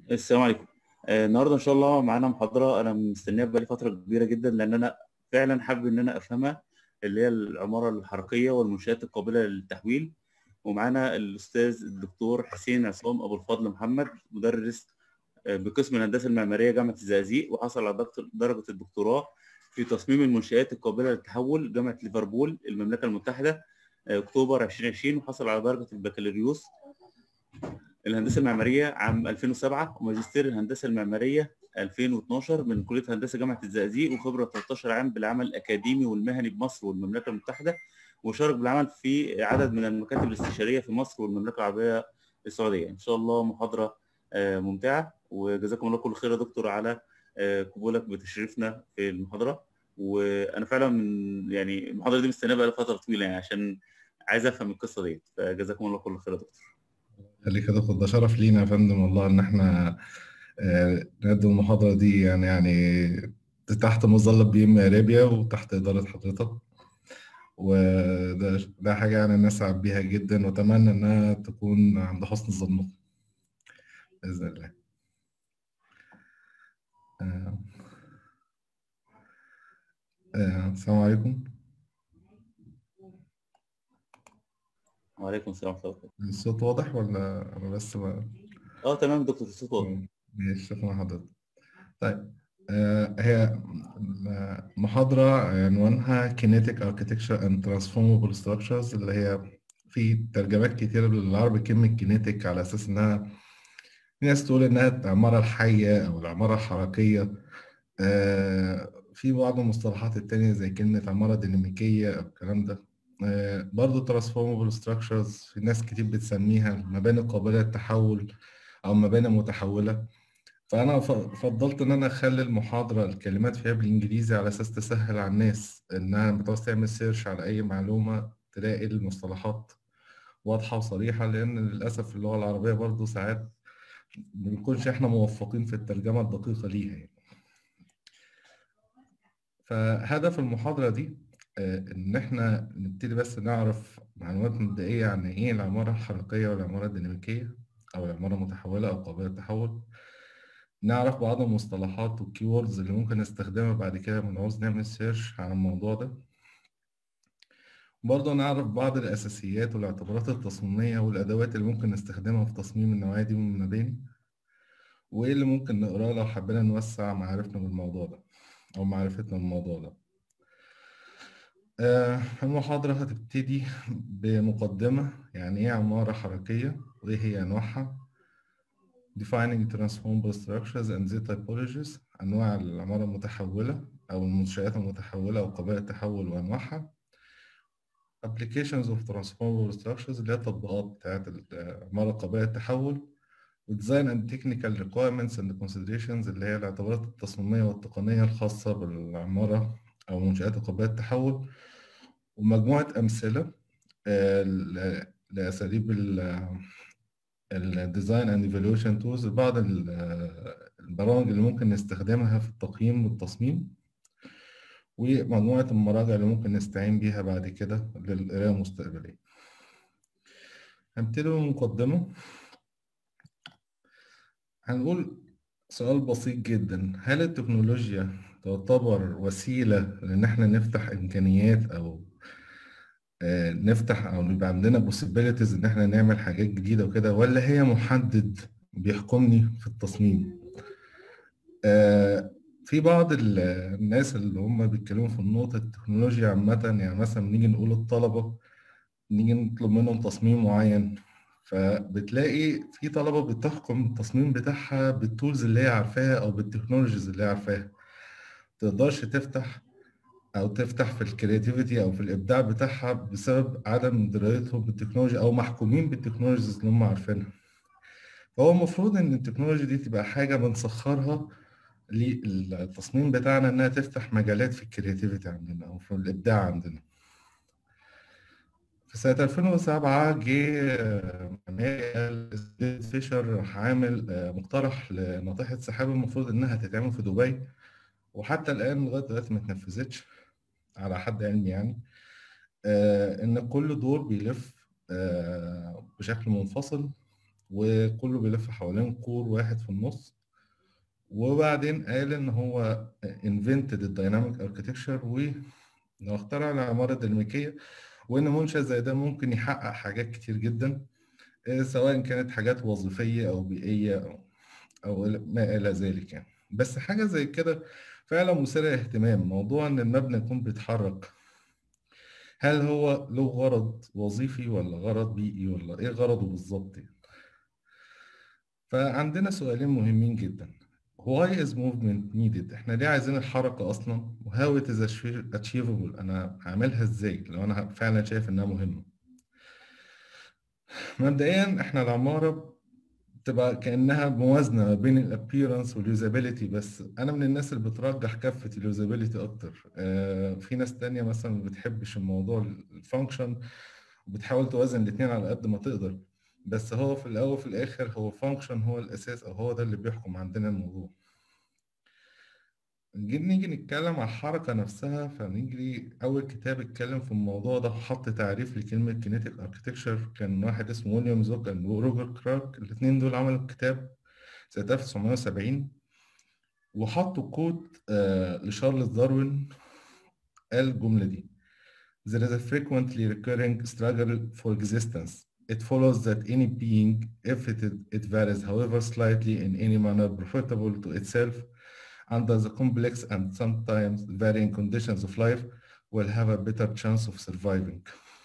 السلام عليكم آه، النهارده ان شاء الله معانا محاضره انا مستنيها بقالي فتره كبيره جدا لان انا فعلا حابب ان انا افهمها اللي هي العماره الحركيه والمنشات القابله للتحويل ومعانا الاستاذ الدكتور حسين عصام ابو الفضل محمد مدرس آه، بقسم الهندسه المعماريه جامعه الزقازيق وحصل على دكتور- درجه الدكتوراه في تصميم المنشآت القابله للتحول جامعه ليفربول المملكه المتحده آه، اكتوبر 2020 وحصل على درجه البكالوريوس الهندسه المعماريه عام 2007 وماجستير الهندسه المعماريه 2012 من كليه هندسه جامعه الزقازيق وخبره 13 عام بالعمل الاكاديمي والمهني بمصر والمملكه المتحده وشارك بالعمل في عدد من المكاتب الاستشاريه في مصر والمملكه العربيه السعوديه ان شاء الله محاضره آه، ممتعه وجزاكم الله كل خير يا دكتور على آه، قبولك بتشريفنا في المحاضره وانا فعلا من يعني المحاضره دي مستنيها بقى فتره طويله يعني عشان عايز افهم القصه دي فجزاكم الله كل خير يا دكتور خليك يا دكتور ده شرف لينا يا فندم والله ان احنا آه، نقدم المحاضرة دي يعني يعني تحت مظلة بي ام ارابيا وتحت إدارة حضرتك وده ده حاجة يعني نسعد بيها جدا وأتمنى إنها تكون عند حسن ظنكم بإذن الله. آه، آه، السلام عليكم وعليكم السلام ورحمه الله وبركاته الصوت واضح ولا أنا بس ما اه تمام دكتور الصوت واضح ماشي شكرا حضرتك طيب آه، هي محاضرة عنوانها Kinetic Architecture and Transformable Structures اللي هي في ترجمات كتيرة بالعربي كلمة كينيتيك على أساس إنها في ناس تقول إنها العمارة الحية أو العمارة الحركية آه، في بعض المصطلحات التانية زي كلمة عمارة ديناميكية أو الكلام ده آه، برضه transformable structures في ناس كتير بتسميها مباني قابلة للتحول أو مباني متحولة فأنا ف- فضلت إن أنا أخلي المحاضرة الكلمات فيها بالإنجليزي على أساس تسهل على الناس إنها لما تعوز تعمل سيرش على أي معلومة تلاقي المصطلحات واضحة وصريحة لأن للأسف اللغة العربية برضه ساعات ما بنكونش إحنا موفقين في الترجمة الدقيقة ليها يعني. فهدف المحاضرة دي آه، إن إحنا نبتدي بس نعرف معلومات مبدئية عن إيه العمارة الحركية والعمارة الديناميكية أو العمارة المتحولة أو قابلة للتحول نعرف بعض المصطلحات والكيوردز اللي ممكن نستخدمها بعد كده لما نعوز نعمل سيرش عن الموضوع ده برضه نعرف بعض الأساسيات والاعتبارات التصميمية والأدوات اللي ممكن نستخدمها في تصميم النوعية دي من المباني وإيه اللي ممكن نقراه لو حبينا نوسع معرفتنا بالموضوع ده أو معرفتنا بالموضوع ده آه، المحاضرة هتبتدي بمقدمة يعني إيه عمارة حركية وإيه هي أنواعها defining transformable structures and their typologies أنواع العمارة المتحولة أو المنشآت المتحولة أو قبائل التحول وأنواعها applications of transformable structures اللي هي التطبيقات بتاعت العمارة قبائل التحول design and technical requirements and considerations اللي هي الاعتبارات التصميمية والتقنية الخاصة بالعمارة أو منشآت قبائل التحول ومجموعة أمثلة آه، ل- لأساليب الديزاين اند ايفالويشن تولز بعض ال- البرامج اللي ممكن نستخدمها في التقييم والتصميم ومجموعة المراجع اللي ممكن نستعين بيها بعد كده للقراية المستقبلية. هنبتدي بمقدمة هنقول سؤال بسيط جدا هل التكنولوجيا تعتبر وسيلة لإن احنا نفتح إمكانيات أو آه، نفتح أو يبقى عندنا possibilities إن احنا نعمل حاجات جديدة وكده ولا هي محدد بيحكمني في التصميم؟ آه، في بعض ال- الناس اللي هم بيتكلموا في النقطة التكنولوجيا عامة يعني مثلا نيجي نقول الطلبة نيجي نطلب منهم تصميم معين فبتلاقي في طلبة بتحكم التصميم بتاعها بالتولز اللي هي عارفاها أو بالتكنولوجيز اللي هي عارفاها متقدرش تفتح أو تفتح في الكرياتيفيتي أو في الإبداع بتاعها بسبب عدم درايتهم بالتكنولوجيا أو محكومين بالتكنولوجيز اللي هم عارفينها فهو المفروض إن التكنولوجيا دي تبقى حاجة بنسخرها للتصميم بتاعنا إنها تفتح مجالات في الكرياتيفيتي عندنا أو في الإبداع عندنا. في سنة 2007 جه آه، مانويل سميث فيشر راح عامل آه، مقترح لناطحة سحاب المفروض إنها تتعمل في دبي وحتى الآن لغاية دلوقتي ما اتنفذتش على حد علمي يعني آه، إن كل دور بيلف آه، بشكل منفصل وكله بيلف حوالين كور واحد في النص وبعدين قال ان هو invented الدايناميك اركتكتشر وانه اخترع العمارة الديناميكية وان منشأ زي ده ممكن يحقق حاجات كتير جدا آه، سواء كانت حاجات وظيفية او بيئية او او ما الى ذلك يعني بس حاجة زي كده فعلا مثيرة للاهتمام موضوع ان المبنى يكون بيتحرك هل هو له غرض وظيفي ولا غرض بيئي ولا ايه غرضه بالظبط يعني فعندنا سؤالين مهمين جدا why is movement needed احنا ليه عايزين الحركة اصلا و how it is achievable انا هعملها ازاي لو انا فعلا شايف انها مهمة مبدئيا احنا العمارة بتبقى كأنها موازنة ما بين الابييرنس واليوزابيلتي بس انا من الناس اللي بترجح كفة اليوزابيلتي اكتر آه في ناس تانية مثلا ما بتحبش الموضوع الفانكشن وبتحاول توازن الاتنين على قد ما تقدر بس هو في الاول وفي الاخر هو فانكشن هو الاساس او هو ده اللي بيحكم عندنا الموضوع نيجي نيجي نتكلم على الحركة نفسها فنيجي أول كتاب اتكلم في الموضوع ده وحط تعريف لكلمة كينيتيك اركتكشر كان واحد اسمه ويليام زوكن وروجر كراك الاتنين دول عملوا كتاب سنة 1970 وحطوا كود آه لشارلز داروين قال الجملة دي There is a frequently recurring struggle for existence. It follows that any being, if it, it varies however slightly in any manner profitable to itself, under the complex and sometimes varying conditions of life will have a better chance of surviving.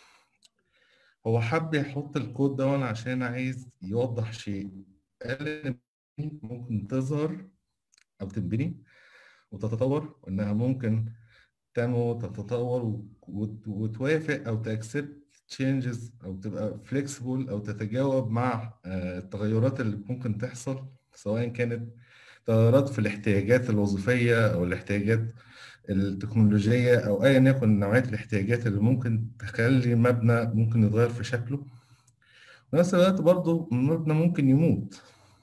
هو حب يحط الكود ده عشان عايز يوضح شيء قال ان ممكن تظهر او تنبني وتتطور وانها ممكن تنمو تتطور وتوافق او تاكسبت تشينجز او تبقى فليكسبل او تتجاوب مع التغيرات اللي ممكن تحصل سواء كانت تغيرات في الاحتياجات الوظيفية أو الاحتياجات التكنولوجية أو أيا يكن نوعية الاحتياجات اللي ممكن تخلي مبنى ممكن يتغير في شكله في نفس الوقت برضه المبنى ممكن يموت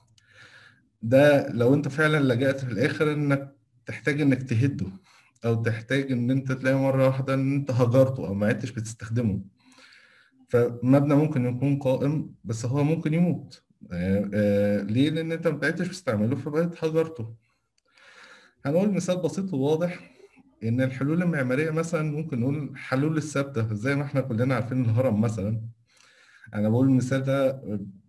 ده لو أنت فعلا لجأت في الآخر إنك تحتاج إنك تهده أو تحتاج إن أنت تلاقي مرة واحدة إن أنت هجرته أو ما عدتش بتستخدمه فمبنى ممكن يكون قائم بس هو ممكن يموت آه آه ليه؟ لأن أنت ما بقيتش بتستعمله فبقيت هجرته. هنقول مثال بسيط وواضح إن الحلول المعمارية مثلا ممكن نقول حلول الثابتة زي ما إحنا كلنا عارفين الهرم مثلا. أنا بقول المثال ده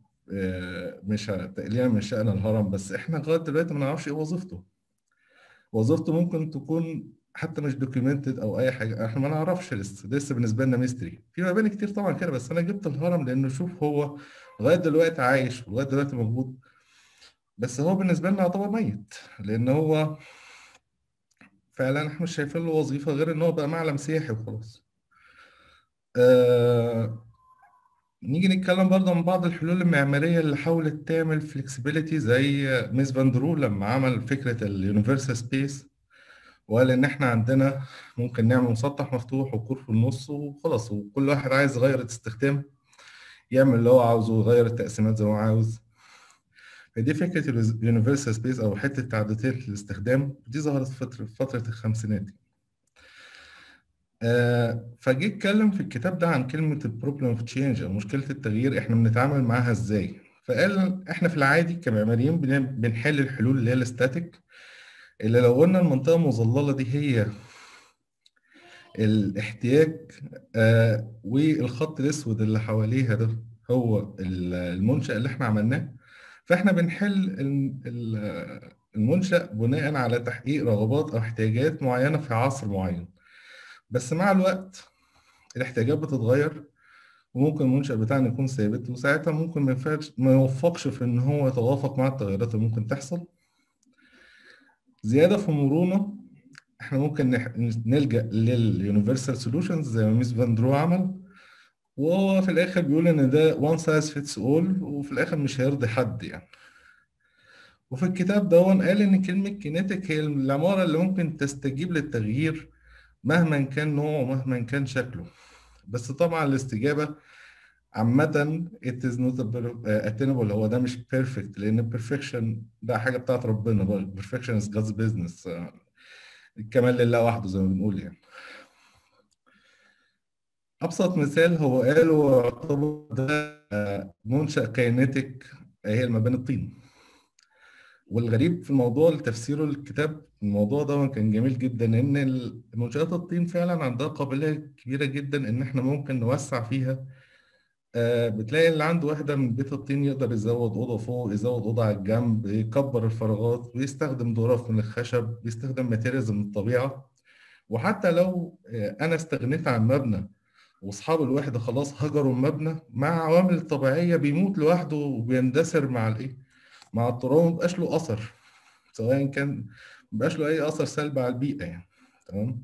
آه مش تقليلا من شأن الهرم بس إحنا لغاية دلوقتي ما نعرفش إيه وظيفته. وظيفته ممكن تكون حتى مش دوكيومنتد او اي حاجه احنا ما نعرفش لسه لسه بالنسبه لنا ميستري في مباني كتير طبعا كده بس انا جبت الهرم لانه شوف هو لغايه دلوقتي عايش ولغايه دلوقتي موجود بس هو بالنسبه لنا يعتبر ميت لان هو فعلا احنا مش شايفين له وظيفه غير ان هو بقى معلم سياحي وخلاص آه... نيجي نتكلم برضه عن بعض الحلول المعماريه اللي حاولت تعمل فلكسبيليتي زي ميس فاندرو لما عمل فكره اليونيفرسال سبيس وقال ان احنا عندنا ممكن نعمل مسطح مفتوح وكور في النص وخلاص وكل واحد عايز يغير الاستخدام يعمل اللي هو عاوزه ويغير التقسيمات زي ما هو عاوز فدي فكرة اليونيفرسال سبيس أو حتة تعددية الاستخدام دي ظهرت في فترة الخمسينات آه فجي اتكلم في الكتاب ده عن كلمة البروبلم اوف تشينج أو مشكلة التغيير احنا بنتعامل معاها ازاي فقال احنا في العادي كمعماريين بنحل الحلول اللي هي الاستاتيك اللي لو قلنا المنطقة المظللة دي هي الاحتياج آه والخط الأسود اللي حواليها ده هو المنشأ اللي احنا عملناه فاحنا بنحل المنشأ بناء على تحقيق رغبات أو احتياجات معينة في عصر معين بس مع الوقت الاحتياجات بتتغير وممكن المنشأ بتاعنا يكون ثابت وساعتها ممكن ما ما يوفقش في إن هو يتوافق مع التغيرات اللي ممكن تحصل زيادة في المرونة احنا ممكن نلجأ لليونيفرسال سولوشنز زي ما ميس فاندرو عمل وهو في الآخر بيقول إن ده وان سايز فيتس اول وفي الآخر مش هيرضي حد يعني وفي الكتاب ده قال إن كلمة كينيتيك هي العمارة اللي ممكن تستجيب للتغيير مهما كان نوعه ومهما كان شكله بس طبعا الاستجابة عامة it is not attainable هو ده مش perfect لأن perfection ده حاجة بتاعت ربنا بقى perfection is God's business الكمال لله وحده زي ما بنقول يعني ابسط مثال هو قالوا يعتبر ده آه، منشأ كاينتيك هي المباني الطين والغريب في الموضوع لتفسيره الكتاب الموضوع ده كان جميل جدا ان المنشآت الطين فعلا عندها قابلية كبيرة جدا ان احنا ممكن نوسع فيها آه، بتلاقي اللي عنده واحدة من بيت الطين يقدر يزود أوضة فوق يزود أوضة على الجنب يكبر الفراغات ويستخدم ظرف من الخشب بيستخدم ماتيريالز من الطبيعة وحتى لو آه، أنا استغنيت عن مبنى واصحاب الوحده خلاص هجروا المبنى مع عوامل الطبيعيه بيموت لوحده وبيندثر مع الايه مع التراب مبقاش له اثر سواء كان مبقاش له اي اثر سلبي على البيئه يعني تمام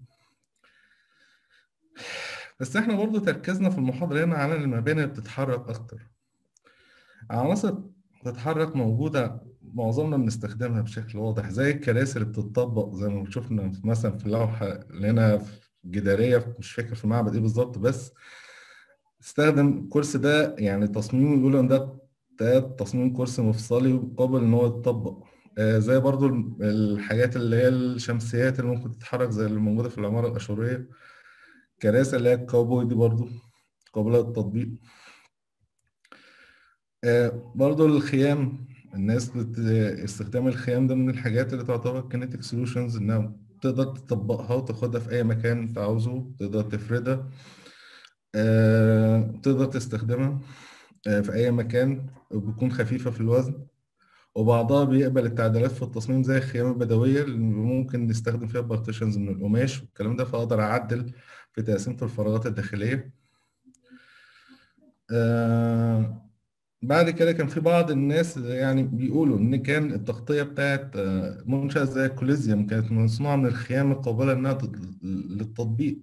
بس احنا برضو تركيزنا في المحاضره هنا على المباني اللي بتتحرك اكتر عناصر بتتحرك موجوده معظمنا بنستخدمها بشكل واضح زي الكراسي اللي بتطبق زي ما شفنا مثلا في اللوحه اللي هنا جداريه مش فاكر في معبد ايه بالظبط بس استخدم الكرسي ده يعني تصميمه يقول ان ده ده تصميم كرسي مفصلي وقابل ان هو يتطبق آه زي برضو الحاجات اللي هي الشمسيات اللي ممكن تتحرك زي اللي موجوده في العماره الاشوريه كراسي اللي هي الكاوبوي دي برضو قابله للتطبيق آه برضو الخيام الناس بت... استخدام الخيام ده من الحاجات اللي تعتبر كينيتيك سولوشنز انها تقدر تطبقها وتاخدها في أي مكان أنت عاوزه تقدر تفردها آه، تقدر تستخدمها آه، في أي مكان وبتكون خفيفة في الوزن وبعضها بيقبل التعديلات في التصميم زي الخيام البدوية اللي ممكن نستخدم فيها بارتيشنز من القماش والكلام ده فأقدر أعدل في تقسيمة الفراغات الداخلية آه، بعد كده كان في بعض الناس يعني بيقولوا ان كان التغطيه بتاعت منشأ زي الكوليزيوم كانت مصنوعه من الخيام القابله انها للتطبيق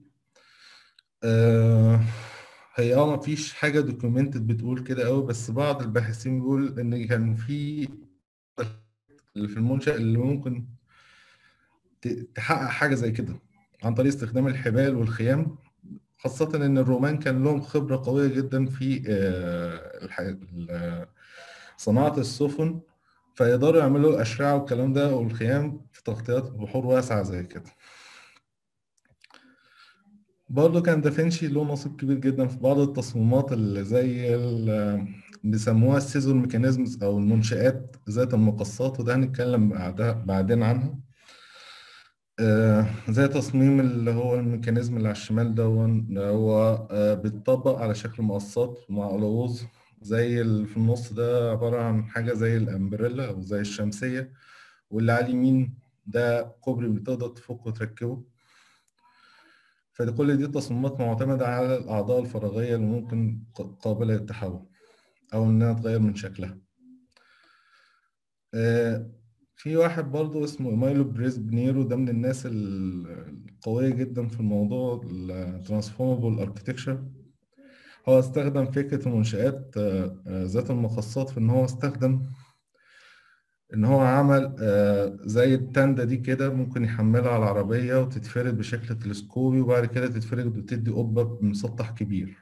آه هي اه ما فيش حاجه دوكيومنتد بتقول كده قوي بس بعض الباحثين بيقول ان كان في اللي في المنشأ اللي ممكن تحقق حاجه زي كده عن طريق استخدام الحبال والخيام خاصة إن الرومان كان لهم خبرة قوية جدا في آه، صناعة السفن فيقدروا يعملوا الأشرعة والكلام ده والخيام في تغطيات بحور واسعة زي كده برضه كان دافنشي له نصيب كبير جدا في بعض التصميمات اللي زي اللي بيسموها السيزون ميكانيزمز أو المنشآت ذات المقصات وده هنتكلم بعدين عنها آه، زي تصميم اللي هو الميكانيزم اللي على الشمال ده هو آه، بيتطبق على شكل مقصات مع قلاووز زي اللي في النص ده عبارة عن حاجة زي الأمبريلا أو زي الشمسية واللي على اليمين ده كوبري بتقدر تفك وتركبه فدي كل دي تصميمات معتمدة على الأعضاء الفراغية اللي ممكن قابلة للتحول أو إنها تغير من شكلها آه، في واحد برضه اسمه مايلو بريس بنيرو ده من الناس القوية جدا في الموضوع الترانسفورمبل اركتكشر هو استخدم فكرة المنشآت آه، آه، ذات المخصصات في إن هو استخدم إن هو عمل آه، زي التندة دي كده ممكن يحملها على العربية وتتفرد بشكل تلسكوبي وبعد كده تتفرد وتدي قبة بمسطح كبير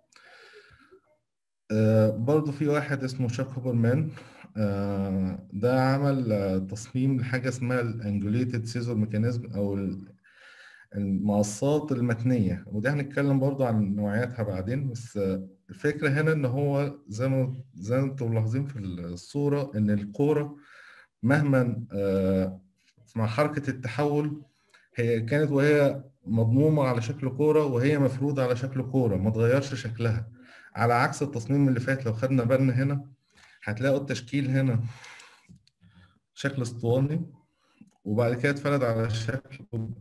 برضه في واحد اسمه شاك هوبرمان آه، ده عمل آه، تصميم لحاجة اسمها الانجوليتد سيزور ميكانيزم أو المقصات المتنية وده هنتكلم برضو عن نوعياتها بعدين بس آه، الفكرة هنا إن هو زي ما زي ما انتم ملاحظين في الصورة إن الكورة مهما مع حركة التحول هي كانت وهي مضمومة على شكل كورة وهي مفرودة على شكل كورة ما تغيرش شكلها على عكس التصميم اللي فات لو خدنا بالنا هنا هتلاقوا التشكيل هنا شكل اسطواني وبعد كده اتفرد على شكل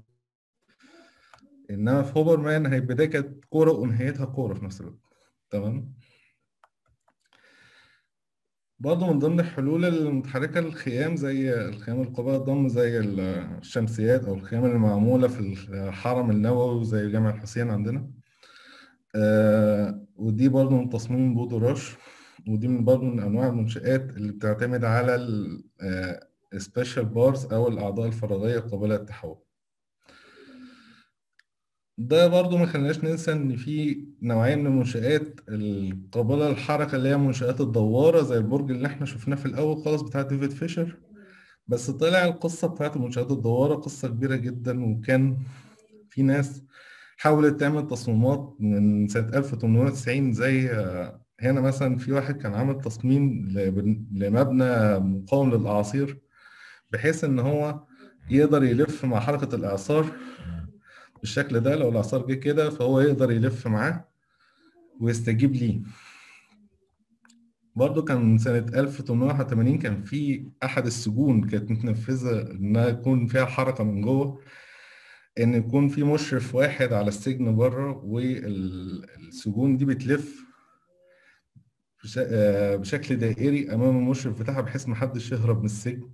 انما في هوبر مان هي البدايه كانت كوره ونهايتها كوره في نفس الوقت تمام برضه من ضمن الحلول المتحركة الخيام زي الخيام القابلة الضم زي الشمسيات أو الخيام اللي معمولة في الحرم النووي زي جامع الحسين عندنا آه ودي برضه من تصميم بودو راش ودي من برضه من انواع المنشآت اللي بتعتمد على السبيشال بارز او الاعضاء الفراغيه قابله للتحول ده برضه ما خليناش ننسى ان في نوعيه من المنشآت القابله للحركه اللي هي منشآت الدواره زي البرج اللي احنا شفناه في الاول خالص بتاع ديفيد فيشر بس طلع القصه بتاعت المنشآت الدواره قصه كبيره جدا وكان في ناس حاولت تعمل تصميمات من سنة 1890 زي آه، هنا مثلا في واحد كان عامل تصميم لبن- لمبنى مقاوم للأعاصير بحيث إن هو يقدر يلف مع حركة الإعصار بالشكل ده لو الإعصار جه كده فهو يقدر يلف معاه ويستجيب ليه برضه كان سنة 1881 كان في أحد السجون كانت متنفذة إنها يكون فيها حركة من جوه إن يكون في مشرف واحد على السجن بره والسجون دي بتلف بش- آه، بشكل دائري أمام المشرف بتاعها بحيث محدش يهرب من السجن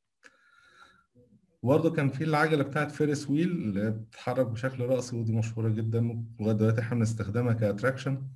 وبرضه كان في العجلة بتاعت فيرس ويل اللي بتتحرك بشكل رأسي ودي مشهورة جدا ولغاية دلوقتي احنا بنستخدمها كأتراكشن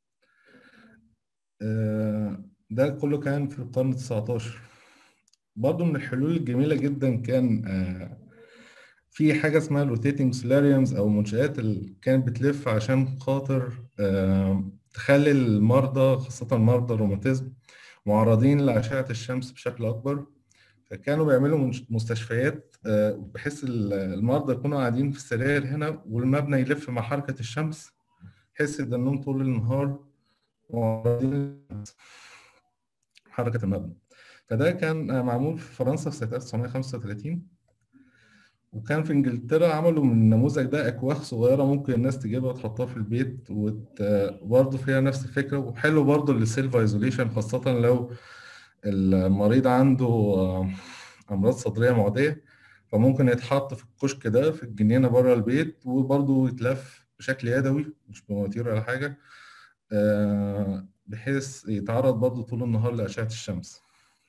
آه، ده كله كان في القرن 19 برضه من الحلول الجميلة جدا كان آه، في حاجة اسمها روتيتنج سولاريومز أو منشآت اللي كانت بتلف عشان خاطر آه، تخلي المرضى خاصة مرضى الروماتيزم معرضين لأشعة الشمس بشكل أكبر فكانوا بيعملوا منش- مستشفيات آه، بحيث ال- المرضى يكونوا قاعدين في السراير هنا والمبنى يلف مع حركة الشمس بحيث إنهم طول النهار معرضين حركة المبنى فده كان آه، معمول في فرنسا في سنة 1935 وكان في انجلترا عملوا من النموذج ده اكواخ صغيره ممكن الناس تجيبها وتحطها في البيت وبرضه فيها نفس الفكره وحلو برضه للسيلف ايزوليشن خاصه لو المريض عنده آه، امراض صدريه معديه فممكن يتحط في الكشك ده في الجنينه بره البيت وبرضه يتلف بشكل يدوي مش بمواتير ولا حاجه آه، بحيث يتعرض برضه طول النهار لاشعه الشمس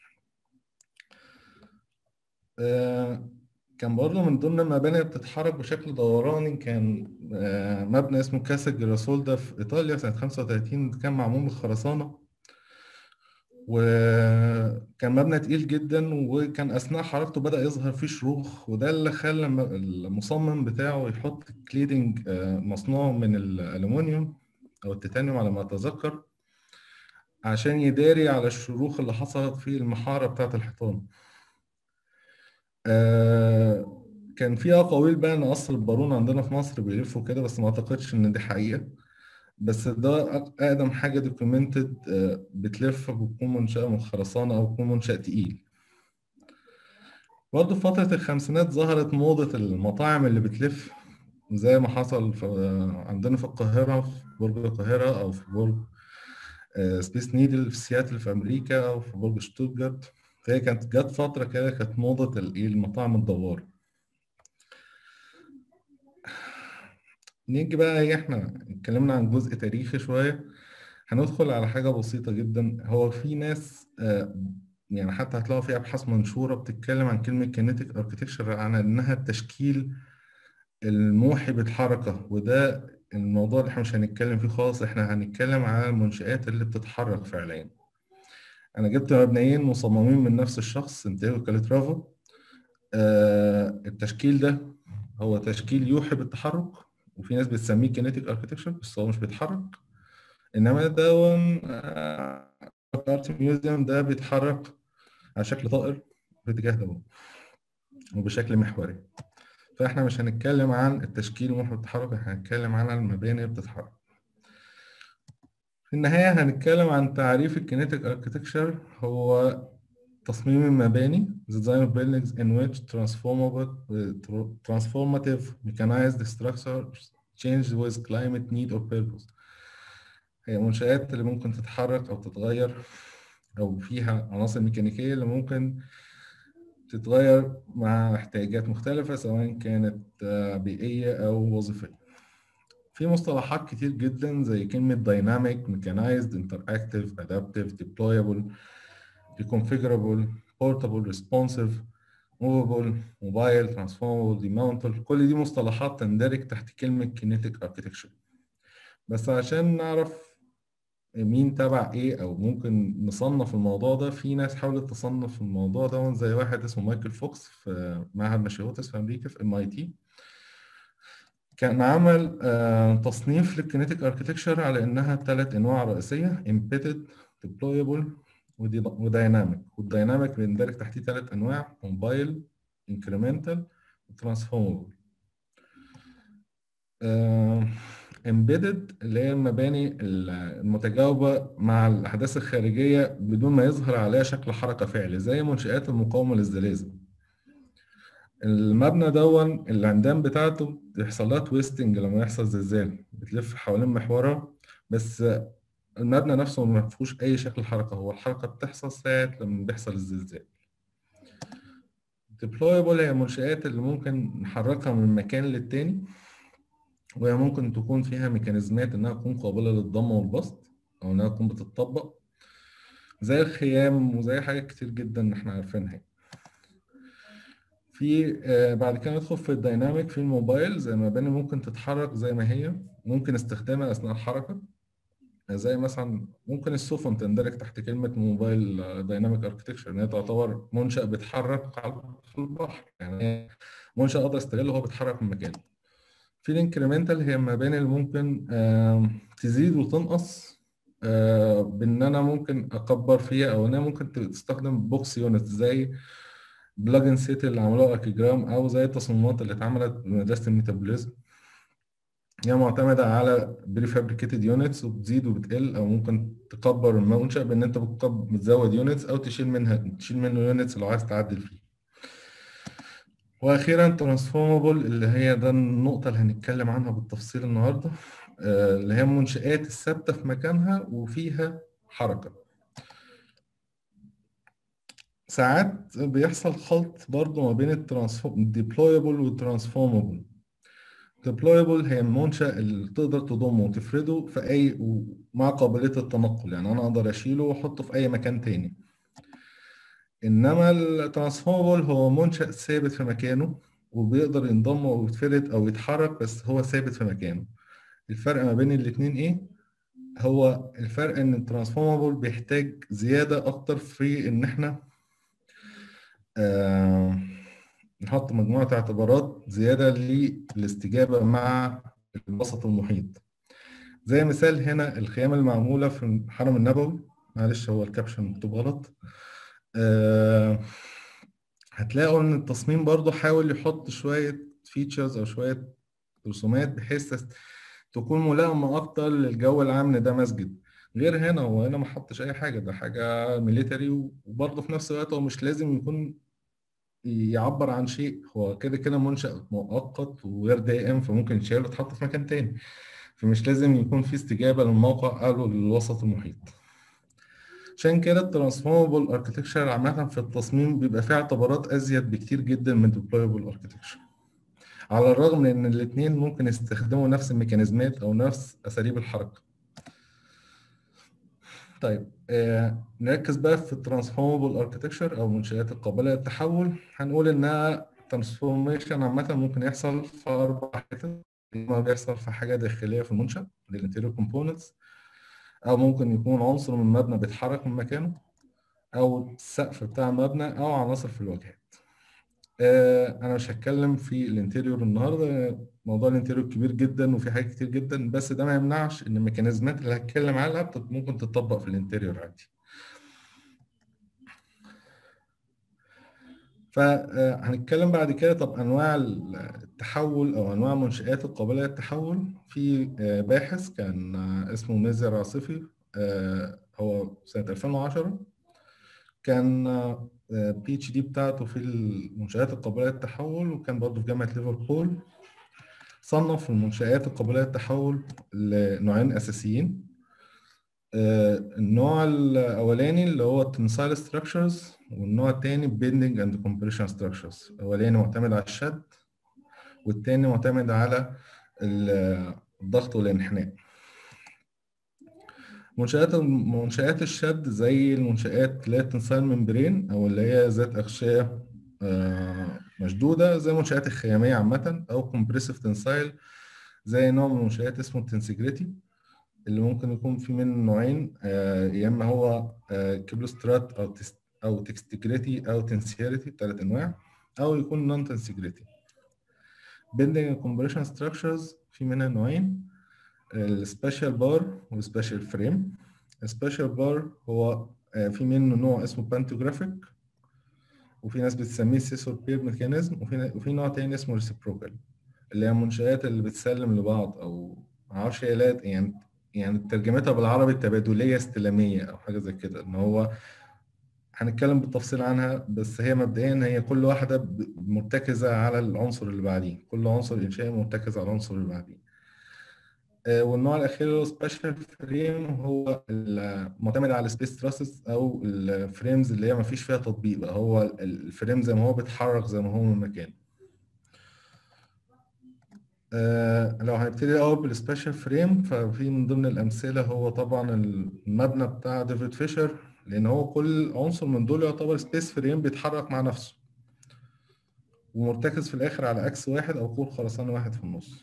آه، كان برضه من ضمن المباني اللي بتتحرك بشكل دوراني كان آه، مبنى اسمه كاسا جيراسول ده في إيطاليا سنة 35 كان معمول بالخرسانة وكان مبنى تقيل جدا وكان أثناء حركته بدأ يظهر فيه شروخ وده اللي خلى الم- المصمم بتاعه يحط كليدنج آه، مصنوع من الألومنيوم أو التيتانيوم على ما أتذكر عشان يداري على الشروخ اللي حصلت في المحارة بتاعة الحيطان. آه، كان في أقاويل بقى إن قصر البارون عندنا في مصر بيلفوا كده بس ما أعتقدش إن دي حقيقة بس ده أق- أقدم حاجة دوكيومنتد بتلف بتكون منشأة من الخرسانة أو بتكون منشأ تقيل برضه في فترة الخمسينات ظهرت موضة المطاعم اللي بتلف زي ما حصل في عندنا في القاهرة في برج القاهرة أو في برج آه، سبيس نيدل في سياتل في أمريكا أو في برج شتوتجارت فهي كانت جت فترة كده كانت موضة الإيه المطاعم الدوار نيجي بقى إيه إحنا اتكلمنا عن جزء تاريخي شوية هندخل على حاجة بسيطة جدا هو في ناس آه، يعني حتى هتلاقوا في أبحاث منشورة بتتكلم عن كلمة كينيتيك اركتكشر عن إنها التشكيل الموحي بالحركة وده الموضوع اللي احنا مش هنتكلم فيه خالص احنا هنتكلم على المنشآت اللي بتتحرك فعليا أنا جبت مبنيين مصممين من نفس الشخص سانتياغو كاليترافو آه التشكيل ده هو تشكيل يوحي بالتحرك وفي ناس بتسميه كينيتيك اركتكشر بس هو مش بيتحرك انما ده ارت ميوزيوم ده بيتحرك على شكل طائر في اتجاه ده وبشكل محوري فاحنا مش هنتكلم عن التشكيل الموحي بالتحرك احنا هنتكلم عن المباني اللي بتتحرك في النهاية هنتكلم عن تعريف الكينيتيك اركتكشر هو تصميم المباني design of buildings in which transformable transformative mechanized structures change with climate need or purpose هي منشآت اللي ممكن تتحرك أو تتغير أو فيها عناصر ميكانيكية اللي ممكن تتغير مع احتياجات مختلفة سواء كانت آه، بيئية أو وظيفية في مصطلحات كتير جدا زي كلمة dynamic, mechanized, interactive, adaptive, deployable, reconfigurable, portable, responsive, movable, mobile, transformable, demountable كل دي مصطلحات تندرج تحت كلمة kinetic architecture بس عشان نعرف مين تبع ايه او ممكن نصنف الموضوع ده في ناس حاولت تصنف الموضوع ده زي واحد اسمه مايكل فوكس في معهد ماشيوتس في امريكا في ام اي تي كان عمل آه، تصنيف للكينيتيك اركتكشر على انها ثلاث انواع رئيسيه embedded deployable وديناميك والديناميك بيندرج تحتيه ثلاث انواع موبايل انكريمنتال وترانسفورمبل امبيدد اللي هي المباني المتجاوبة مع الأحداث الخارجية بدون ما يظهر عليها شكل حركة فعلي زي منشآت المقاومة للزلازل المبنى دون العمدان بتاعته بيحصل لها تويستنج لما يحصل زلزال بتلف حوالين محورها بس المبنى نفسه ما فيهوش أي شكل حركة هو الحركة بتحصل ساعة لما بيحصل الزلزال deployable هي المنشآت اللي ممكن نحركها من مكان للتاني وهي ممكن تكون فيها ميكانيزمات انها تكون قابلة للضم والبسط او انها تكون بتطبق زي الخيام وزي حاجات كتير جدا احنا عارفينها في آه بعد كده ندخل في الديناميك في الموبايل زي مباني ممكن تتحرك زي ما هي ممكن استخدامها اثناء الحركة زي مثلا ممكن السفن تندرج تحت كلمة موبايل دايناميك اركتكشر ان هي تعتبر منشأ بيتحرك على البحر يعني منشأ اقدر استغله وهو بيتحرك من مكانه في الانكريمنتال هي المباني اللي ممكن تزيد وتنقص بان انا ممكن اكبر فيها او انها ممكن تستخدم بوكس يونت زي بلاجن سيت اللي عملوها اكيجرام او زي التصميمات اللي اتعملت بمدرسه الميتابوليزم هي معتمده على بري فابريكيتد يونتس وبتزيد وبتقل او ممكن تكبر المنشأ بان انت بتزود يونتس او تشيل منها تشيل منه يونتس لو عايز تعدل فيه واخيرا ترانسفورمابل اللي هي ده النقطه اللي هنتكلم عنها بالتفصيل النهارده اللي هي المنشآت الثابته في مكانها وفيها حركه ساعات بيحصل خلط برضه ما بين الديبلويبل والترانسفورمابل ديبلويبل هي المنشأ اللي تقدر تضمه وتفرده في اي مع قابليه التنقل يعني انا اقدر اشيله واحطه في اي مكان تاني انما الترانسفورمبل هو منشأ ثابت في مكانه وبيقدر ينضم او يتفرد او يتحرك بس هو ثابت في مكانه الفرق ما بين الاتنين ايه هو الفرق ان الترانسفورمبل بيحتاج زياده اكتر في ان احنا آه نحط مجموعه اعتبارات زياده للاستجابه مع الوسط المحيط زي مثال هنا الخيام المعموله في الحرم النبوي معلش هو الكابشن مكتوب غلط أه هتلاقوا ان التصميم برضو حاول يحط شوية فيتشرز او شوية رسومات بحيث تكون ملائمة اكتر للجو العام ان ده مسجد غير هنا هو هنا ما حطش اي حاجة ده حاجة ميليتري وبرضه في نفس الوقت هو مش لازم يكون يعبر عن شيء هو كده كده منشأ مؤقت وغير دائم فممكن يتشال ويتحط في مكان تاني فمش لازم يكون في استجابة للموقع أو للوسط المحيط عشان كده الترانسفورمبل اركتكشر عامة في التصميم بيبقى فيه اعتبارات أزيد بكتير جدا من ديبلويبل اركتكشر على الرغم من إن الاتنين ممكن يستخدموا نفس الميكانيزمات أو نفس أساليب الحركة. طيب آه نركز بقى في الترانسفورمبل اركتكشر أو منشآت القابلة للتحول هنقول إنها ترانسفورميشن عامة ممكن يحصل في أربع حتت إما بيحصل في حاجة داخلية في المنشأ الانتيريور كومبوننتس او ممكن يكون عنصر من المبنى بيتحرك من مكانه او السقف بتاع المبنى او عناصر في الواجهات آه انا مش هتكلم في الانتيريور النهارده موضوع الانتيريور كبير جدا وفي حاجات كتير جدا بس ده ما يمنعش ان الميكانيزمات اللي هتكلم عنها ممكن تطبق في الانتيريور عادي فهنتكلم بعد كده طب انواع التحول او انواع منشآت القابله للتحول في باحث كان اسمه ميزي العاصفي هو سنه 2010 كان بي اتش دي بتاعته في المنشآت القابله للتحول وكان برضه في جامعه ليفربول صنف المنشآت القابله للتحول لنوعين اساسيين النوع الاولاني اللي هو التنسايل ستراكشرز والنوع الثاني بيندنج اند كومبريشن ستراكشرز الاولاني معتمد على الشد والثاني معتمد على الضغط والانحناء منشآت منشآت الشد زي المنشآت اللي هي التنسايل ممبرين او اللي هي ذات اغشيه مشدوده زي المنشآت الخياميه عامه او كومبريسيف تنسايل زي نوع من المنشآت اسمه التنسجريتي اللي ممكن يكون في منه نوعين يا اما هو كيبلوسترات او او تكستجريتي او تنسيريتي ثلاث انواع او يكون نون تنسجريتي بيلدينج كومبريشن ستراكشرز في منها نوعين السبيشال بار والسبيشال فريم السبيشال بار هو في منه نوع اسمه بانتوجرافيك وفي ناس بتسميه سيسور بير ميكانيزم وفي وفي نوع تاني اسمه ريسيبروكال اللي هي المنشآت اللي بتسلم لبعض او معرفش هي لا يعني يعني ترجمتها بالعربي تبادلية استلامية او حاجة زي كده ان هو هنتكلم بالتفصيل عنها بس هي مبدئيا هي كل واحدة ب- مرتكزة على العنصر اللي بعديه كل عنصر إنشائي مرتكز على العنصر اللي بعديه آه، والنوع الأخير اللي هو سبيشال فريم هو ال- معتمد على السبيس تراسز أو الفريمز اللي هي ما فيش فيها تطبيق بقى هو ال- الفريم زي ما هو بيتحرك زي ما هو من مكانه آه، لو هنبتدي الأول بالسبيشال فريم ففي من ضمن الأمثلة هو طبعا المبنى بتاع ديفيد فيشر لأن هو كل عنصر من دول يعتبر سبيس فريم بيتحرك مع نفسه ومرتكز في الآخر على أكس واحد أو كور خرسانة واحد في النص.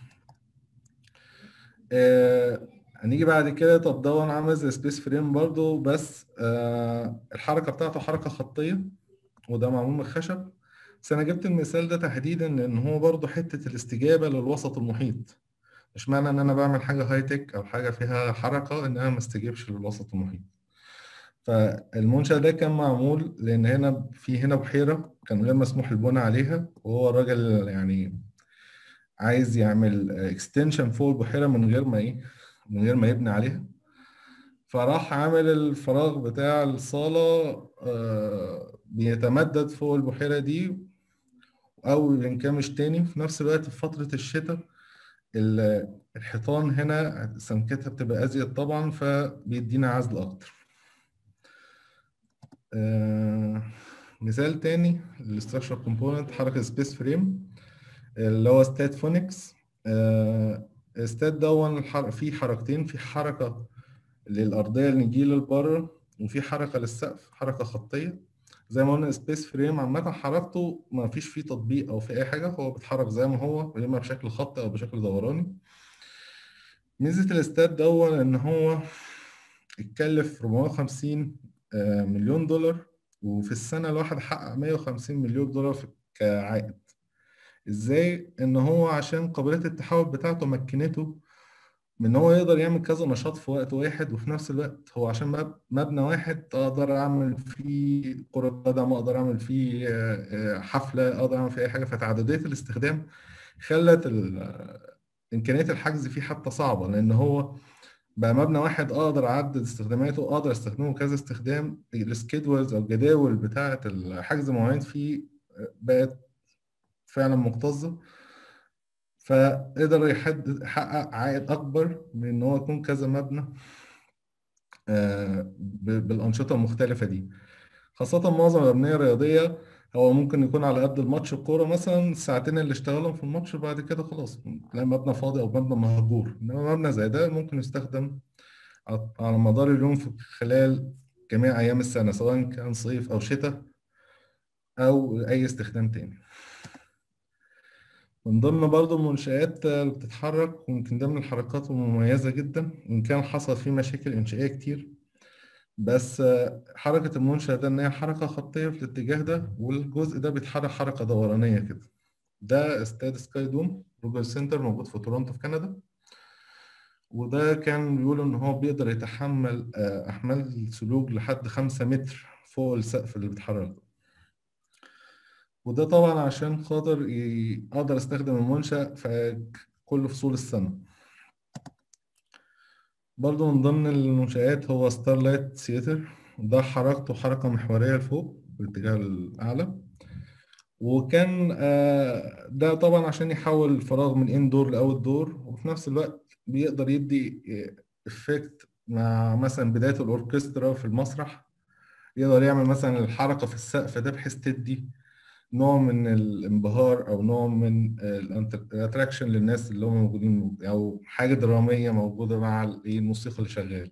آه، هنيجي بعد كده طب ده انا عامل زي سبيس فريم برضو بس آه الحركه بتاعته حركه خطيه وده معمول من الخشب بس انا جبت المثال ده تحديدا لان هو برضو حته الاستجابه للوسط المحيط مش معنى ان انا بعمل حاجه هاي تك او حاجه فيها حركه ان انا ما استجيبش للوسط المحيط فالمنشأ ده كان معمول لان هنا في هنا بحيره كان غير مسموح البناء عليها وهو الراجل يعني عايز يعمل اكستنشن فوق البحيره من غير ما ايه من غير ما يبني عليها فراح عامل الفراغ بتاع الصالة آه، بيتمدد فوق البحيرة دي أو ينكمش تاني في نفس الوقت في فترة الشتاء ال- الحيطان هنا سمكتها بتبقى أزيد طبعا فبيدينا عزل أكتر آه، مثال تاني للستراكشر كومبوننت حركة سبيس فريم اللي هو ستات فونكس ستات دون الحر- فيه حركتين في حركة للأرضية اللي نجي للبر وفي حركة للسقف حركة خطية زي ما قلنا سبيس فريم عامة حركته ما فيش فيه تطبيق أو في أي حاجة هو بيتحرك زي ما هو يا إما بشكل خطي أو بشكل دوراني ميزة الاستاد دون إن هو اتكلف 450 آه، مليون دولار وفي السنة الواحد حقق 150 مليون دولار في- كعائد ازاي ان هو عشان قابلية التحول بتاعته مكنته من ان هو يقدر يعمل كذا نشاط في وقت واحد وفي نفس الوقت هو عشان مب- مبنى واحد اقدر اعمل فيه كرة قدم اقدر اعمل فيه آه، آه، حفلة اقدر اعمل فيه اي حاجة فتعددية الاستخدام خلت ال- امكانية الحجز فيه حتى صعبة لان هو بقى مبنى واحد اقدر اعدد استخداماته اقدر استخدمه كذا استخدام السكيدولز او الجداول بتاعة الحجز المواعيد فيه آه، بقت فعلا مكتظة فقدر يحدد يحقق عائد أكبر من إن هو يكون كذا مبنى آه، ب- بالأنشطة المختلفة دي خاصة معظم الأبنية الرياضية هو ممكن يكون على قد الماتش الكورة مثلا الساعتين اللي اشتغلهم في الماتش بعد كده خلاص تلاقي مبنى فاضي أو مبنى مهجور إنما مبنى زي ده ممكن يستخدم على على مدار اليوم في خلال جميع أيام السنة سواء كان صيف أو شتاء أو أي استخدام تاني. من ضمن برضو المنشآت اللي بتتحرك ويمكن ده من الحركات المميزة جدا وإن كان حصل فيه مشاكل إنشائية كتير بس حركة المنشأ ده إن هي حركة خطية في الاتجاه ده والجزء ده بيتحرك حركة دورانية كده ده استاد سكاي دوم روجر سنتر موجود في تورونتو في كندا وده كان بيقولوا إن هو بيقدر يتحمل آه، أحمال سلوك لحد خمسة متر فوق السقف اللي بيتحرك ده. وده طبعا عشان خاطر ي- اقدر استخدم المنشأ في كل فصول السنة برضو من ضمن المنشآت هو ستارلايت سيتر ده حركته حركة محورية لفوق باتجاه الأعلى وكان آه، ده طبعا عشان يحول الفراغ من اندور لاوت دور وفي نفس الوقت بيقدر يدي افكت مع مثلا بداية الأوركسترا في المسرح يقدر يعمل مثلا الحركة في السقف ده بحيث تدي نوع من الانبهار او نوع من الاتراكشن للناس اللي هم موجودين او حاجه دراميه موجوده مع ال- إيه الموسيقى اللي شغال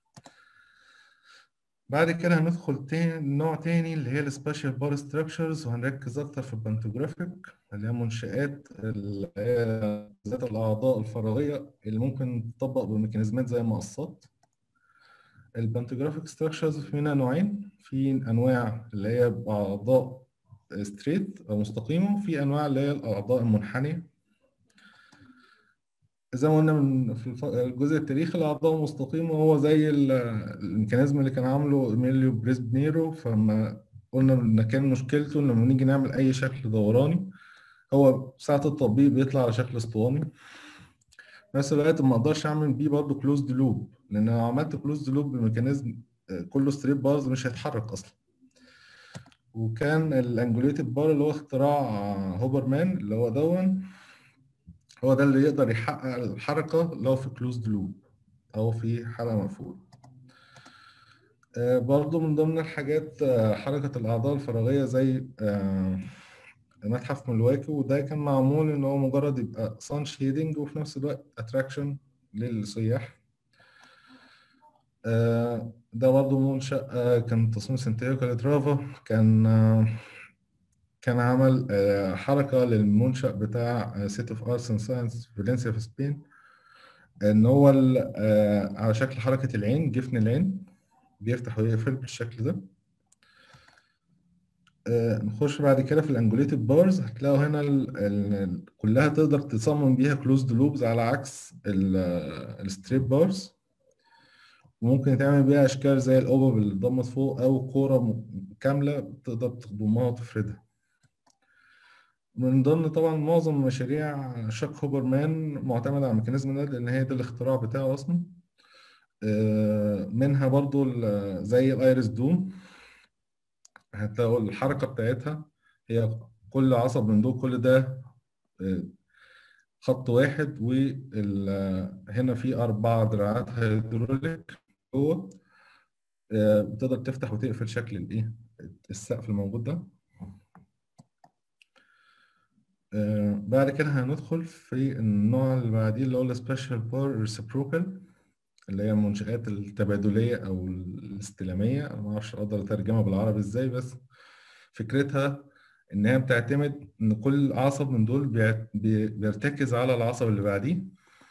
بعد كده هندخل تاني نوع تاني اللي هي السبيشال بار ستراكشرز وهنركز اكتر في البنتوجرافيك اللي هي منشآت اللي هي ذات الاعضاء الفراغيه اللي ممكن تطبق بميكانيزمات زي المقصات البنتوجرافيك ستراكشرز في منها نوعين في انواع اللي هي باعضاء ستريت او مستقيمه وفي انواع اللي هي الاعضاء المنحنيه زي ما قلنا من في الف- الجزء التاريخي الاعضاء المستقيمه هو زي ال- الميكانيزم اللي كان عامله ايميليو بريسبنيرو فما قلنا ان كان مشكلته إن لما نيجي نعمل اي شكل دوراني هو ساعة التطبيق بيطلع على شكل اسطواني في نفس الوقت ما اقدرش اعمل بيه برضه كلوزد لوب لان لو عملت كلوزد لوب بميكانيزم كله ستريب بارز مش هيتحرك اصلا وكان الانجوليتد بار اللي هو اختراع هوبرمان اللي هو دون هو ده اللي يقدر يحقق الحركة لو في كلوزد لوب أو في حلقة مقفولة برضو من ضمن الحاجات حركة الأعضاء الفراغية زي متحف ملواكي وده كان معمول إن هو مجرد يبقى صن شيدنج وفي نفس الوقت أتراكشن للسياح ده برضه منشأ كان تصميم سانتياغو كاليترافا كان كان عمل حركة للمنشأ بتاع سيت اوف ارتس اند ساينس فالنسيا في سبين ان هو على شكل حركة العين جفن العين بيفتح ويقفل بالشكل ده نخش بعد كده في الانجوليتد بارز هتلاقوا هنا ال ال كلها تقدر تصمم بيها كلوزد لوبز على عكس الستريب بارز وممكن تعمل بيها اشكال زي الاوبب اللي اتضمت فوق او كوره كامله تقدر تضمها وتفردها من ضمن طبعا معظم مشاريع شاك هوبرمان معتمدة على الميكانيزم ده لأن هي ده الاختراع بتاعه أصلا منها برضو زي الايرس دوم هتلاقوا الحركة بتاعتها هي كل عصب من دول كل ده خط واحد وهنا في أربع دراعات هيدروليك جوه بتقدر تفتح وتقفل شكل الايه السقف الموجود ده بعد كده هندخل في النوع اللي بعديه اللي هو السبيشال بار ريسبروكال اللي هي المنشآت التبادلية أو الاستلامية أنا معرفش أقدر أترجمها بالعربي إزاي بس فكرتها إن هي بتعتمد إن كل عصب من دول بيرتكز على العصب اللي بعديه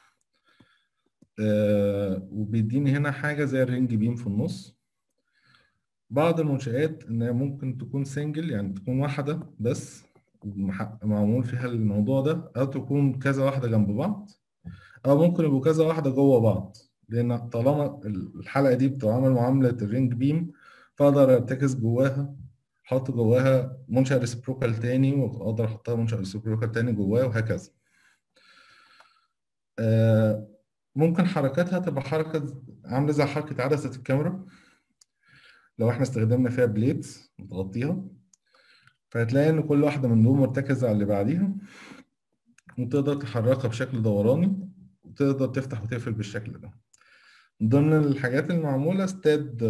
وبيديني هنا حاجة زي الرينج بيم في النص بعض المنشآت إنها ممكن تكون سنجل يعني تكون واحدة بس معمول فيها الموضوع ده او تكون كذا واحده جنب بعض او ممكن يبقوا كذا واحده جوه بعض لان طالما الحلقه دي بتعمل معامله الرينج بيم فاقدر ارتكز جواها احط جواها منشأ ريسبروكال تاني واقدر احطها منشأ ريسبروكال تاني جواها وهكذا ممكن حركاتها تبقى حركه عامله زي حركه عدسه الكاميرا لو احنا استخدمنا فيها بليدز متغطيها فهتلاقي ان كل واحده من دول مرتكزه على اللي بعديها وتقدر تحركها بشكل دوراني وتقدر تفتح وتقفل بالشكل ده من ضمن الحاجات المعموله استاد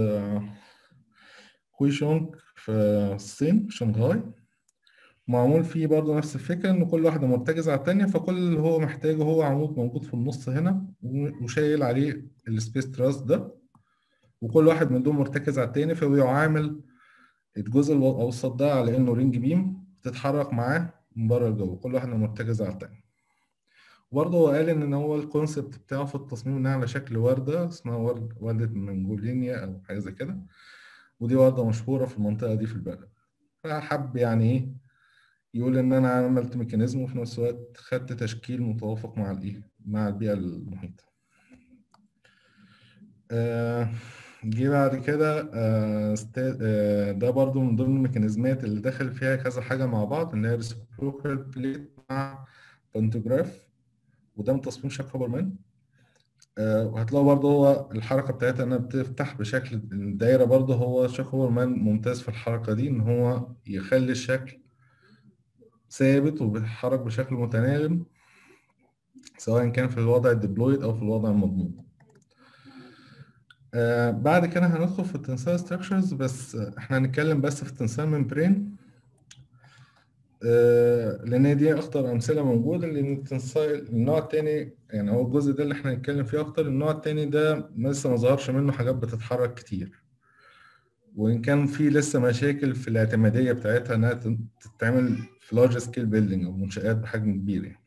كويشونج في الصين في شنغهاي معمول فيه برضه نفس الفكرة إن كل واحدة مرتكزة على التانية فكل اللي هو محتاجه هو عمود موجود في النص هنا وشايل عليه السبيس تراس ده وكل واحد من دول مرتكز على التاني فبيعامل الجزء الأوسط ده على إنه رينج بيم تتحرك معاه من بره لجوه كل واحدة مرتكزة على التانية وبرضه هو قال إن هو الكونسيبت بتاعه في التصميم إنها على شكل وردة اسمها ورد وردة منجولينيا أو حاجة زي كده ودي وردة مشهورة في المنطقة دي في البلد فحب يعني إيه يقول إن أنا عملت ميكانيزم وفي نفس الوقت خدت تشكيل متوافق مع الإيه مع البيئة المحيطة. آه جه بعد كده آه آه ده برضو من ضمن الميكانيزمات اللي داخل فيها كذا حاجة مع بعض إن هي ريسبروكال بليت مع بانتوجراف وده من تصميم شاك هوبرمان آه وهتلاقوا برضه هو الحركة بتاعتها إنها بتفتح بشكل الدايرة برضه هو شاك هوبرمان ممتاز في الحركة دي إن هو يخلي الشكل ثابت وبيتحرك بشكل متناغم سواء كان في الوضع الديبلويد أو في الوضع المضمون. آه بعد كده هندخل في التنسايل ستراكشرز بس احنا هنتكلم بس في التنسايل ممبرين آه لان دي اخطر امثله موجوده لان التنسايل النوع التاني يعني هو الجزء ده اللي احنا هنتكلم فيه اكتر النوع التاني ده لسه ما ظهرش منه حاجات بتتحرك كتير وان كان في لسه مشاكل في الاعتماديه بتاعتها انها تتعمل في لارج سكيل بيلدينج او منشات بحجم كبير يعني.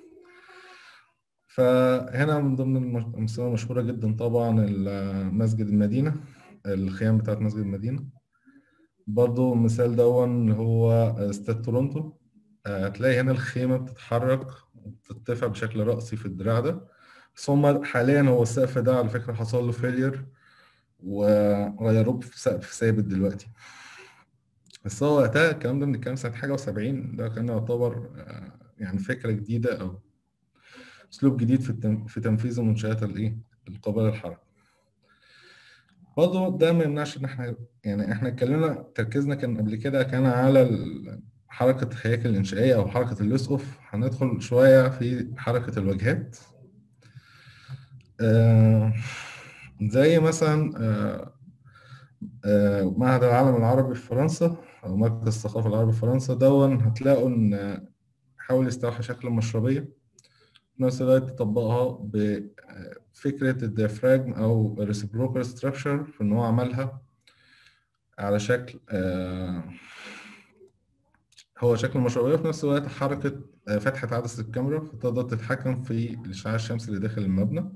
فهنا من ضمن الأمثلة المشهورة جدا طبعا مسجد المدينة الخيام بتاعت مسجد المدينة برضو مثال دون هو استاد تورونتو هتلاقي هنا الخيمة بتتحرك وبترتفع بشكل رأسي في الدراع ده بس هما حاليا هو السقف ده على فكرة حصل له فيلير وغيروه في سقف ثابت دلوقتي بس هو وقتها الكلام ده بنتكلم سنة حاجة وسبعين ده كان يعتبر آه، يعني فكرة جديدة أو أسلوب جديد في التن- في تنفيذ المنشآت الإيه القابلة للحركة برضه ده ما يمنعش إن إحنا يعني إحنا اتكلمنا تركيزنا كان قبل كده كان على ال- حركة الهياكل الإنشائية أو حركة اللوس أوف هندخل شوية في حركة الواجهات آه، زي مثلا آه، آه، معهد العالم العربي في فرنسا أو مركز الثقافة العربي في فرنسا دون هتلاقوا إن حاول يستوحي شكل المشربية في نفس الوقت يطبقها بفكرة الديافراجم أو reciprocal structure في إن هو عملها على شكل آه، هو شكل المشربية وفي نفس الوقت حركة آه، فتحة عدسة الكاميرا فتقدر تتحكم في الإشعاع الشمسي اللي داخل المبنى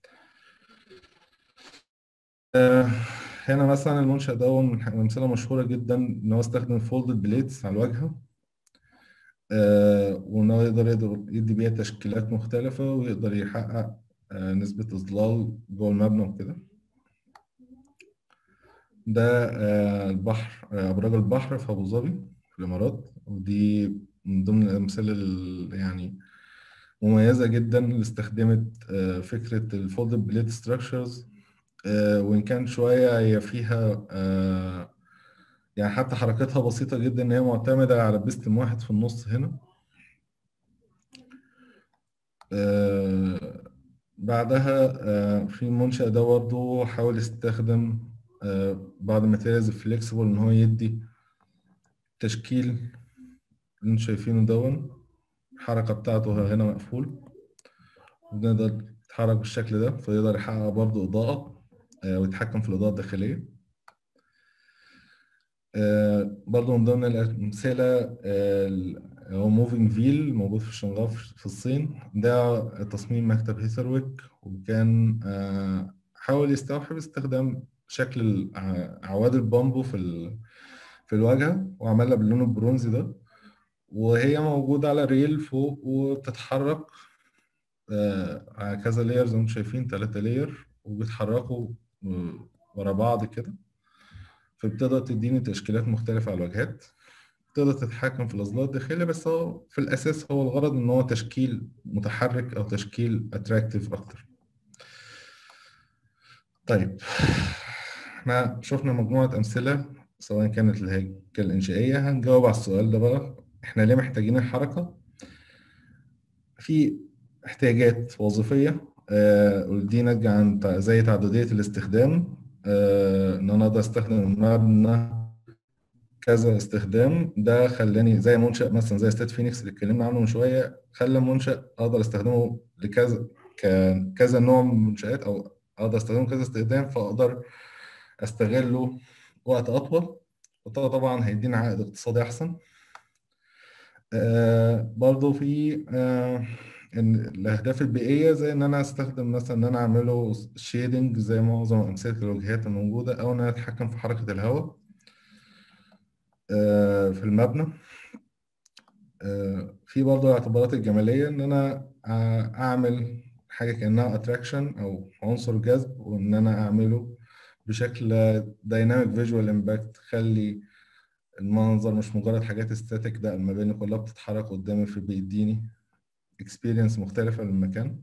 آه، هنا مثلا المنشأ ده من أمثلة مشهورة جدا إن هو استخدم فولدد بليدز على الواجهة آه، وإن هو يقدر يقدر يدي بيها تشكيلات مختلفة ويقدر يحقق آه، نسبة إظلال جوه المبنى وكده ده آه، البحر آه، أبراج البحر في أبو ظبي في الإمارات ودي من ضمن الأمثلة ال- يعني مميزة جدا اللي استخدمت آه، فكرة الفولدد بليد ستراكشرز وإن كان شوية هي فيها آه، يعني حتى حركتها بسيطة جدا إن هي معتمدة على بيستم واحد في النص هنا آه، بعدها آه، في المنشأ ده برضه حاول يستخدم آه، بعض الماتيريالز فليكسيبل إن هو يدي تشكيل اللي انتوا شايفينه دون الحركة بتاعته هنا مقفول وبنقدر يتحرك بالشكل ده فيقدر يحقق برضه إضاءة آه، ويتحكم في الإضاءة الداخلية آه، برضه من ضمن الأمثلة آه، ال- هو موفينج فيل موجود في شنغهاي في الصين ده تصميم مكتب هيثرويك وكان آه، حاول يستوحي باستخدام شكل الع- أعواد البامبو في ال- في الواجهة وعملها باللون البرونزي ده وهي موجودة على ريل فوق وبتتحرك آه، على كذا لاير زي ما انتم شايفين تلاتة لاير وبيتحركوا آه، ورا بعض كده فبتقدر تديني تشكيلات مختلفة على الواجهات تقدر تتحكم في الإظلال الداخلي بس هو في الأساس هو الغرض إن هو تشكيل متحرك أو تشكيل أتراكتيف أكتر طيب احنا شفنا مجموعة أمثلة سواء كانت الهيكل الإنشائية هنجاوب على السؤال ده بقى احنا ليه محتاجين الحركة في احتياجات وظيفية آه، ودي ناتجة عن تع- زي تعددية الاستخدام آه، إن أنا أقدر أستخدم المبنى كذا استخدام ده خلاني زي منشأ مثلا زي ستات فينيكس اللي اتكلمنا عنه من شوية خلى منشأ أقدر أستخدمه لكذا ك- كذا نوع من المنشآت أو أقدر أستخدمه كذا استخدام فأقدر أستغله وقت أطول وده طبعا هيدينا عائد اقتصادي أحسن آه برضو في آه إن الأهداف البيئية زي إن أنا أستخدم مثلا إن أنا أعمله شيدنج زي معظم أمثلة الوجهات الموجودة أو إن أنا أتحكم في حركة الهواء آه في المبنى آه في برضو الاعتبارات الجمالية إن أنا آه أعمل حاجة كأنها أتراكشن أو عنصر جذب وإن أنا أعمله بشكل دايناميك فيجوال امباكت تخلي المنظر مش مجرد حاجات استاتيك ده المباني كلها بتتحرك قدامي في بيديني اكسبيرينس مختلفة للمكان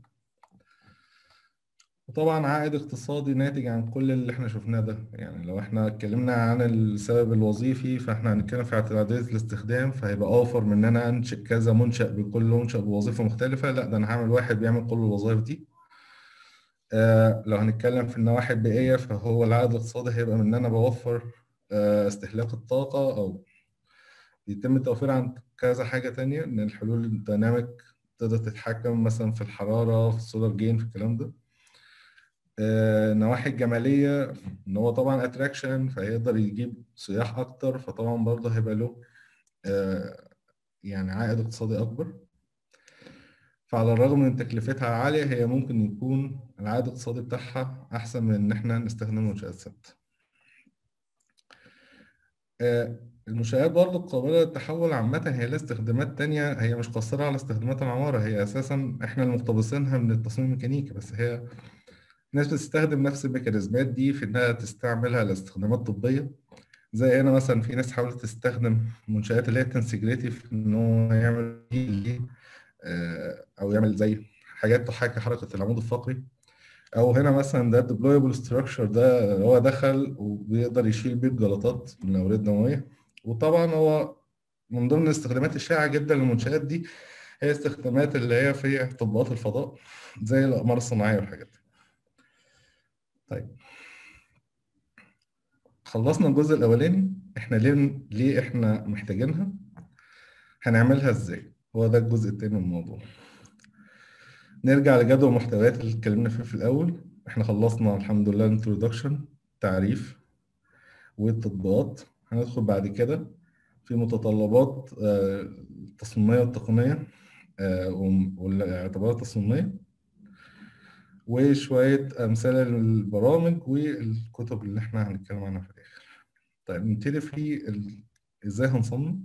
وطبعا عائد اقتصادي ناتج عن كل اللي احنا شفناه ده يعني لو احنا اتكلمنا عن السبب الوظيفي فاحنا هنتكلم في اعتمادية الاستخدام فهيبقى اوفر من ان انا انشئ كذا منشأ بكل منشأ بوظيفة مختلفة لا ده انا هعمل واحد بيعمل كل الوظائف دي آه لو هنتكلم في النواحي البيئية فهو العائد الاقتصادي هيبقى من ان انا بوفر آه استهلاك الطاقة او بيتم التوفير عن كذا حاجة تانية إن الحلول الديناميك تقدر تتحكم مثلا في الحرارة في السولار جين في الكلام ده آه، النواحي الجمالية إن هو طبعا أتراكشن فيقدر يجيب سياح أكتر فطبعا برضه هيبقى له آه، يعني عائد اقتصادي أكبر فعلى الرغم من تكلفتها عالية هي ممكن يكون العائد الاقتصادي بتاعها أحسن من إن إحنا نستخدم منشآت ثابتة. آه، المنشآت برضه القابلة للتحول عامة هي لها استخدامات تانية هي مش قاصرة على استخدامات العمارة هي أساسا إحنا المقتبسينها من التصميم الميكانيكي بس هي الناس بتستخدم نفس الميكانيزمات دي في إنها تستعملها لاستخدامات طبية زي هنا مثلا في ناس حاولت تستخدم منشآت اللي هي تنسجريتيف ان هو يعمل ليه آه، او يعمل زي حاجات تحاكي حركه العمود الفقري او هنا مثلا ده ديبلويبل ستراكشر ده هو دخل وبيقدر يشيل بيه الجلطات من الاورده الدمويه وطبعا هو من ضمن الاستخدامات الشائعه جدا للمنشآت دي هي استخدامات اللي هي في تطبيقات الفضاء زي الاقمار الصناعيه والحاجات دي طيب خلصنا الجزء الاولاني احنا ليه ليه احنا محتاجينها هنعملها ازاي هو ده الجزء التاني من الموضوع نرجع لجدول المحتويات اللي اتكلمنا فيه في الاول احنا خلصنا الحمد لله الانترودكشن تعريف والتطبيقات هندخل بعد كده في متطلبات آه، التصميميه والتقنيه آه، والاعتبارات التصميميه وشويه امثله للبرامج والكتب اللي احنا هنتكلم عنها في الاخر طيب نبتدي في ال... ازاي هنصمم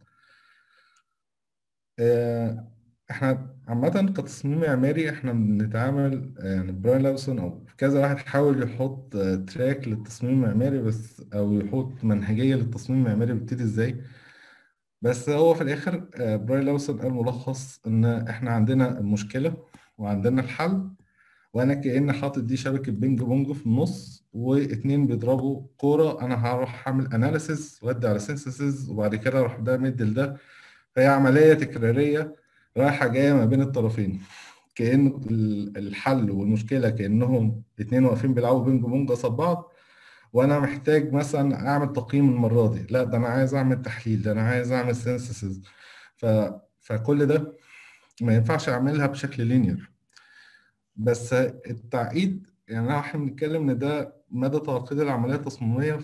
آه، احنا عامة كتصميم معماري احنا بنتعامل يعني براين لابسون او كذا واحد حاول يحط آه، تراك للتصميم المعماري بس او يحط منهجية للتصميم المعماري بيبتدي ازاي بس هو في الاخر آه، براين لابسون قال ملخص ان احنا عندنا المشكلة وعندنا الحل وانا كأني حاطط دي شبكة بينج بونج في النص واتنين بيضربوا كورة انا هروح اعمل اناليسيز وادي على سينثيسيز وبعد كده اروح ده مدي لده فهي عملية تكرارية رايحة جاية ما بين الطرفين كأن ال- الحل والمشكلة كأنهم اتنين واقفين بيلعبوا بينج بونج قصاد بعض وأنا محتاج مثلا أعمل تقييم المرة دي لا ده أنا عايز أعمل تحليل ده أنا عايز أعمل سينثيسيز ف... فكل ده ما ينفعش أعملها بشكل لينير بس التعقيد يعني احنا بنتكلم ان ده مدى تعقيد العمليه التصميميه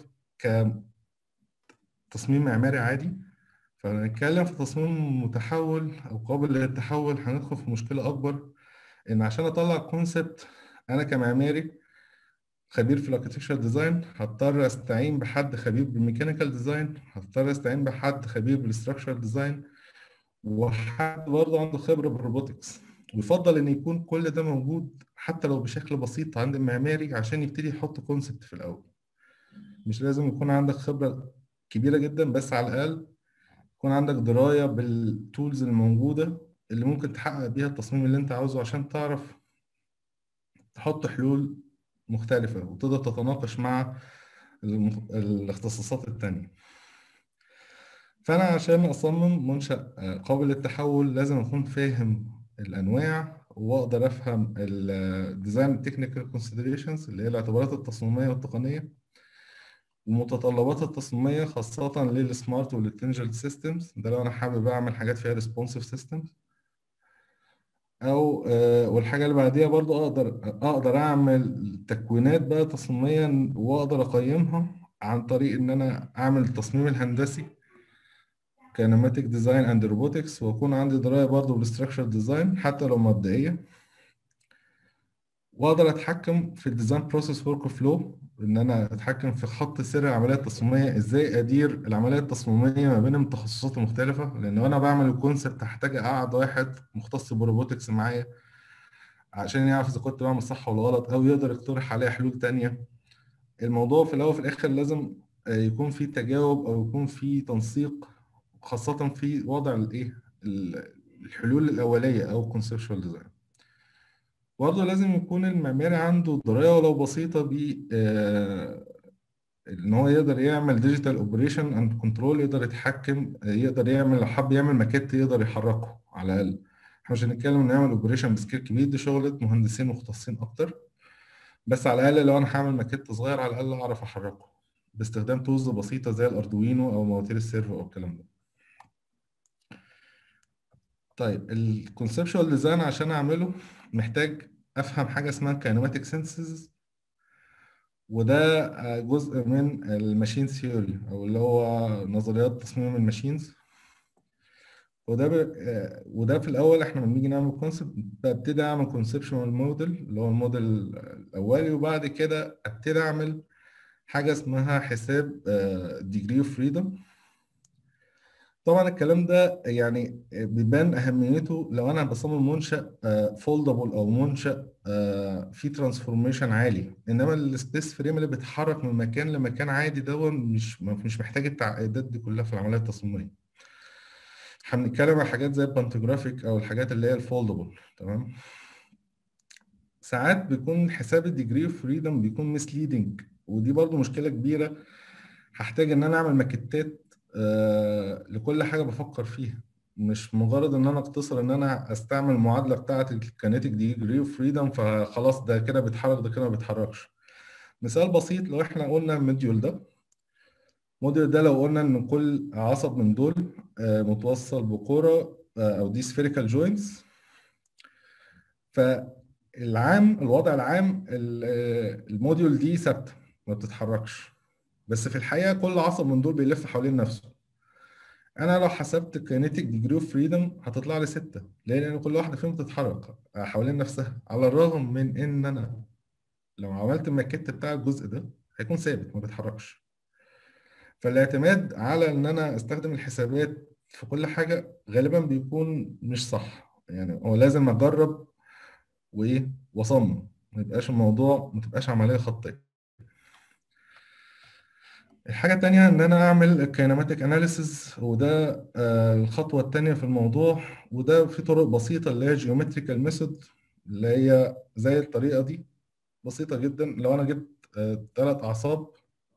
كتصميم معماري عادي فنتكلم في تصميم متحول او قابل للتحول هندخل في مشكله اكبر ان عشان اطلع كونسبت انا كمعماري خبير في الاركتكشر ديزاين هضطر استعين بحد خبير بالميكانيكال ديزاين هضطر استعين بحد خبير بالستراكشر ديزاين وحد برضه عنده خبره بالروبوتكس ويفضل ان يكون كل ده موجود حتى لو بشكل بسيط عند المعماري عشان يبتدي يحط كونسبت في الاول مش لازم يكون عندك خبره كبيره جدا بس على الاقل يكون عندك درايه بالتولز الموجوده اللي ممكن تحقق بيها التصميم اللي انت عاوزه عشان تعرف تحط حلول مختلفه وتقدر تتناقش مع الم- الاختصاصات التانية فأنا عشان أصمم منشأ آه، قابل للتحول لازم أكون فاهم الأنواع وأقدر أفهم الديزاين تكنيكال كونسيدريشنز اللي هي الاعتبارات التصميمية والتقنية ومتطلبات التصميمية خاصة للسمارت والانتليجنت سيستمز ده لو أنا حابب أعمل حاجات فيها ريسبونسيف سيستمز أو آه، والحاجة اللي بعديها برضو أقدر أقدر أعمل تكوينات بقى تصميميا وأقدر أقيمها عن طريق إن أنا أعمل التصميم الهندسي كنماتيك ديزاين اند روبوتكس واكون عندي درايه برضه بالستراكشر ديزاين حتى لو مبدئيه واقدر اتحكم في الديزاين بروسيس ورك فلو ان انا اتحكم في خط سير العمليه التصميميه ازاي ادير العمليه التصميميه ما بين التخصصات المختلفه لان وانا بعمل الكونسبت هحتاج اقعد واحد مختص بالروبوتكس معايا عشان يعرف اذا كنت بعمل صح ولا غلط او يقدر يقترح عليا حلول تانية الموضوع في الاول وفي الاخر لازم آه، يكون في تجاوب او يكون في تنسيق خاصة في وضع الايه ال- الحلول الأولية أو conceptual design برضه لازم يكون المعماري عنده دراية ولو بسيطة ب آه، إن هو يقدر يعمل ديجيتال اوبريشن اند كنترول يقدر يتحكم آه، يقدر يعمل لو حب يعمل ماكيت يقدر يحركه على الأقل احنا مش هنتكلم إنه يعمل اوبريشن بسكيل كبير دي شغلة مهندسين مختصين أكتر بس على الأقل لو أنا هعمل ماكيت صغير على الأقل أعرف أحركه باستخدام تولز بسيطة زي الأردوينو أو مواتير السيرفو أو الكلام ده طيب الكونسبشوال ديزاين عشان اعمله محتاج افهم حاجه اسمها كاينماتيك سينسز وده آه، جزء من الماشين ثيوري او اللي هو نظريات تصميم الماشينز وده ب... آه، وده في الاول احنا لما بنيجي نعمل كونسبت ببتدي اعمل كونسبشوال موديل اللي هو الموديل الاولي وبعد كده ابتدي اعمل حاجه اسمها حساب ديجري اوف فريدم طبعا الكلام ده يعني بيبان اهميته لو انا بصمم منشا فولدبل او منشا آه، فيه ترانسفورميشن عالي انما السبيس فريم اللي بيتحرك من مكان لمكان عادي ده مش مش محتاج التعقيدات دي كلها في العمليه التصميميه احنا بنتكلم عن حاجات زي البانتوجرافيك او الحاجات اللي هي الفولدبل تمام ساعات بيكون حساب الديجري اوف فريدم بيكون مسليدنج ودي برضو مشكله كبيره هحتاج ان انا اعمل ماكيتات آه، لكل حاجه بفكر فيها مش مجرد ان انا اقتصر ان انا استعمل المعادله بتاعه الكينيتيك ديجري اوف فريدم فخلاص ده كده بيتحرك ده كده ما بيتحركش مثال بسيط لو احنا قلنا الموديول ده الموديول ده لو قلنا ان كل عصب من دول آه، متوصل بكوره آه، او دي سفيريكال جوينتس فالعام الوضع العام الموديول دي ثابته ما بتتحركش بس في الحقيقه كل عصب من دول بيلف حوالين نفسه انا لو حسبت الكينيتيك ديجري اوف فريدم هتطلع لي ستة ليه لان كل واحده فيهم بتتحرك حوالين نفسها على الرغم من ان انا لو عملت الماكيت بتاع الجزء ده هيكون ثابت ما بيتحركش فالاعتماد على ان انا استخدم الحسابات في كل حاجه غالبا بيكون مش صح يعني هو لازم اجرب وايه واصمم ما يبقاش الموضوع ما تبقاش عمليه خطيه الحاجة التانية إن أنا أعمل كينماتيك أناليسيز وده آه، الخطوة التانية في الموضوع وده في طرق بسيطة اللي هي جيومتريكال ميثود اللي هي زي الطريقة دي بسيطة جدا لو أنا جبت ثلاث آه، أعصاب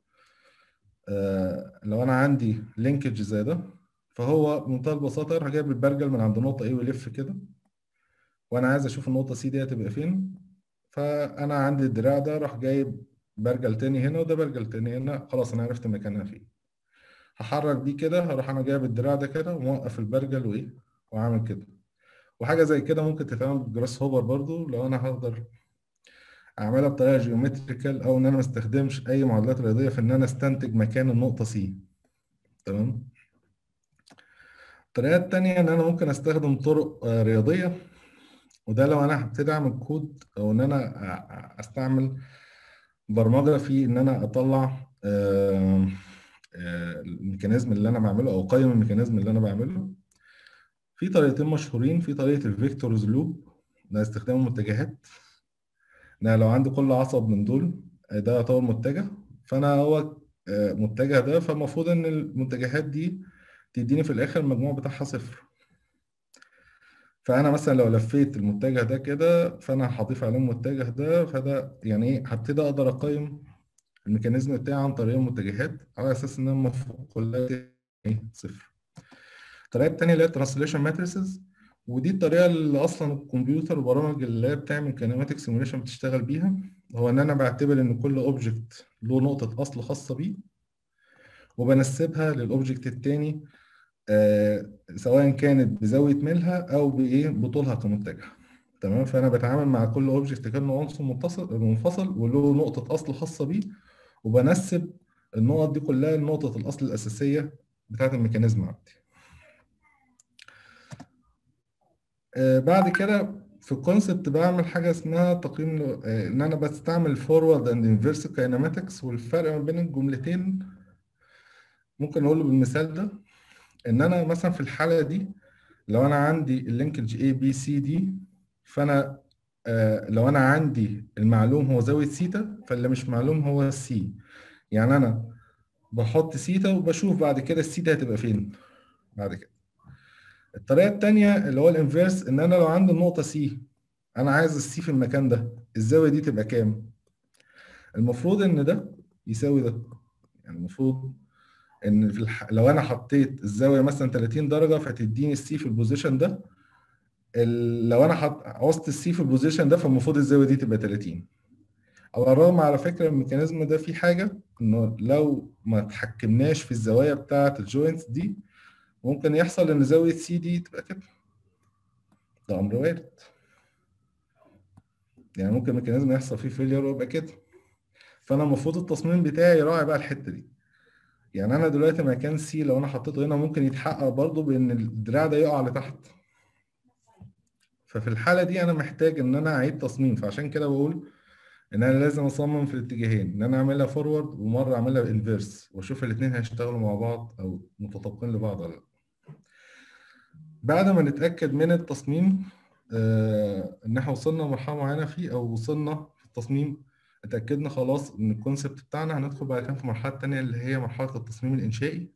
آه، لو أنا عندي لينكج زي ده فهو بمنتهى البساطة أروح جايب البرجل من عند نقطة A ويلف كده وأنا عايز أشوف النقطة C دي هتبقى فين فأنا عندي الدراع ده أروح جايب برجل تاني هنا وده برجل تاني هنا خلاص انا عرفت مكانها فين هحرك دي كده هروح انا جايب الدراع ده كده وموقف البرجل وايه واعمل كده وحاجه زي كده ممكن تتعمل بجراس هوبر برضو لو انا هقدر اعملها بطريقه جيومتريكال او ان انا ما استخدمش اي معادلات رياضيه في ان انا استنتج مكان النقطه سي تمام الطريقه التانية ان انا ممكن استخدم طرق آه، رياضيه وده لو انا هبتدي اعمل كود او ان انا استعمل برمجه في ان انا اطلع الميكانيزم اللي انا بعمله او اقيم الميكانيزم اللي انا بعمله في طريقتين مشهورين في طريقه الفيكتورز لوب ده استخدام المتجهات انا لو عندي كل عصب من دول ده يعتبر متجه فانا هو متجه ده فالمفروض ان المتجهات دي تديني في الاخر المجموع بتاعها صفر فانا مثلا لو لفيت المتجه ده كده فانا هضيف عليه المتجه ده فده يعني ايه هبتدي اقدر اقيم الميكانيزم بتاعي عن طريق المتجهات على اساس ان المفروض كلها ايه صفر الطريقه الثانيه اللي هي ترانسليشن ماتريسز ودي الطريقه اللي اصلا الكمبيوتر والبرامج اللي هي بتعمل كينيماتيك سيموليشن بتشتغل بيها هو ان انا بعتبر ان كل اوبجكت له نقطه اصل خاصه بيه وبنسبها للاوبجكت الثاني آه، سواء كانت بزاويه ميلها او بايه بطولها كمتجه تمام فانا بتعامل مع كل اوبجكت كانه عنصر متصل منفصل وله نقطه اصل خاصه بيه وبنسب النقط دي كلها لنقطه الاصل الاساسيه بتاعه الميكانيزم عندي آه، بعد كده في الكونسبت بعمل حاجه اسمها تقييم آه، ان انا بستعمل فورورد اند انفيرس كايناماتكس والفرق ما بين الجملتين ممكن اقوله بالمثال ده ان انا مثلا في الحاله دي لو انا عندي اللينكج A B C D فانا آه لو انا عندي المعلوم هو زاويه سيتا فاللي مش معلوم هو سي يعني انا بحط سيتا وبشوف بعد كده السيتا هتبقى فين بعد كده الطريقه الثانيه اللي هو الانفيرس ان انا لو عندي النقطه سي انا عايز السي في المكان ده الزاويه دي تبقى كام المفروض ان ده يساوي ده يعني المفروض ان في الح... لو انا حطيت الزاويه مثلا 30 درجه فتديني السي في البوزيشن ده ال... لو انا حط عوزت السي في البوزيشن ده فالمفروض الزاويه دي تبقى 30 على الرغم على فكره الميكانيزم ده فيه حاجه انه لو ما تحكمناش في الزوايا بتاعه الجوينتس دي ممكن يحصل ان زاويه سي دي تبقى كده ده امر وارد يعني ممكن الميكانيزم يحصل فيه فيلير ويبقى كده فانا المفروض التصميم بتاعي يراعي بقى الحته دي يعني انا دلوقتي مكان سي لو انا حطيته هنا ممكن يتحقق برضه بان الدراع ده يقع لتحت ففي الحاله دي انا محتاج ان انا اعيد تصميم فعشان كده بقول ان انا لازم اصمم في الاتجاهين ان انا اعملها فورورد ومره اعملها انفيرس واشوف الاثنين هيشتغلوا مع بعض او متطابقين لبعض ولا لا بعد ما نتاكد من التصميم آه، ان احنا وصلنا لمرحله معينه فيه او وصلنا في التصميم اتاكدنا خلاص ان الكونسبت بتاعنا هندخل بعد كده في المرحله الثانيه اللي هي مرحله التصميم الانشائي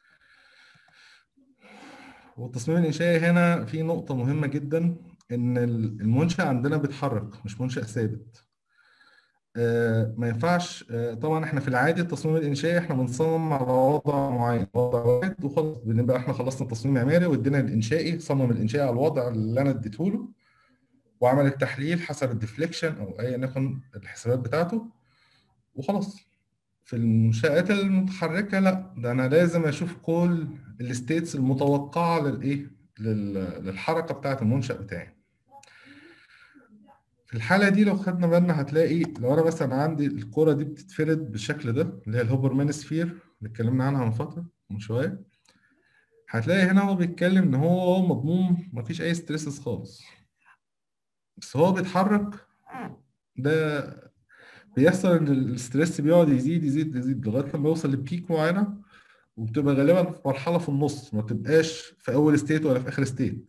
والتصميم الانشائي هنا في نقطه مهمه جدا ان المنشا عندنا بيتحرك مش منشا ثابت آه، ما ينفعش آه، طبعا احنا في العادي التصميم الانشائي احنا بنصمم على وضع معين وضع واحد وخلاص بنبقى احنا خلصنا التصميم المعماري وادينا الانشائي صمم الانشائي على الوضع اللي انا اديته له وعمل التحليل حسب الديفليكشن او ايا يكن الحسابات بتاعته وخلاص في المنشآت المتحركة لا ده أنا لازم أشوف كل الستيتس المتوقعة للإيه؟ لل- للحركة بتاعة المنشأ بتاعي. في الحالة دي لو خدنا بالنا هتلاقي لو أنا مثلا عندي الكرة دي بتتفرد بالشكل ده اللي هي الهوبرمان سفير اللي اتكلمنا عنها من فترة من شوية هتلاقي هنا هو بيتكلم إن هو مضمون مفيش أي ستريسز خالص. بس هو بيتحرك ده بيحصل ان الستريس بيقعد يزيد يزيد يزيد لغايه لما يوصل لبيك معينه وبتبقى غالبا في مرحله في النص ما بتبقاش في اول ستيت ولا في اخر ستيت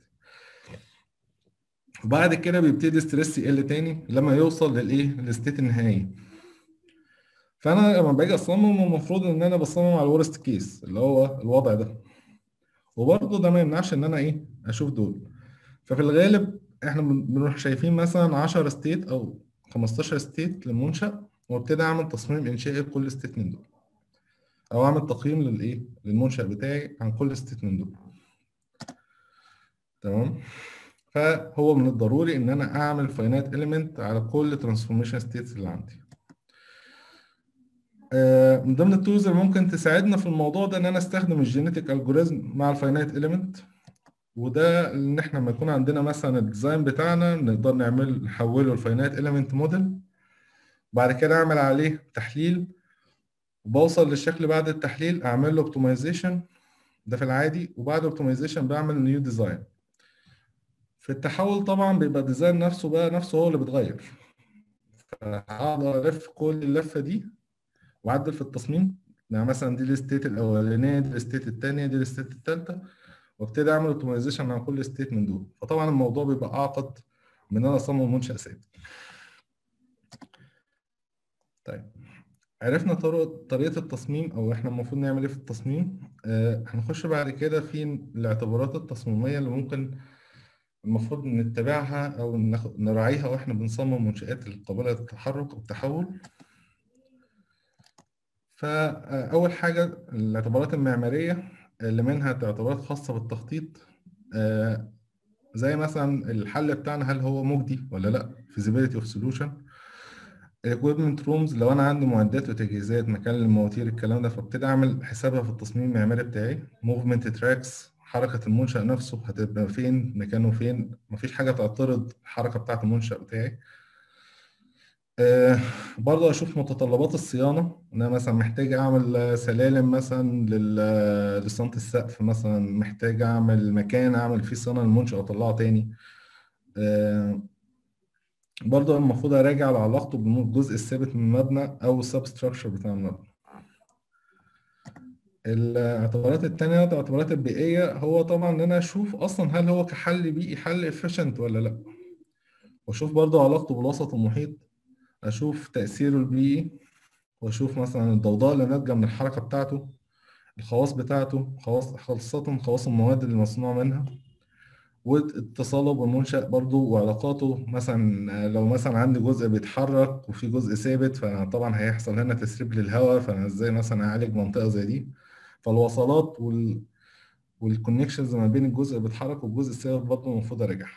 وبعد كده بيبتدي الستريس يقل تاني لما يوصل للايه للستيت النهائي فانا لما باجي اصمم المفروض ان انا بصمم على الورست كيس اللي هو الوضع ده وبرضه ده ما يمنعش ان انا ايه اشوف دول ففي الغالب احنا بن- بنروح شايفين مثلا 10 ستيت او 15 ستيت للمنشأ وابتدي اعمل تصميم انشائي لكل ستيت من دول او اعمل تقييم للايه للمنشأ بتاعي عن كل ستيت من دول تمام فهو من الضروري ان انا اعمل فاينات اليمنت على كل ترانسفورميشن ستيتس اللي عندي آه، من ضمن التولز اللي ممكن تساعدنا في الموضوع ده ان انا استخدم الجينيتك الجوريزم مع الفاينات اليمنت وده ان احنا لما يكون عندنا مثلا الديزاين بتاعنا نقدر نعمل نحوله لفاينات اليمنت موديل بعد كده اعمل عليه تحليل وبوصل للشكل بعد التحليل اعمل له اوبتمايزيشن ده في العادي وبعد اوبتمايزيشن بعمل نيو ديزاين في التحول طبعا بيبقى الديزاين نفسه بقى نفسه هو اللي بيتغير فهقدر الف كل اللفه دي واعدل في التصميم يعني مثلا دي الستيت الاولانيه دي الستيت الثانيه دي الستيت الثالثه وابتدي اعمل اوبتمايزيشن على كل ستيت من دول فطبعا الموضوع بيبقى اعقد من ان انا اصمم منشأ ثابت طيب عرفنا طرق طريقة التصميم أو إحنا المفروض نعمل إيه في التصميم آه هنخش بعد كده في الاعتبارات التصميمية اللي ممكن المفروض نتبعها أو ناخد نراعيها وإحنا بنصمم منشآت القابلة للتحرك والتحول فأول حاجة الاعتبارات المعمارية اللي منها اعتبارات خاصة بالتخطيط آه زي مثلا الحل بتاعنا هل هو مجدي ولا لا feasibility of solution equipment rooms لو انا عندي معدات وتجهيزات مكان للمواتير الكلام ده فابتدي اعمل حسابها في التصميم المعماري بتاعي movement tracks حركة المنشأ نفسه هتبقى فين مكانه فين مفيش حاجة تعترض الحركة بتاعة المنشأ بتاعي آه برضه اشوف متطلبات الصيانة انا مثلا محتاج اعمل سلالم مثلا لل- لصيانة السقف مثلا محتاج اعمل مكان اعمل فيه صيانة للمنشأ واطلعه تاني آه برضه المفروض اراجع على علاقته بالجزء الثابت من المبنى او السبستراكشر بتاع المبنى الاعتبارات التانية الاعتبارات البيئية هو طبعا ان انا اشوف اصلا هل هو كحل بيئي حل efficient ولا لا واشوف برضه علاقته بالوسط المحيط اشوف تأثيره البيئي واشوف مثلا الضوضاء اللي ناتجة من الحركة بتاعته الخواص بتاعته خواص خاصة خواص المواد اللي مصنوع منها واتصاله بالمنشأ برضو وعلاقاته مثلا لو مثلا عندي جزء بيتحرك وفي جزء ثابت فأنا طبعا هيحصل هنا تسريب للهواء فأنا ازاي مثلا أعالج منطقة زي دي فالوصلات وال والكونكشنز ما بين الجزء اللي بيتحرك والجزء الثابت برضه المفروض أراجعها.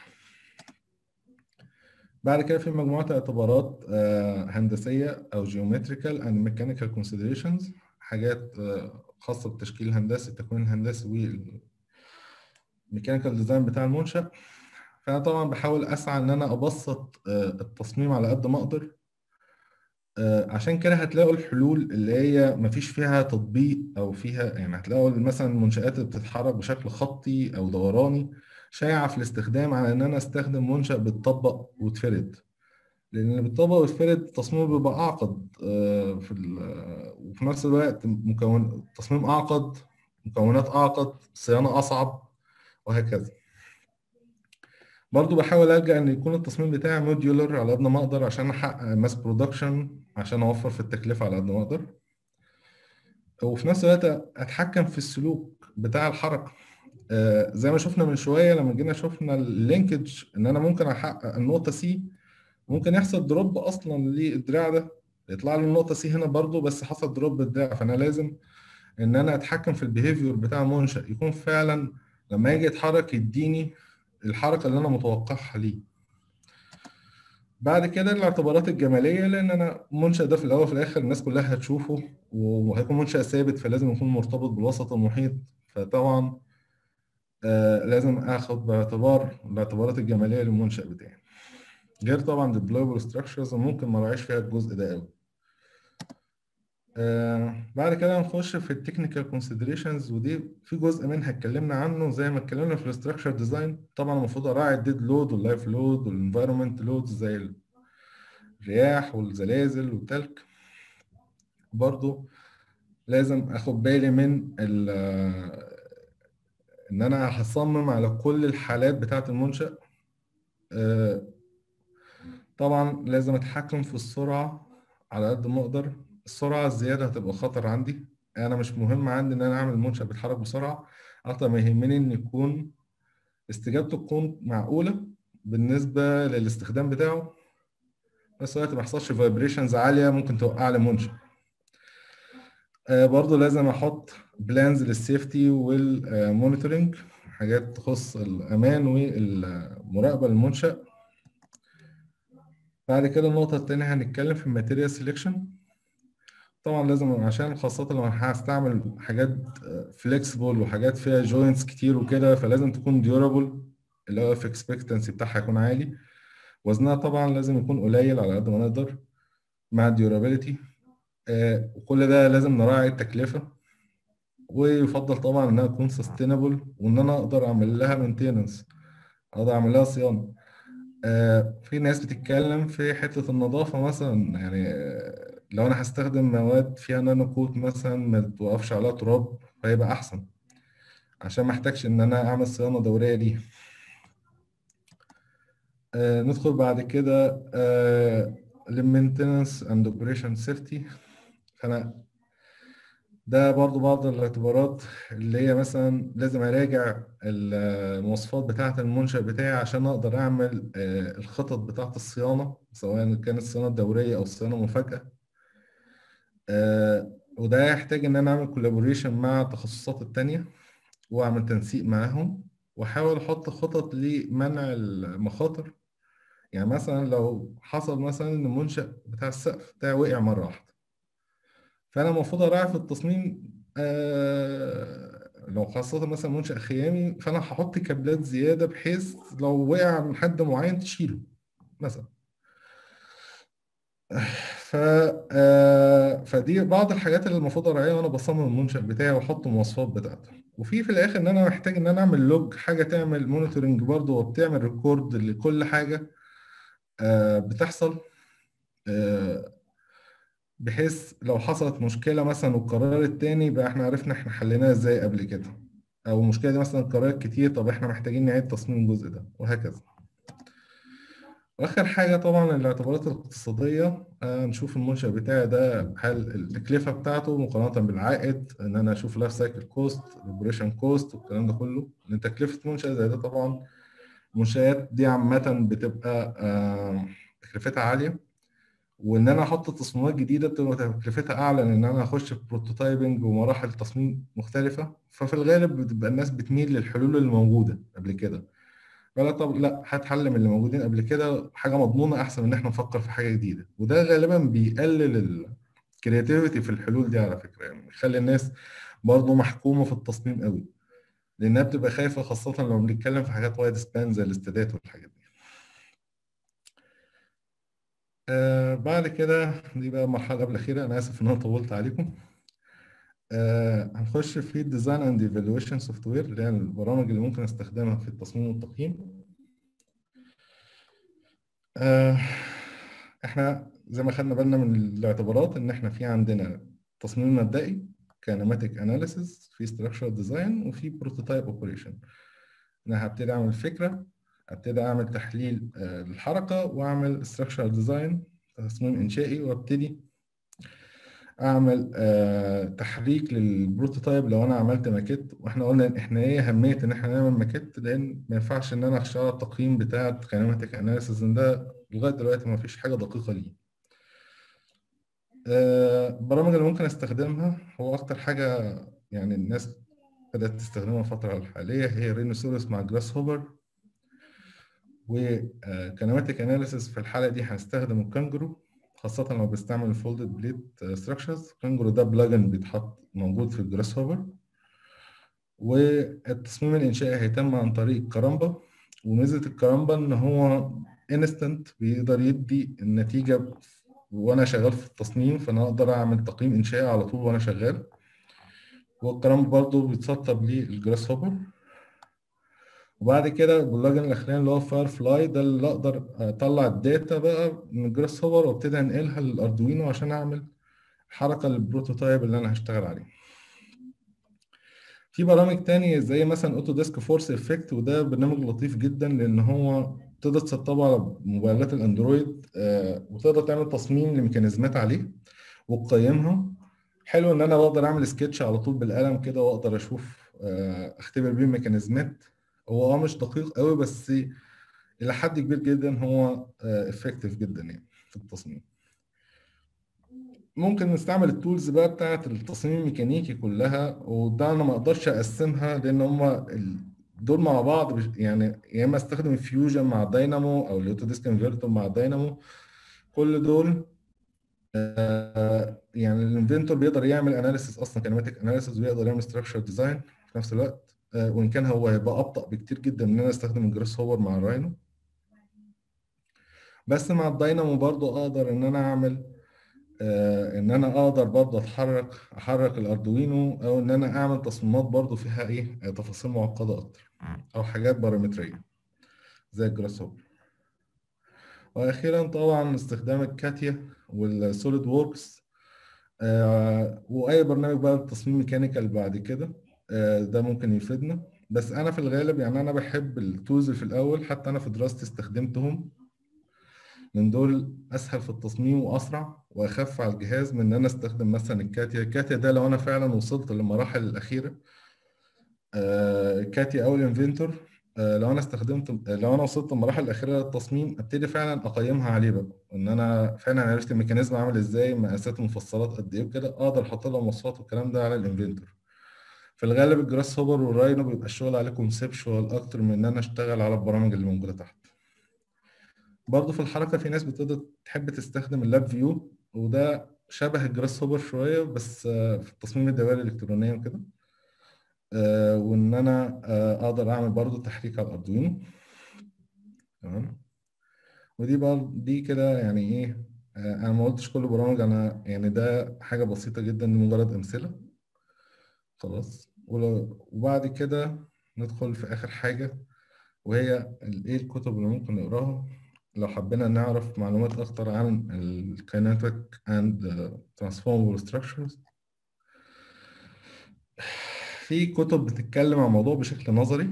بعد كده في مجموعة اعتبارات آه، هندسية أو geometrical and mechanical considerations حاجات آه، خاصة بالتشكيل الهندسي التكوين الهندسي والميكانيكال ديزاين بتاع المنشأ فأنا طبعا بحاول أسعى إن أنا أبسط آه، التصميم على قد ما أقدر آه، عشان كده هتلاقوا الحلول اللي هي مفيش فيها تطبيق أو فيها يعني هتلاقوا مثلا المنشآت اللي بتتحرك بشكل خطي أو دوراني شائعة في الاستخدام على إن أنا أستخدم منشأ بيتطبق ويتفرد لأن اللي بيتطبق ويتفرد تصميمه بيبقى أعقد آه، في ال- آه، وفي نفس الوقت مكون تصميم أعقد مكونات أعقد صيانة أصعب وهكذا برضو بحاول ألجأ إن يكون التصميم بتاعي موديولر على قد ما أقدر عشان أحقق ماس برودكشن عشان أوفر في التكلفة على قد ما أقدر وفي نفس الوقت أتحكم في السلوك بتاع الحركة آه، زي ما شفنا من شوية لما جينا شفنا اللينكج إن أنا ممكن أحقق النقطة سي ممكن يحصل دروب أصلا للدراع ده يطلع لي النقطة سي هنا برضو بس حصل دروب الدراع فأنا لازم إن أنا أتحكم في البيهيفير بتاع المنشأ يكون فعلا لما يجي يتحرك يديني الحركة اللي أنا متوقعها ليه بعد كده الاعتبارات الجمالية لأن أنا المنشأ ده في الأول وفي الآخر الناس كلها هتشوفه وهيكون منشأ ثابت فلازم يكون مرتبط بالوسط المحيط فطبعا آه لازم آخد باعتبار الاعتبارات الجمالية للمنشأ بتاعي غير طبعا deployable structures وممكن ما راعيش فيها الجزء ده قوي آه بعد كده هنخش في التكنيكال كونسيدريشنز ودي في جزء منها اتكلمنا عنه زي ما اتكلمنا في الاستراكشر ديزاين طبعا المفروض اراعي الديد لود واللايف لود والانفايرمنت لود زي الرياح والزلازل والتلج برضو لازم اخد بالي من ال ان انا هصمم على كل الحالات بتاعه المنشأ آه طبعا لازم اتحكم في السرعة على قد ما اقدر السرعة الزيادة هتبقى خطر عندي أنا مش مهم عندي إن أنا أعمل منشأ بيتحرك بسرعة أكتر ما يهمني إن يكون استجابته تكون معقولة بالنسبة للاستخدام بتاعه بس الوقت ما يحصلش فايبريشنز عالية ممكن توقع لي منشأ آه برضه لازم أحط بلانز للسيفتي والمونيتورنج حاجات تخص الأمان والمراقبة للمنشأ بعد كده النقطة التانية هنتكلم في الماتيريال سيلكشن طبعا لازم عشان خاصة لو هستعمل حاجات فليكسبل وحاجات فيها جوينتس كتير وكده فلازم تكون ديورابل اللي هو في اكسبكتنسي بتاعها يكون عالي وزنها طبعا لازم يكون قليل على قد ما نقدر مع الديورابيلتي آه وكل ده لازم نراعي التكلفة ويفضل طبعا انها تكون سستينبل وان انا اقدر اعمل لها مينتيننس اقدر اعمل لها صيانة آه في ناس بتتكلم في حتة النظافة مثلا يعني آه لو انا هستخدم مواد فيها نانو كوت مثلا ما توقفش عليها تراب فيبقى احسن عشان ما احتاجش ان انا اعمل صيانه دوريه ليه آه ندخل بعد كده آه للمينتنس اند اوبريشن سيفتي فانا ده برضو بعض الاعتبارات اللي هي مثلا لازم اراجع المواصفات بتاعه المنشأ بتاعي عشان اقدر اعمل آه الخطط بتاعه الصيانه سواء كانت الصيانه الدوريه او الصيانه مفاجاه آه وده يحتاج ان انا اعمل كولابوريشن مع التخصصات التانية واعمل تنسيق معاهم واحاول احط خطط لمنع المخاطر يعني مثلا لو حصل مثلا ان المنشأ بتاع السقف بتاعي وقع مرة واحدة فانا المفروض اراعي في التصميم آه لو خاصة مثلا منشأ خيامي فانا هحط كابلات زيادة بحيث لو وقع من حد معين تشيله مثلا ف آه فدي بعض الحاجات اللي المفروض اراعيها وانا بصمم المنشأ بتاعي واحط المواصفات بتاعته وفي في الاخر ان انا محتاج ان انا اعمل لوج حاجه تعمل مونيتورنج برضه وبتعمل ريكورد لكل حاجه آه بتحصل آه بحيث لو حصلت مشكله مثلا والقرار التاني يبقى احنا عرفنا احنا حليناها ازاي قبل كده او المشكله دي مثلا قرارات كتير طب احنا محتاجين نعيد تصميم الجزء ده وهكذا واخر حاجه طبعا الاعتبارات الاقتصاديه آه نشوف المنشأ بتاعي ده هل التكلفه بتاعته مقارنه بالعائد ان انا اشوف لايف سايكل كوست الاوبريشن كوست والكلام ده كله لان تكلفه منشأ زي ده طبعا المنشآت دي عامه بتبقى آه تكلفتها عاليه وان انا احط تصميمات جديده بتبقى تكلفتها اعلى لان انا اخش في بروتوتايبنج ومراحل تصميم مختلفه ففي الغالب بتبقى الناس بتميل للحلول اللي موجوده قبل كده فلا طب لا هات حل من اللي موجودين قبل كده حاجه مضمونه احسن من ان احنا نفكر في حاجه جديده وده غالبا بيقلل الكرياتيفيتي في الحلول دي على فكره يعني بيخلي الناس برضه محكومه في التصميم قوي لانها بتبقى خايفه خاصه لو بنتكلم في حاجات وايد سبان زي الاستادات والحاجات دي آه بعد كده دي بقى المرحله قبل الاخيره انا اسف ان انا طولت عليكم آه هنخش في الديزاين اند ايفالويشن سوفت وير اللي هي البرامج اللي ممكن استخدمها في التصميم والتقييم آه احنا زي ما خدنا بالنا من الاعتبارات ان احنا في عندنا تصميم مبدئي كانيماتيك اناليسيس في ستراكشر ديزاين وفي بروتوتايب اوبريشن انا هبتدي اعمل فكره ابتدي اعمل تحليل آه، للحركه واعمل structural design تصميم انشائي وابتدي اعمل آه، تحريك للبروتوتايب لو انا عملت ماكيت واحنا قلنا إن احنا ايه اهميه ان احنا نعمل ماكيت لان ما ينفعش ان انا اشتغل التقييم بتاع كينيماتيك اناليسيس ان ده لغايه دلوقتي ما فيش حاجه دقيقه ليه آه، البرامج اللي ممكن استخدمها هو اكتر حاجه يعني الناس بدات تستخدمها الفتره الحاليه هي رينوسيروس مع جراس هوبر وكينيماتيك اناليسيس في الحاله دي هنستخدم الكانجرو خاصة لو بستعمل الفولدد بليت ستراكشرز كانجرو ده بلجن بيتحط موجود في الجراس هوبر والتصميم الإنشائي هيتم عن طريق كرامبا وميزة الكرامبا إن هو انستنت بيقدر يدي النتيجة وأنا شغال في التصميم فأنا أقدر أعمل تقييم إنشائي على طول وأنا شغال والكرامبا برضه بيتسطب للجراس هوبر وبعد كده البلجن الاخراني اللي هو فاير فلاي ده اللي اقدر اطلع الداتا بقى من الجراس هوبر وابتدي انقلها للاردوينو عشان اعمل حركه للبروتوتايب اللي انا هشتغل عليه في برامج تانية زي مثلا اوتو ديسك فورس افكت وده برنامج لطيف جدا لان هو تقدر تسطبه على موبايلات الاندرويد آه، وتقدر تعمل تصميم لميكانيزمات عليه وتقيمها حلو ان انا بقدر اعمل سكتش على طول بالقلم كده واقدر اشوف آه، اختبر بيه الميكانيزمات هو اه مش دقيق قوي بس الى حد كبير جدا هو افكتيف جدا يعني في التصميم ممكن نستعمل التولز بقى بتاعت التصميم الميكانيكي كلها وده انا ما اقدرش اقسمها لان هما دول مع بعض بش- يعني يا اما استخدم فيوجن مع داينامو او الاوتو ديسك انفرتر مع داينامو كل دول آه، يعني الانفنتور بيقدر يعمل اناليسيس اصلا كينيماتيك اناليسيس ويقدر يعمل ستراكشر ديزاين في نفس الوقت آه، وان كان هو هيبقى ابطا بكتير جدا من ان انا استخدم الجراس هوبر مع الراينو بس مع الداينامو برضو اقدر ان انا اعمل آه، ان انا اقدر برضو اتحرك احرك الاردوينو او ان انا اعمل تصميمات برضو فيها ايه آه، تفاصيل معقده اكتر او حاجات بارامتريه زي الجراس هوبر واخيرا طبعا استخدام الكاتيا والسوليد ووركس آه، واي برنامج بقى تصميم ميكانيكال بعد كده آه، ده ممكن يفيدنا بس انا في الغالب يعني انا بحب التولز في الاول حتى انا في دراستي استخدمتهم من دول اسهل في التصميم واسرع واخف على الجهاز من ان انا استخدم مثلا الكاتيا الكاتيا ده لو انا فعلا وصلت للمراحل الاخيره آه، كاتيا او الانفنتور آه، لو انا استخدمت لو انا وصلت للمراحل الاخيره للتصميم ابتدي فعلا اقيمها عليه بقى ان انا فعلا عرفت الميكانيزم عامل ازاي مقاسات المفصلات قد ايه وكده اقدر احط لها مواصفات والكلام ده على الانفنتور في الغالب الجراس هوبر والراينو بيبقى الشغل عليه كونسبشوال اكتر من ان انا اشتغل على البرامج اللي موجوده تحت برضه في الحركه في ناس بتقدر تحب تستخدم اللاب فيو وده شبه الجراس هوبر شويه بس آه، في التصميم الدوائر الالكترونيه وكده آه، وان انا آه، اقدر اعمل برضه تحريك على الاردوينو تمام ودي برضه دي كده يعني ايه آه، انا ما قلتش كل برامج انا يعني ده حاجه بسيطه جدا دي مجرد امثله خلاص ولو- وبعد كده ندخل في اخر حاجه وهي ال- ايه الكتب اللي ممكن نقراها لو حبينا نعرف معلومات اكتر عن ال kinetic and uh, transformable structures في كتب بتتكلم عن الموضوع بشكل نظري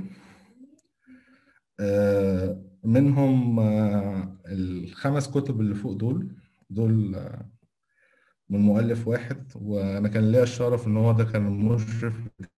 آه، منهم آه، الخمس كتب اللي فوق دول دول آه، من مؤلف واحد وانا كان ليا الشرف ان هو ده كان المشرف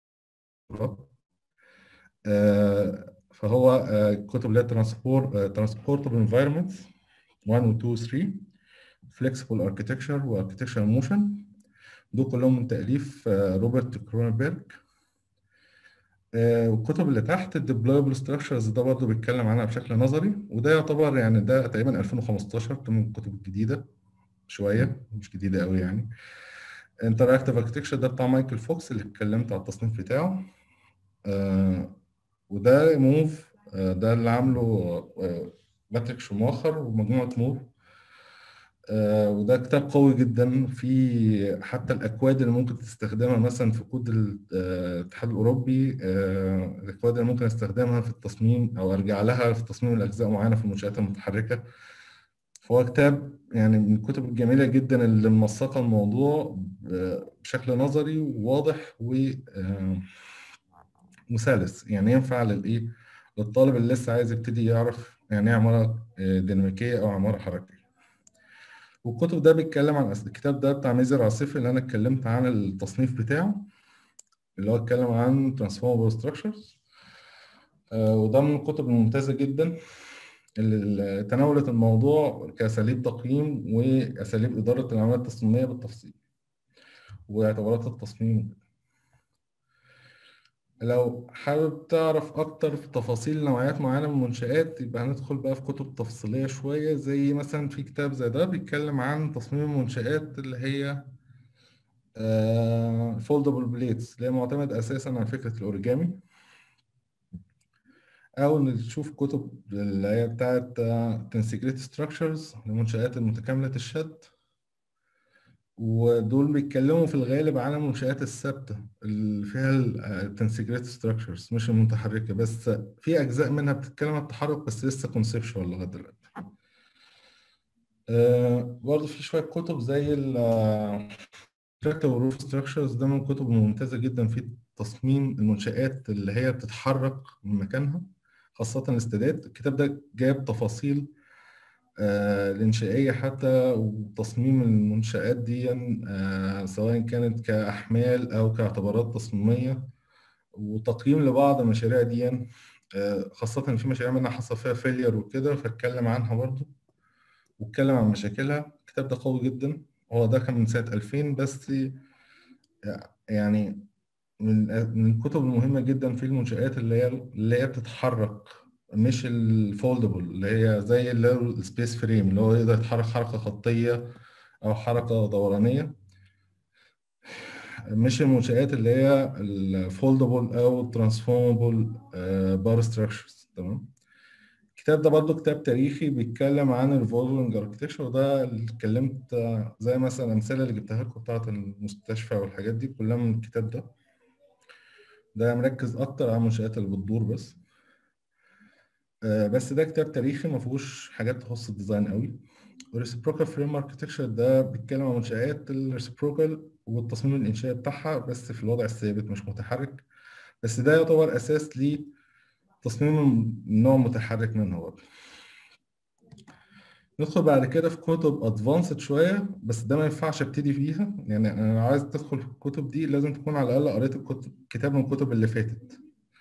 آه، فهو آه، كتب اللي هي ترانسبورت ترانسبورتبل انفايرمنتس 1 و 2 و 3 فليكسبل اركتكتشر واركتكتشر موشن دول كلهم من تأليف آه، روبرت كرونبرج آه، والكتب اللي تحت الديبلويبل ستراكشرز ده برضه بيتكلم عنها بشكل نظري وده يعتبر يعني ده تقريبا 2015 ده من الكتب الجديدة شوية مش جديدة قوي يعني انتراكتيف اركتكتشر ده بتاع مايكل فوكس اللي اتكلمت على التصنيف بتاعه آه، وده موف آه، ده اللي عامله آه، باتريك شوماخر ومجموعة موف آه، وده كتاب قوي جدا في حتى الأكواد اللي ممكن تستخدمها مثلا في كود ال- آه، الاتحاد الأوروبي آه، الأكواد اللي ممكن أستخدمها في التصميم أو أرجع لها في تصميم الأجزاء معينة في المنشآت المتحركة فهو كتاب يعني من الكتب الجميلة جدا اللي منسقة الموضوع ب- بشكل نظري وواضح و آه، وسلس يعني ينفع للايه للطالب اللي لسه عايز يبتدي يعرف يعني ايه عمارة ديناميكية أو عمارة حركية والكتب ده بيتكلم عن الكتاب ده بتاع ميزر عاصفي اللي أنا اتكلمت عن التصنيف بتاعه اللي هو اتكلم عن transformable structures وده من الكتب الممتازة جدا اللي تناولت الموضوع كأساليب تقييم وأساليب إدارة العمليات التصميمية بالتفصيل واعتبارات التصميم لو حابب تعرف أكتر في تفاصيل نوعيات معينة من المنشآت يبقى هندخل بقى في كتب تفصيلية شوية زي مثلا في كتاب زي ده بيتكلم عن تصميم المنشآت اللي هي فولدبل بليتس اللي هي معتمد أساسا على فكرة الأوريجامي أو نشوف كتب اللي هي بتاعت تنسيجريت ستراكشرز للمنشآت المتكاملة الشد ودول بيتكلموا في الغالب عن المنشآت الثابتة اللي فيها التنسيجريت ستراكشرز مش المتحركة بس في أجزاء منها بتتكلم عن التحرك بس لسه كونسبشوال لغاية دلوقتي. أه برضه في شوية كتب زي ال روف ستراكشرز ده من الكتب الممتازة جدا في تصميم المنشآت اللي هي بتتحرك من مكانها خاصة الاستادات الكتاب ده جاب تفاصيل آه الإنشائية حتى وتصميم المنشآت دي آه سواء كانت كأحمال أو كاعتبارات تصميمية وتقييم لبعض المشاريع دي آه خاصة في مشاريع منها حصل فيها فيلير وكده فاتكلم عنها برضو واتكلم عن مشاكلها الكتاب ده قوي جدا هو ده كان من سنة 2000 بس يعني من من الكتب المهمة جدا في المنشآت اللي هي اللي هي بتتحرك مش الفولدبل اللي هي زي اللي هو السبيس فريم اللي هو يقدر يتحرك حركة خطية أو حركة دورانية مش المنشآت اللي هي الفولدبل أو الترانسفورمبل بار ستراكشرز تمام الكتاب ده برضه كتاب تاريخي بيتكلم عن الريفولفنج اركتكشر وده اللي اتكلمت زي مثلا الأمثلة اللي جبتها لكم بتاعة المستشفى والحاجات دي كلها من الكتاب ده ده مركز أكتر على المنشآت اللي بتدور بس بس ده كتاب تاريخي ما فيهوش حاجات تخص الديزاين قوي والريسبروكال فريم اركتكشر ده بيتكلم عن منشآت الريسبروكال والتصميم الإنشائي بتاعها بس في الوضع الثابت مش متحرك بس ده يعتبر أساس لتصميم نوع متحرك منها برضه ندخل بعد كده في كتب ادفانسد شويه بس ده ما ينفعش ابتدي فيها يعني انا لو عايز تدخل في الكتب دي لازم تكون على الاقل قريت الكتب كتاب من الكتب اللي فاتت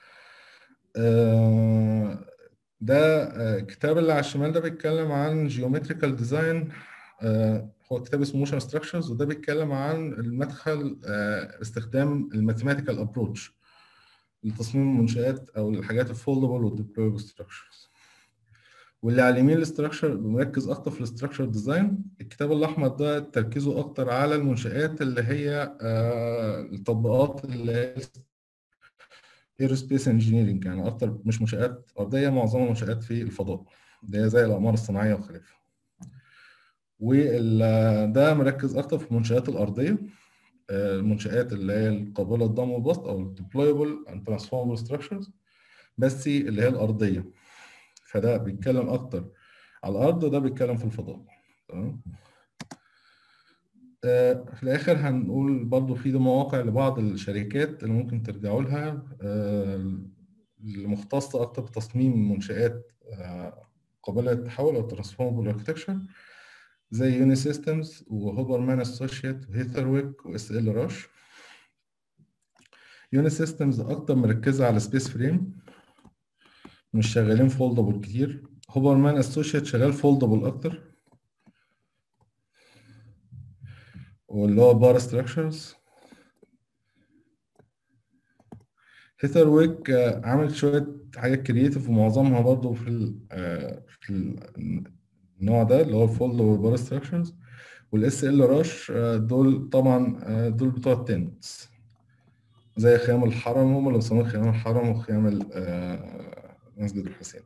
ده الكتاب اللي على الشمال ده بيتكلم عن جيومتريكال ديزاين هو كتاب اسمه موشن ستراكشرز وده بيتكلم عن المدخل استخدام الماثيماتيكال ابروتش لتصميم المنشآت او الحاجات الفولدبل والديبلويبل ستراكشرز واللي على اليمين الاستراكشر مركز اكتر في الاستراكشر ديزاين الكتاب الاحمر ده تركيزه اكتر على المنشآت اللي هي التطبيقات اللي هي ايروسبيس انجينيرنج يعني اكتر مش منشآت ارضيه معظمها منشآت في الفضاء اللي هي زي الاقمار الصناعيه وخلافه وده مركز اكتر في المنشآت الارضيه المنشآت اللي هي القابله للضم والبسط او الديبلويبل اند ترانسفورمبل ستراكشرز بس اللي هي الارضيه فده بيتكلم اكتر على الارض وده بيتكلم في الفضاء تمام في الاخر هنقول برضو في مواقع لبعض الشركات اللي ممكن ترجعوا لها المختصة أكتر بتصميم منشآت قابلة للتحول أو ترانسفورمبل اركتكشر زي يوني سيستمز وهوبرمان اسوشيت وهيثرويك واس ال راش يوني سيستمز أكتر مركزة على سبيس فريم مش شغالين فولدبل كتير هوبرمان اسوشيت شغال فولدبل أكتر واللي هو بار ستراكشرز هيثر ويك عمل شوية حاجات كرييتيف ومعظمها برضه في ال في النوع ده اللي هو الفولد والبار ستراكشرز والاس ال راش دول طبعا دول بتوع التنس زي خيام الحرم هم اللي بيسموه خيام الحرم وخيام مسجد الحسين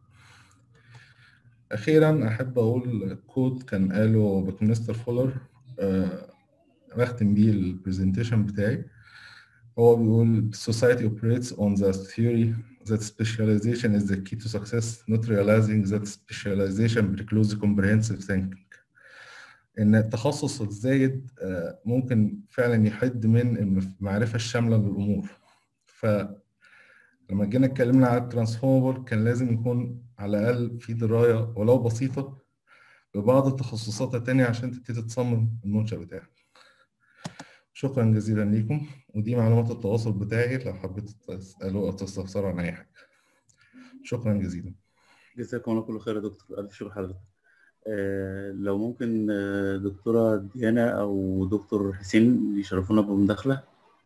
أخيرا أحب أقول كود كان قاله بكمستر فولر بختم بيه البرزنتيشن بتاعي هو بيقول society operates on the theory that specialization is the key to success not realizing that specialization precludes comprehensive thinking ان التخصص الزايد ممكن فعلا يحد من المعرفة الشاملة للأمور ف لما جينا اتكلمنا على الترانسفورمر كان لازم يكون على الاقل في درايه ولو بسيطه ببعض التخصصات التانية عشان تبتدي تصمم المنشأ بتاعك شكرا جزيلا ليكم ودي معلومات التواصل بتاعي لو حبيت تسألوا أو تستفسروا عن أي حاجة شكرا جزيلا جزاكم الله كل خير يا دكتور ألف شكر حضرتك آه لو ممكن آه دكتورة ديانا أو دكتور حسين يشرفونا بمداخلة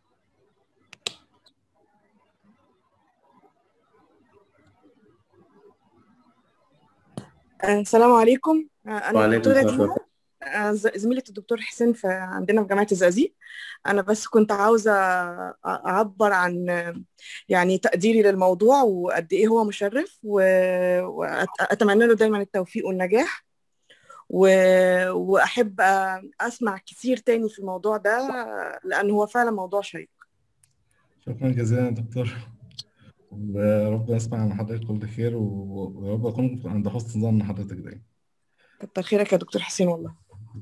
السلام عليكم انا وعليكم دكتوره السلام دينا آه، ز- زميله الدكتور حسين في عندنا في جامعه الزقازيق انا بس كنت عاوزه أ- اعبر عن آه، يعني تقديري للموضوع وقد ايه هو مشرف واتمنى له دايما التوفيق والنجاح و- واحب آه، اسمع كتير تاني في الموضوع ده لان هو فعلا موضوع شيق شكرا جزيلا يا دكتور وربنا يسمع عن حضرتك كل خير و- ورب أكون عند حسن ظن حضرتك دايما كتر خيرك يا دكتور حسين والله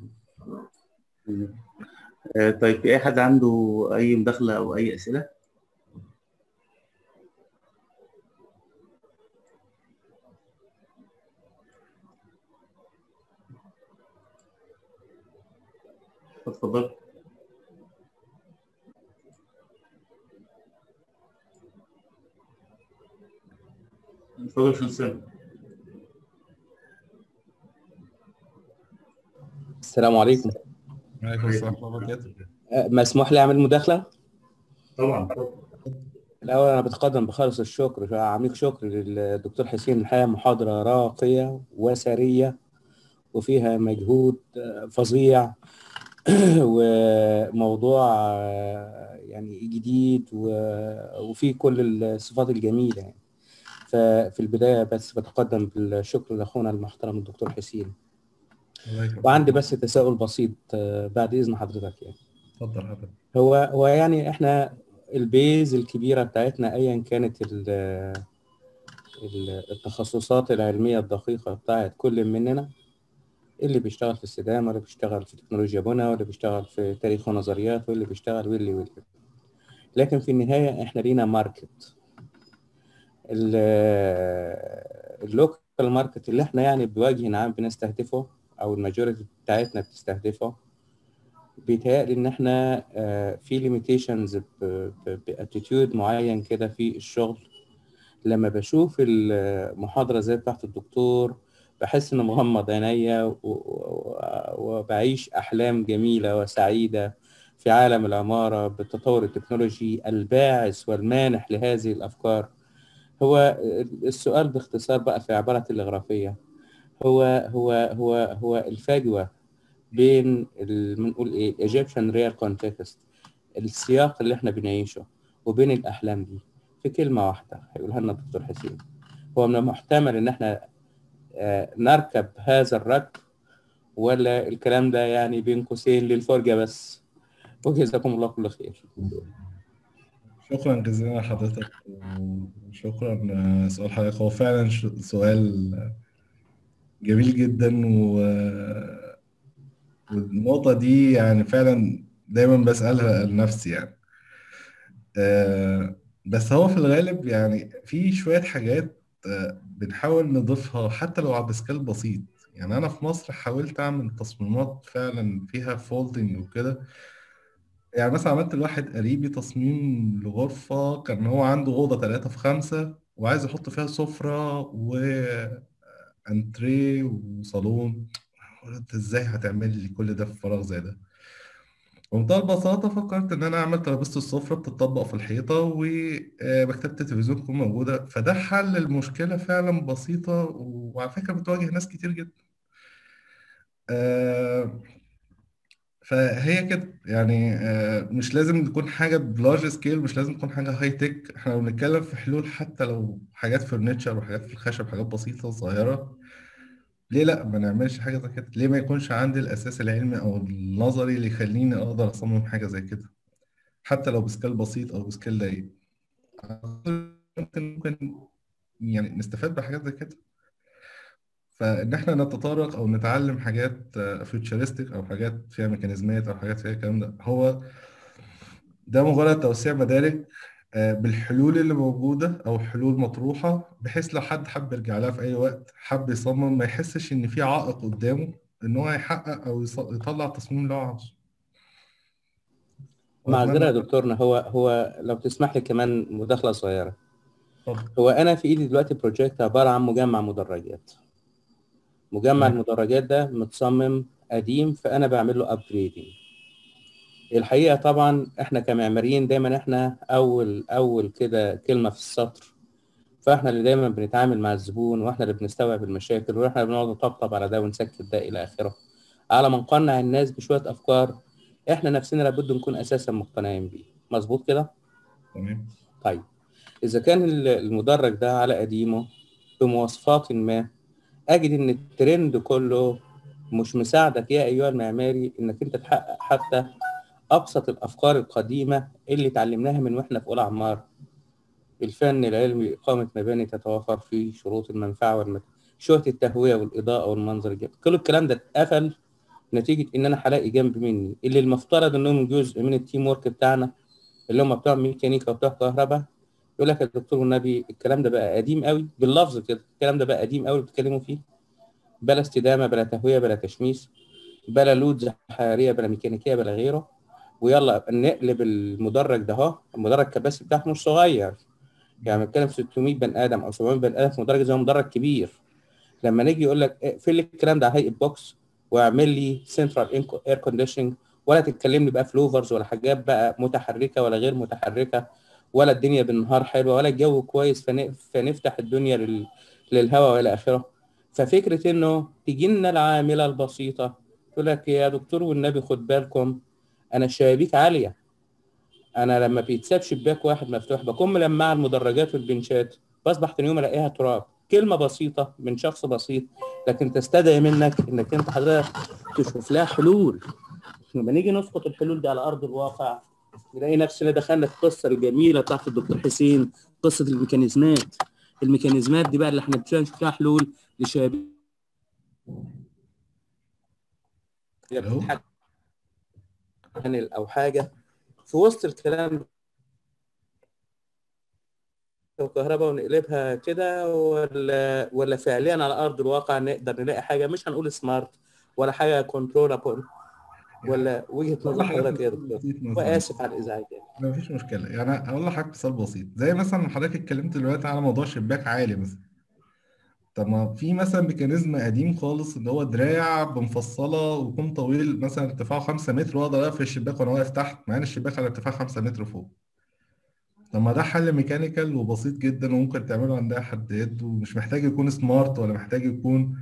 آه طيب في أي حد عنده أي مداخلة أو أي أسئلة؟ اتفضل اتفضل شمسان السلام عليكم وعليكم السلام ورحمة الله وبركاته أه، مسموح لي أعمل مداخلة؟ طبعا الأول أنا بتقدم بخالص الشكر عميق شكر للدكتور حسين الحقيقة محاضرة راقية وسرية وفيها مجهود أه، فظيع وموضوع أه، يعني جديد و- وفيه كل الصفات الجميلة يعني ففي البداية بس بتقدم بالشكر لأخونا المحترم الدكتور حسين الله يكرمك وعندي بس تساؤل بسيط أه، بعد إذن حضرتك يعني اتفضل حضرتك هو هو يعني احنا البيز الكبيره بتاعتنا ايا كانت ال- ال- التخصصات العلميه الدقيقه بتاعت كل مننا اللي بيشتغل في السدام واللي بيشتغل في تكنولوجيا بنا واللي بيشتغل في تاريخ ونظريات واللي بيشتغل واللي واللي لكن في النهايه احنا لينا ماركت اللوكال ماركت اللي احنا يعني بوجه عام بنستهدفه او الماجوريتي بتاعتنا بتستهدفه بيتهيألي إن إحنا آه، في ليميتيشنز باتيتيود معين كده في الشغل لما بشوف المحاضرة زي بتاعت الدكتور بحس إن مغمض عينيا و- و- وبعيش أحلام جميلة وسعيدة في عالم العمارة بالتطور التكنولوجي الباعث والمانح لهذه الأفكار هو السؤال باختصار بقى في عبارة الجغرافية هو هو هو هو الفجوة بين ال- بنقول ايه Egyptian real context السياق اللي احنا بنعيشه وبين الاحلام دي في كلمه واحده هيقولها لنا الدكتور حسين هو من المحتمل ان احنا آه، نركب هذا الركب ولا الكلام ده يعني بين قوسين للفرجه بس وجزاكم الله كل خير شكرا جزيلا لحضرتك وشكرا آه، سؤال حضرتك هو فعلا ش- سؤال جميل جدا و... والنقطة دي يعني فعلا دايما بسألها لنفسي يعني آه، بس هو في الغالب يعني في شوية حاجات آه، بنحاول نضيفها حتى لو على سكيل بسيط يعني أنا في مصر حاولت أعمل تصميمات فعلا فيها فولدنج وكده يعني مثلا عملت لواحد قريبي تصميم لغرفة كان هو عنده أوضة تلاتة في خمسة وعايز يحط فيها سفرة وأنتريه وصالون قلت إزاي هتعمل لي كل ده في فراغ زي ده وبمنتهى البساطة فكرت إن أنا أعمل ترابيزة السفرة بتطبق في الحيطة ومكتبة التلفزيون تكون موجودة فده حل المشكلة فعلا بسيطة وعلى فكرة بتواجه ناس كتير جدا آه، فهي كده يعني آه، مش لازم تكون حاجة بلارج سكيل مش لازم تكون حاجة هاي تك احنا بنتكلم في حلول حتى لو حاجات فرنتشر وحاجات في الخشب حاجات بسيطة صغيرة ليه لا ما نعملش حاجة زي كده ليه ما يكونش عندي الأساس العلمي أو النظري اللي يخليني أقدر أصمم حاجة زي كده حتى لو بسكيل بسيط أو بسكيل ضيق ممكن ممكن يعني نستفاد بحاجات زي كده فإن إحنا نتطرق أو نتعلم حاجات فيوتشرستيك أو حاجات فيها ميكانيزمات أو حاجات فيها الكلام ده هو ده مجرد توسيع مدارك آه، بالحلول اللي موجودة أو حلول مطروحة بحيث لو حد حب يرجع لها في أي وقت حب يصمم ما يحسش إن في عائق قدامه إن هو يحقق أو يص- يطلع التصميم اللي هو عاوزه. معذرة يا وأتمنى دكتورنا هو هو لو تسمح لي كمان مداخلة صغيرة اتفضل. هو أنا في إيدي دلوقتي بروجكت عبارة عن مجمع مدرجات مجمع تمام. المدرجات ده متصمم قديم فأنا بعمل له أبجريدنج الحقيقة طبعا إحنا كمعماريين دايما إحنا أول أول كده كلمة في السطر فإحنا اللي دايما بنتعامل مع الزبون وإحنا اللي بنستوعب المشاكل وإحنا اللي بنقعد نطبطب على ده ونسكت ده إلى آخره على ما نقنع الناس بشوية أفكار إحنا نفسنا لابد نكون أساسا مقتنعين بيه مظبوط كده؟ تمام طيب إذا كان ال- المدرج ده على قديمه بمواصفات ما أجد إن الترند كله مش مساعدك يا أيها المعماري إنك أنت تحقق حتى أبسط الأفكار القديمة اللي اتعلمناها من وإحنا في أولى عمار الفن العلمي إقامة مباني تتوافر فيه شروط المنفعة والمت... شوية التهوية والإضاءة والمنظر الجميل كل الكلام ده اتقفل نتيجة إن أنا هلاقي جنب مني اللي المفترض إنهم جزء من التيم ورك بتاعنا اللي هم بتوع ميكانيكا وبتوع كهرباء يقول لك يا دكتور والنبي الكلام ده بقى قديم قوي باللفظ كده الكلام ده بقى قديم قوي بتتكلموا فيه بلا استدامه بلا تهويه بلا تشميس بلا لودز حراريه بلا ميكانيكيه بلا غيره ويلا نقلب المدرج ده اهو المدرج الكباسي بتاعته مش صغير يعني بنتكلم في 600 بني ادم او 700 بني ادم في مدرج زي مدرج كبير لما نيجي يقول لك اقفل لي الكلام ده على هيئه بوكس واعمل لي سنترال اير كونديشننج ولا تتكلمني بقى فلوفرز ولا حاجات بقى متحركه ولا غير متحركه ولا الدنيا بالنهار حلوه ولا الجو كويس فن- فنفتح الدنيا لل... للهواء والى اخره ففكره انه تيجي لنا العامله البسيطه تقول لك يا دكتور والنبي خد بالكم انا الشبابيك عاليه انا لما بيتساب شباك واحد مفتوح بكون ملمع المدرجات والبنشات بصبح تاني يوم الاقيها تراب كلمه بسيطه من شخص بسيط لكن تستدعي منك انك انت حضرتك تشوف لها حلول لما نيجي نسقط الحلول دي على ارض الواقع نلاقي نفسنا دخلنا في القصه الجميله بتاعت الدكتور حسين قصه الميكانيزمات الميكانيزمات دي بقى اللي احنا بنشوف لها حلول لشباب ألو؟ بانل او حاجه في وسط الكلام وكهرباء ونقلبها كده ولا ولا فعليا على ارض الواقع نقدر نلاقي حاجه مش هنقول سمارت ولا حاجه كنترولابل ولا وجهه نظر حضرتك يا دكتور بسيط مثلاً. واسف على الازعاج يعني لا مفيش مشكلة يعني أقول لحضرتك مثال بسيط زي مثلا حضرتك اتكلمت دلوقتي على موضوع شباك عالي مثلا طب ما في مثلا ميكانيزم قديم خالص اللي هو دراع بمفصلة ويكون طويل مثلا ارتفاعه 5 متر وأقدر أقفل الشباك وأنا واقف تحت مع إن الشباك على ارتفاع 5 متر فوق طب ما ده حل ميكانيكال وبسيط جدا وممكن تعمله عند أي حد يد ومش محتاج يكون سمارت ولا محتاج يكون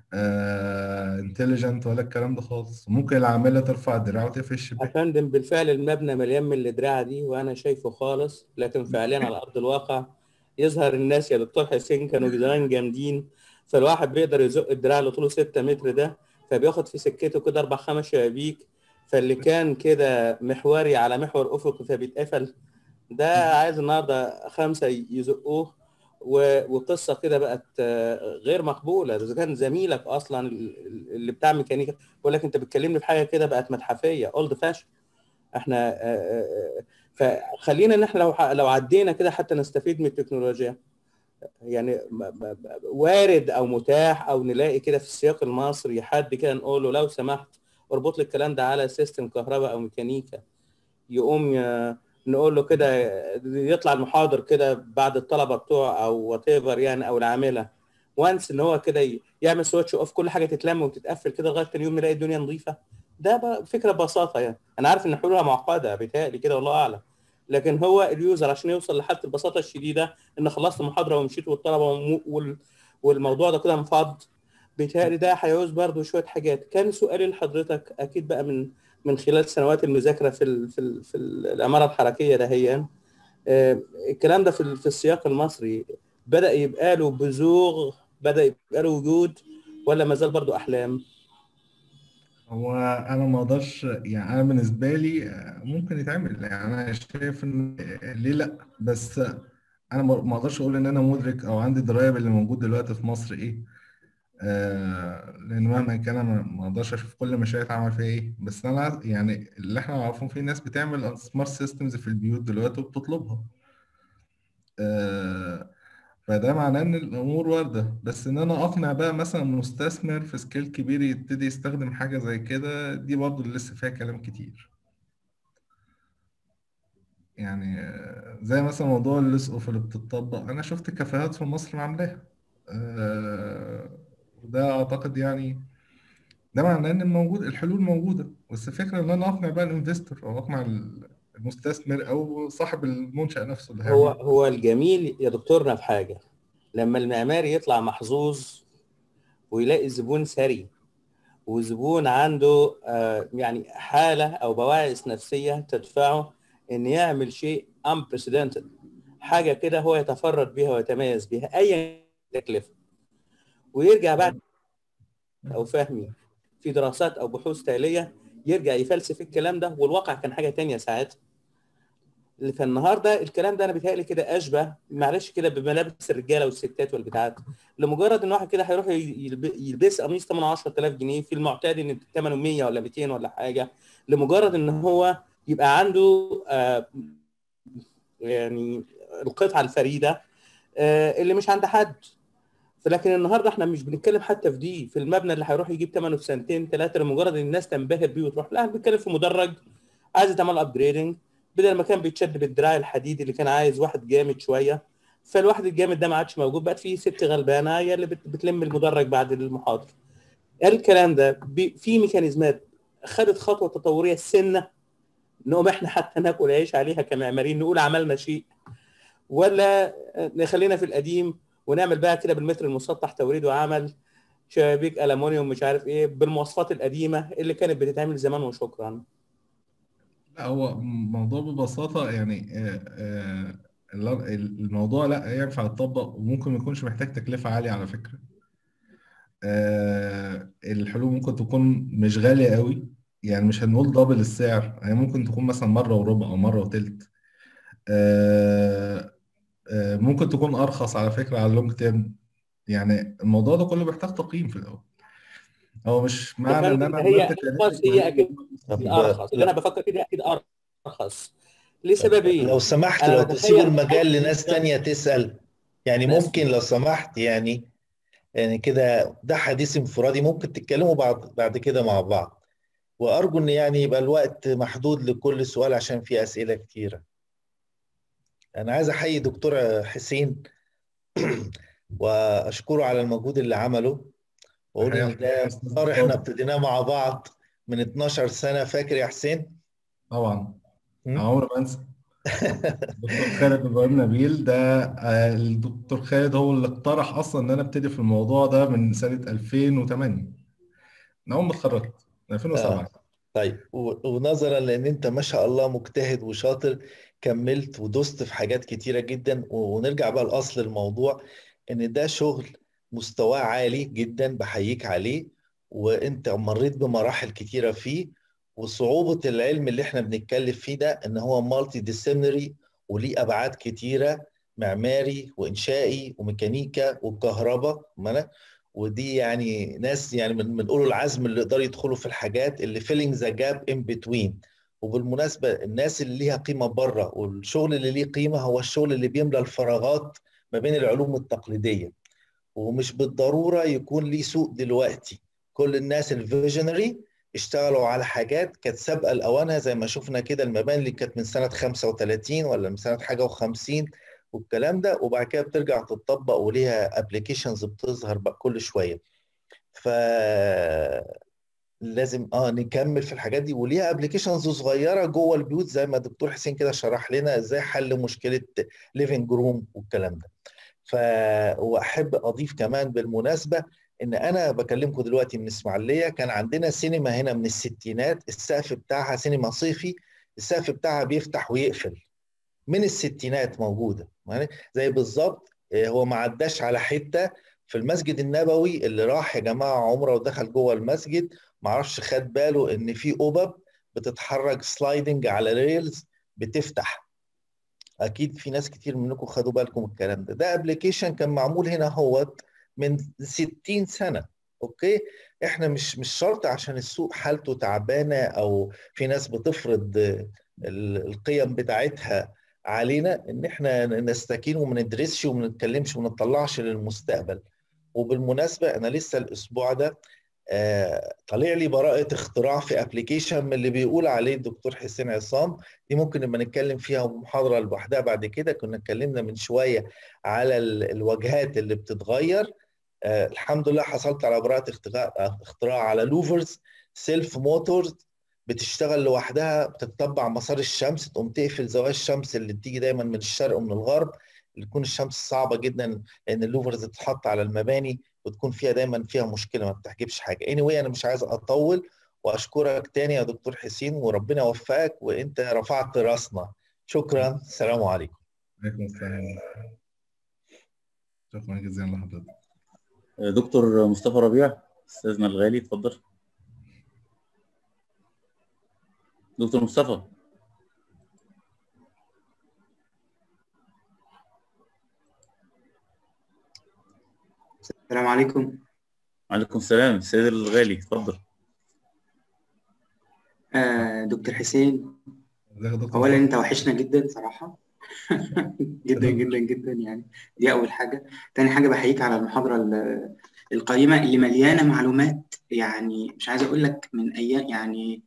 انتليجنت ولا الكلام ده خالص ممكن العاملة ترفع الدراع وتقفل يا الشباك فندم بالفعل المبنى مليان من الدراعة دي وانا شايفه خالص لكن فعليا على ارض الواقع يظهر الناس يا دكتور حسين كانوا زمان جامدين فالواحد بيقدر يزق الدراع اللي طوله 6 متر ده فبياخد في سكته كده اربع خمس شبابيك فاللي كان كده محوري على محور افقي فبيتقفل ده عايز النهارده خمسه يزقوه و- وقصه كده بقت آه، غير مقبوله اذا كان زميلك اصلا اللي بتاع ميكانيكا بيقول لك انت بتكلمني في حاجه كده بقت متحفيه اولد فاشن احنا آه، آه، آه، فخلينا ان احنا لو ح- لو عدينا كده حتى نستفيد من التكنولوجيا يعني م- م- م- وارد او متاح او نلاقي كده في السياق المصري حد كده نقول له لو سمحت اربط لي الكلام ده على سيستم كهرباء او ميكانيكا يقوم ي- نقول له كده يطلع المحاضر كده بعد الطلبه بتوعه او وات يعني او العامله وانس ان هو كده ي- يعمل سويتش اوف كل حاجه تتلم وتتقفل كده لغايه تاني يوم نلاقي الدنيا نظيفه ده بقى فكره ببساطه يعني انا عارف ان حلولها معقده بيتهيألي كده والله اعلم لكن هو اليوزر عشان يوصل لحاله البساطه الشديده ان خلصت المحاضره ومشيت والطلبه وم- وال- والموضوع ده كده انفض بيتهيألي ده هيعوز برضه شويه حاجات كان سؤالي لحضرتك اكيد بقى من من خلال سنوات المذاكره في ال في ال في ال- العماره الحركيه دهيا آه، الكلام ده في ال- في السياق المصري بدا يبقى له بزوغ بدا يبقى له وجود ولا ما زال برضه احلام هو انا ما اقدرش يعني انا بالنسبه لي آه، ممكن يتعمل يعني انا شايف ان آه، ليه لا بس انا ما ما اقدرش اقول ان انا مدرك او عندي درايه باللي موجود دلوقتي في مصر ايه آه لان مهما كان انا ما ما اقدرش اشوف كل مشاريع اتعمل فيها ايه بس انا يعني اللي احنا عارفين في ناس بتعمل سمارت سيستمز في البيوت دلوقتي وبتطلبها آه، فده معناه ان الامور وارده بس ان انا اقنع بقى مثلا مستثمر في سكيل كبير يبتدي يستخدم حاجه زي كده دي برضو اللي لسه فيها كلام كتير يعني آه، زي مثلا موضوع اللص اوف اللي بتطبق انا شفت كافيهات في مصر عاملاها آه، وده اعتقد يعني ده معناه ان موجود الحلول موجوده بس الفكره ان انا اقنع بقى الانفستور او اقنع المستثمر او صاحب المنشأ نفسه اللي هو هيعمل هو الجميل يا دكتورنا في حاجه لما المعماري يطلع محظوظ ويلاقي زبون ثري وزبون عنده آه، يعني حاله او بواعث نفسيه تدفعه ان يعمل شيء unprecedented حاجه كده هو يتفرد بها ويتميز بها ايا تكلفه ويرجع بعد او فهمي في دراسات او بحوث تاليه يرجع يفلسف الكلام ده والواقع كان حاجه تانية ساعتها فالنهارده الكلام ده انا بيتهيألي كده اشبه معلش كده بملابس الرجاله والستات والبتاعات لمجرد ان واحد كده هيروح يلب- يلبس قميص ثمنه 10000 جنيه في المعتاد ان ثمنه 100 ولا 200 ولا حاجه لمجرد ان هو يبقى عنده آه، يعني القطعه الفريده آه، اللي مش عند حد لكن النهارده احنا مش بنتكلم حتى في دي في المبنى اللي هيروح يجيب ثمنه في سنتين ثلاثه لمجرد ان الناس تنبهر بيه وتروح لا احنا بنتكلم في مدرج عايز تعمل ابجريدنج بدل ما كان بيتشد بالدراع الحديدي اللي كان عايز واحد جامد شويه فالواحد الجامد ده ما عادش موجود بقت في ست غلبانه هي اللي بت- بتلم المدرج بعد المحاضره الكلام ده بي- في ميكانيزمات خدت خطوه تطوريه سنه نقوم احنا حتى ناكل عيش عليها كمعماريين نقول عملنا شيء ولا نخلينا في القديم ونعمل بقى كده بالمتر المسطح توريد وعمل شبابيك المونيوم مش عارف ايه بالمواصفات القديمه اللي كانت بتتعمل زمان وشكرا لا هو الموضوع ببساطة يعني آه، آه، الل- الموضوع لا ينفع يتطبق وممكن ما يكونش محتاج تكلفة عالية على فكرة آه، الحلول ممكن تكون مش غالية قوي يعني مش هنقول دبل السعر يعني ممكن تكون مثلا مرة وربع أو مرة وتلت آه، آه، ممكن تكون أرخص على فكرة على اللونج تيرم يعني الموضوع ده كله بيحتاج تقييم في الأول هو مش يا معنى إن فندم أنا هي عملت ارخص كلام هي اكيد طب ارخص اللي انا بفكر فيه ده اكيد ارخص لسببين لو سمحت انا لو تسيبوا بتخيل المجال لناس تانية تسأل يعني ناس ممكن لو سمحت يعني يعني كده ده حديث انفرادي ممكن تتكلموا بعد بعد كده مع بعض وأرجو إن يعني يبقى الوقت محدود لكل سؤال عشان في أسئلة كتيرة أنا عايز أحيي دكتور حسين وأشكره على المجهود اللي عمله وأقول الحقيقة إن ده أستاذ مسار إحنا طارق. ابتديناه مع بعض من 12 سنة فاكر يا حسين؟ طبعا مم. عمري ما انسى الدكتور خالد ابراهيم نبيل ده آه، الدكتور خالد هو اللي اقترح اصلا ان انا ابتدي في الموضوع ده من سنه 2008 من اول ما اتخرجت من 2007 آه. طيب و- ونظرا لان انت ما شاء الله مجتهد وشاطر كملت ودست في حاجات كتيرة جدا و- ونرجع بقى لأصل الموضوع ان ده شغل مستواه عالي جدا بحييك عليه وانت مريت بمراحل كتيرة فيه وصعوبة العلم اللي احنا بنتكلم فيه ده ان هو مالتي ديسيبلينري وليه ابعاد كتيرة معماري وانشائي وميكانيكا وكهرباء ما ودي يعني ناس يعني من من اولو العزم اللي يقدروا يدخلوا في الحاجات اللي فيلينج ذا جاب ان بتوين وبالمناسبه الناس اللي ليها قيمه بره والشغل اللي ليه قيمه هو الشغل اللي بيملى الفراغات ما بين العلوم التقليديه ومش بالضروره يكون ليه سوق دلوقتي كل الناس الفيجنري اشتغلوا على حاجات كانت سابقه لاوانها زي ما شفنا كده المباني اللي كانت من سنه 35 ولا من سنه حاجه و50 والكلام ده وبعد كده بترجع تتطبق وليها ابلكيشنز بتظهر بقى كل شويه ف لازم اه نكمل في الحاجات دي وليها ابلكيشنز صغيره جوه البيوت زي ما الدكتور حسين كده شرح لنا ازاي حل مشكله ليفنج روم والكلام ده ف واحب اضيف كمان بالمناسبه ان انا بكلمكم دلوقتي من اسماعيليه كان عندنا سينما هنا من الستينات السقف بتاعها سينما صيفي السقف بتاعها بيفتح ويقفل من الستينات موجوده يعني زي بالظبط آه، هو ما عداش على حته في المسجد النبوي اللي راح يا جماعه عمره ودخل جوه المسجد ما عرفش خد باله ان في قبب بتتحرك سلايدنج على ريلز بتفتح اكيد في ناس كتير منكم خدوا بالكم من الكلام ده ده ابلكيشن كان معمول هنا هوت من 60 سنه اوكي احنا مش مش شرط عشان السوق حالته تعبانه او في ناس بتفرض ال- القيم بتاعتها علينا ان احنا نستكين وما ندرسش وما نتكلمش وما نطلعش للمستقبل وبالمناسبه انا لسه الاسبوع ده آه، طالع لي براءة اختراع في ابلكيشن من اللي بيقول عليه الدكتور حسين عصام دي ممكن نبقى نتكلم فيها محاضرة لوحدها بعد كده كنا اتكلمنا من شوية على ال- الواجهات اللي بتتغير آه، الحمد لله حصلت على براءة اختراع اختراع على لوفرز سيلف موتورز بتشتغل لوحدها بتتبع مسار الشمس تقوم تقفل زوايا الشمس اللي بتيجي دايما من الشرق ومن الغرب اللي تكون الشمس صعبة جدا لأن اللوفرز تتحط على المباني وتكون فيها دايما فيها مشكلة ما بتحجبش حاجة anyway أنا مش عايز أطول وأشكرك تاني يا دكتور حسين وربنا يوفقك وأنت رفعت راسنا شكرا السلام عليكم عليكم السلام شكرا جزيلا لحضرتك آه، دكتور مصطفى ربيع استاذنا الغالي اتفضل دكتور مصطفى السلام عليكم عليكم السلام السيد الغالي اتفضل آه دكتور حسين ازيك يا دكتور اولا مصطفى؟ انت وحشنا جدا صراحه جدا جدا جدا يعني دي اول حاجه تاني حاجه بحييك على المحاضره ال- القيمه اللي مليانه معلومات يعني مش عايز اقول لك من ايام يعني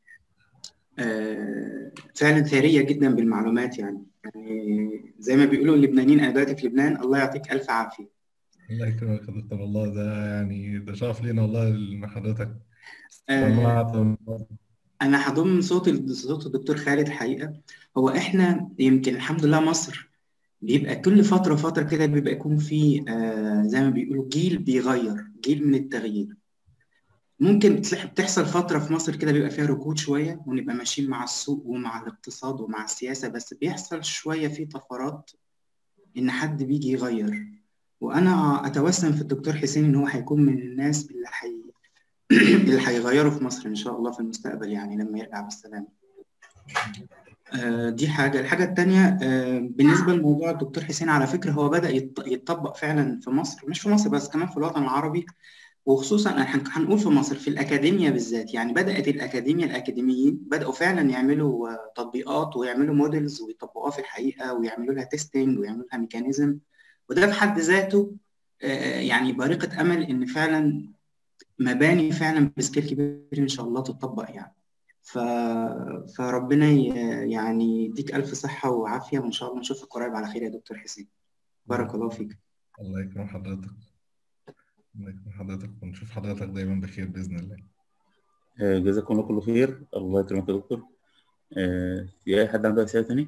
آه فعلا ثريه جدا بالمعلومات يعني يعني زي ما بيقولوا اللبنانيين انا دلوقتي في لبنان الله يعطيك الف عافيه الله يكرمك يا دكتور والله ده يعني ده شرف لينا والله ان حضرتك آه سمعت انا هضم صوت صوت الدكتور خالد الحقيقه هو احنا يمكن الحمد لله مصر بيبقى كل فتره فتره كده بيبقى يكون في آه زي ما بيقولوا جيل بيغير جيل من التغيير ممكن بتلاقي- بتحصل فتره في مصر كده بيبقى فيها ركود شويه ونبقى ماشيين مع السوق ومع الاقتصاد ومع السياسه بس بيحصل شويه في طفرات ان حد بيجي يغير وانا اتوسم في الدكتور حسين ان هو هيكون من الناس اللي حي... اللي هيغيروا في مصر ان شاء الله في المستقبل يعني لما يرجع بالسلامه آه، دي حاجة الحاجة التانية آه، بالنسبة لموضوع الدكتور حسين على فكرة هو بدأ يط- يتطبق فعلا في مصر مش في مصر بس كمان في الوطن العربي وخصوصا هن- هنقول في مصر في الأكاديمية بالذات يعني بدأت الأكاديمية الأكاديميين بدأوا فعلا يعملوا آه، تطبيقات ويعملوا موديلز ويطبقوها في الحقيقة ويعملوا لها تيستنج ويعملوا لها ميكانيزم وده في حد ذاته آه، يعني بارقة أمل إن فعلا مباني فعلا بسكيل كبير إن شاء الله تطبق يعني ف... فربنا ي... يعني يديك ألف صحة وعافية وإن شاء الله نشوفك قريب على خير يا دكتور حسين بارك الله فيك الله يكرم حضرتك الله يكرم حضرتك ونشوف حضرتك دايما بخير بإذن الله آه، جزاكم الله كل خير الله يكرمك يا دكتور آه، في اي حد عنده اسئله تاني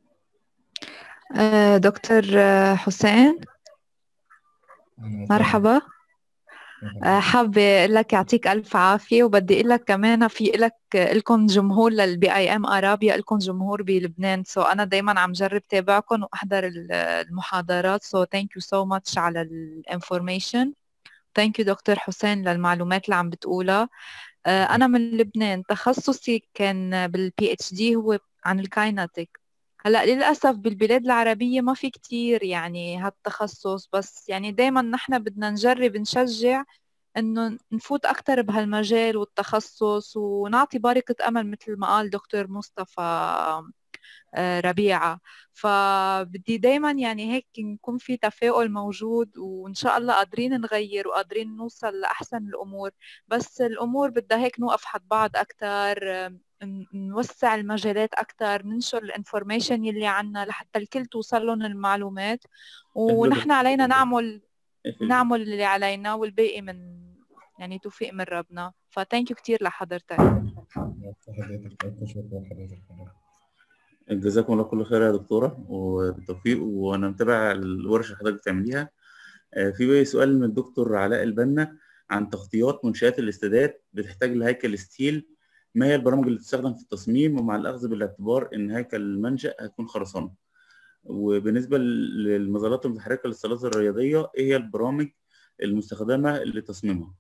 آه، دكتور آه، حسين أهلا وسهلا. مرحبا آه، حابة أقول لك يعطيك ألف عافية وبدي أقول لك كمان في لك لكم جمهور للبي اي ام ارابيا لكم جمهور بلبنان سو so أنا دايما عم جرب تابعكم وأحضر ال- المحاضرات سو ثانك يو سو ماتش على الانفورميشن ثانك يو دكتور حسين للمعلومات اللي عم بتقولها آه، أنا من لبنان تخصصي كان بالبي اتش دي هو عن الكايناتيك هلا للأسف بالبلاد العربية ما في كتير يعني هالتخصص بس يعني دايما نحن بدنا نجرب نشجع انه نفوت اكثر بهالمجال والتخصص ونعطي بارقة امل مثل ما قال دكتور مصطفى آه، ربيعة فبدي دايما يعني هيك نكون في تفاؤل موجود وإن شاء الله قادرين نغير وقادرين نوصل لأحسن الأمور بس الأمور بدها هيك نوقف حد بعض أكتر آه، ن- نوسع المجالات أكتر ننشر الانفورميشن يلي عنا لحتى الكل توصل لهم المعلومات ونحن علينا نعمل اقفل. نعمل اللي علينا والباقي من يعني توفيق من ربنا فثانك يو كتير لحضرتك حضرتك ألف شكر لحضرتك جزاكم الله كل خير يا دكتورة وبالتوفيق وأنا متابع الورشة اللي حضرتك بتعمليها آه، في بقى سؤال من الدكتور علاء البنا عن تغطيات منشآت الاستادات بتحتاج لهيكل ستيل ما هي البرامج اللي تستخدم في التصميم ومع الأخذ بالاعتبار إن هيكل المنشأ هيكون خرسانة وبالنسبة للمظلات المتحركة للصالات الرياضية إيه هي البرامج المستخدمة لتصميمها؟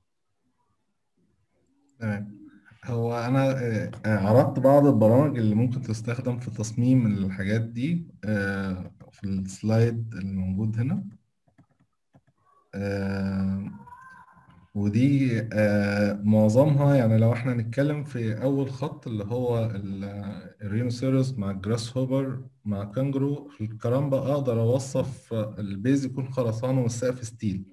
تمام هو أنا آه، آه، عرضت بعض البرامج اللي ممكن تستخدم في تصميم الحاجات دي آه، في السلايد الموجود هنا آه، ودي آه، معظمها يعني لو احنا نتكلم في اول خط اللي هو الرينوسيروس مع الجراس هوبر مع كانجرو في الكرامبا اقدر اوصف البيز يكون خرسانه والسقف ستيل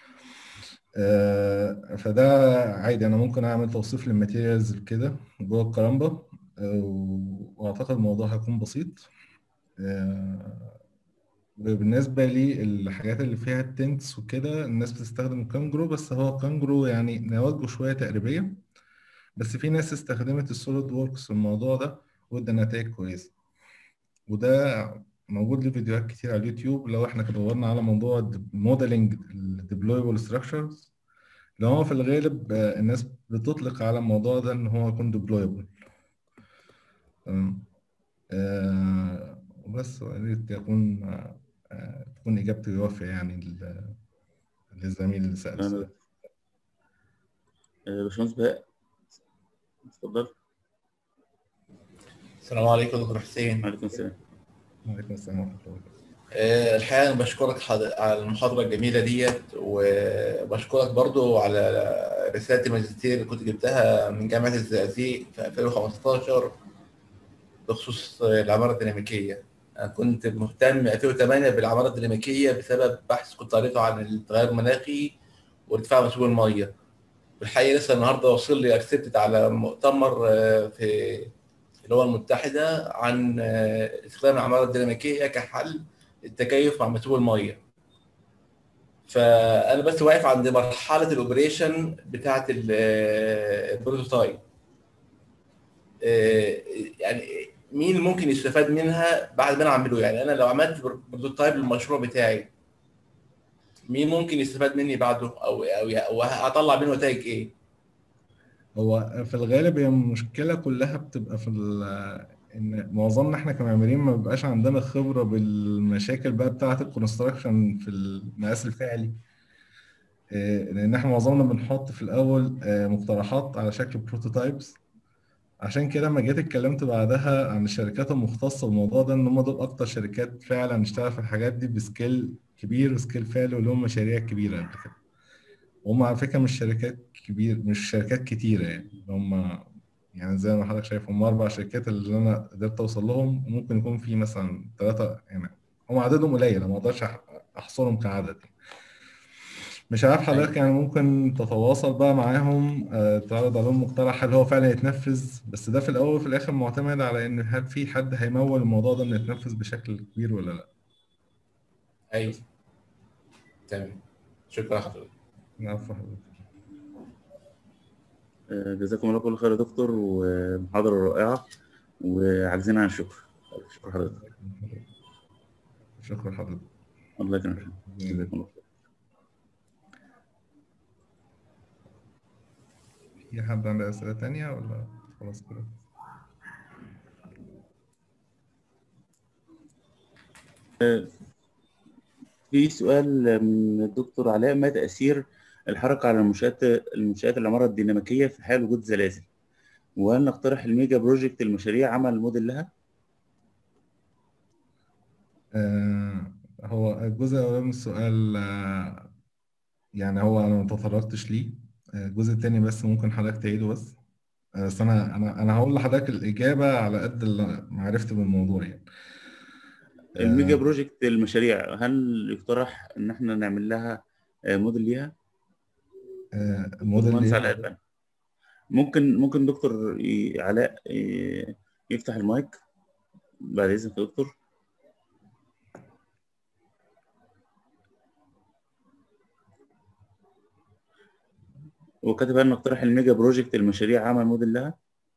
آه، فده عادي انا ممكن اعمل توصيف للماتيريالز كده جوه الكرامبا آه، واعتقد الموضوع هيكون بسيط آه، وبالنسبة للحاجات اللي فيها التنتس وكده الناس بتستخدم الكانجرو بس هو كانجرو يعني نواجهه شوية تقريبية بس في ناس استخدمت السوليد ووركس في الموضوع ده وادى نتائج كويسة وده موجود له فيديوهات كتير على اليوتيوب لو احنا دورنا على موضوع موديلنج الديبلويبل ستراكشرز اللي هو في الغالب آه، الناس بتطلق على الموضوع ده ان هو يكون ديبلويبل تمام آه، وبس يا ريت يكون آه، آه، تكون إجابتي وافية يعني لل- للزميل اللي سأل أنا السؤال آه، باشمهندس بهاء اتفضل السلام عليكم دكتور حسين وعليكم السلام وعليكم السلام ورحمة الله وبركاته آه، الحقيقة أنا بشكرك حض- على المحاضرة الجميلة ديت وبشكرك برضو على رسالة الماجستير اللي كنت جبتها من جامعة الزقازيق في 2015 بخصوص العمارة الديناميكية أنا كنت مهتم 2008 بالعمارة الديناميكية بسبب بحث كنت قريته عن التغير المناخي وارتفاع مستوى المية والحقيقة لسه النهاردة وصل لي أكسبتد على مؤتمر آه، في الأمم المتحدة عن آه، استخدام العمارة الديناميكية كحل التكيف مع مستوى المية فأنا بس واقف عند مرحلة الأوبريشن بتاعة ال- آه، البروتوتايب آه، يعني مين اللي ممكن يستفاد منها بعد ما انا اعمله يعني انا لو عملت بروتوتايب للمشروع بتاعي مين ممكن يستفاد مني بعده او او او هطلع منه نتائج ايه؟ هو في الغالب هي المشكلة كلها بتبقى في ال- إن معظمنا إحنا كمعماريين ما بيبقاش عندنا خبرة بالمشاكل بقى بتاعة الكونستراكشن في المقاس الفعلي إيه، لأن إحنا معظمنا بنحط في الأول آه، مقترحات على شكل بروتوتايبس عشان كده لما جيت اتكلمت بعدها عن الشركات المختصة بالموضوع ده إن هم دول أكتر شركات فعلا اشتغل في الحاجات دي بسكيل كبير وسكيل فعلي ولهم مشاريع كبيرة قبل كده هم على فكرة مش شركات كبير مش شركات كتيرة يعني هم يعني زي ما حضرتك شايف هم أربع شركات اللي أنا قدرت أوصل لهم وممكن يكون في مثلا ثلاثة يعني هم عددهم قليل أنا ما أقدرش أح- أحصرهم كعدد مش عارف حضرتك يعني ممكن تتواصل بقى معاهم آه، تعرض عليهم مقترح هل هو فعلا يتنفذ بس ده في الأول وفي الآخر معتمد على إن هل في حد هيمول الموضوع ده إنه يتنفذ بشكل كبير ولا لأ ايوه تمام شكرا حضرتك العفو حضرتك آه، جزاكم الله كل خير يا دكتور ومحاضرة رائعة وعاجزين عن الشكر شكرا حضرتك شكرا حضرتك الله يكرمك جزاكم الله خير في حد عنده أسئلة تانية ولا خلاص كده؟ في سؤال من الدكتور علاء ما تأثير الحركة على المنشآت المنشآت العمارة الديناميكية في حال وجود زلازل؟ وهل نقترح الميجا بروجكت المشاريع عمل موديل لها؟ آه هو الجزء الأولاني من السؤال آه يعني هو أنا ما تطرقتش ليه آه، الجزء التاني بس ممكن حضرتك تعيده بس آه، بس أنا أنا أنا هقول لحضرتك الإجابة على قد اللي معرفتي بالموضوع يعني الميجا آه، بروجكت المشاريع هل يقترح ان احنا نعمل لها آه، موديل ليها؟ آه، الموديل مهندس اللي علاء البنا ممكن ممكن دكتور ي- علاء ي- يفتح المايك بعد اذنك يا دكتور وكاتب هل نقترح الميجا بروجكت المشاريع عمل موديل لها؟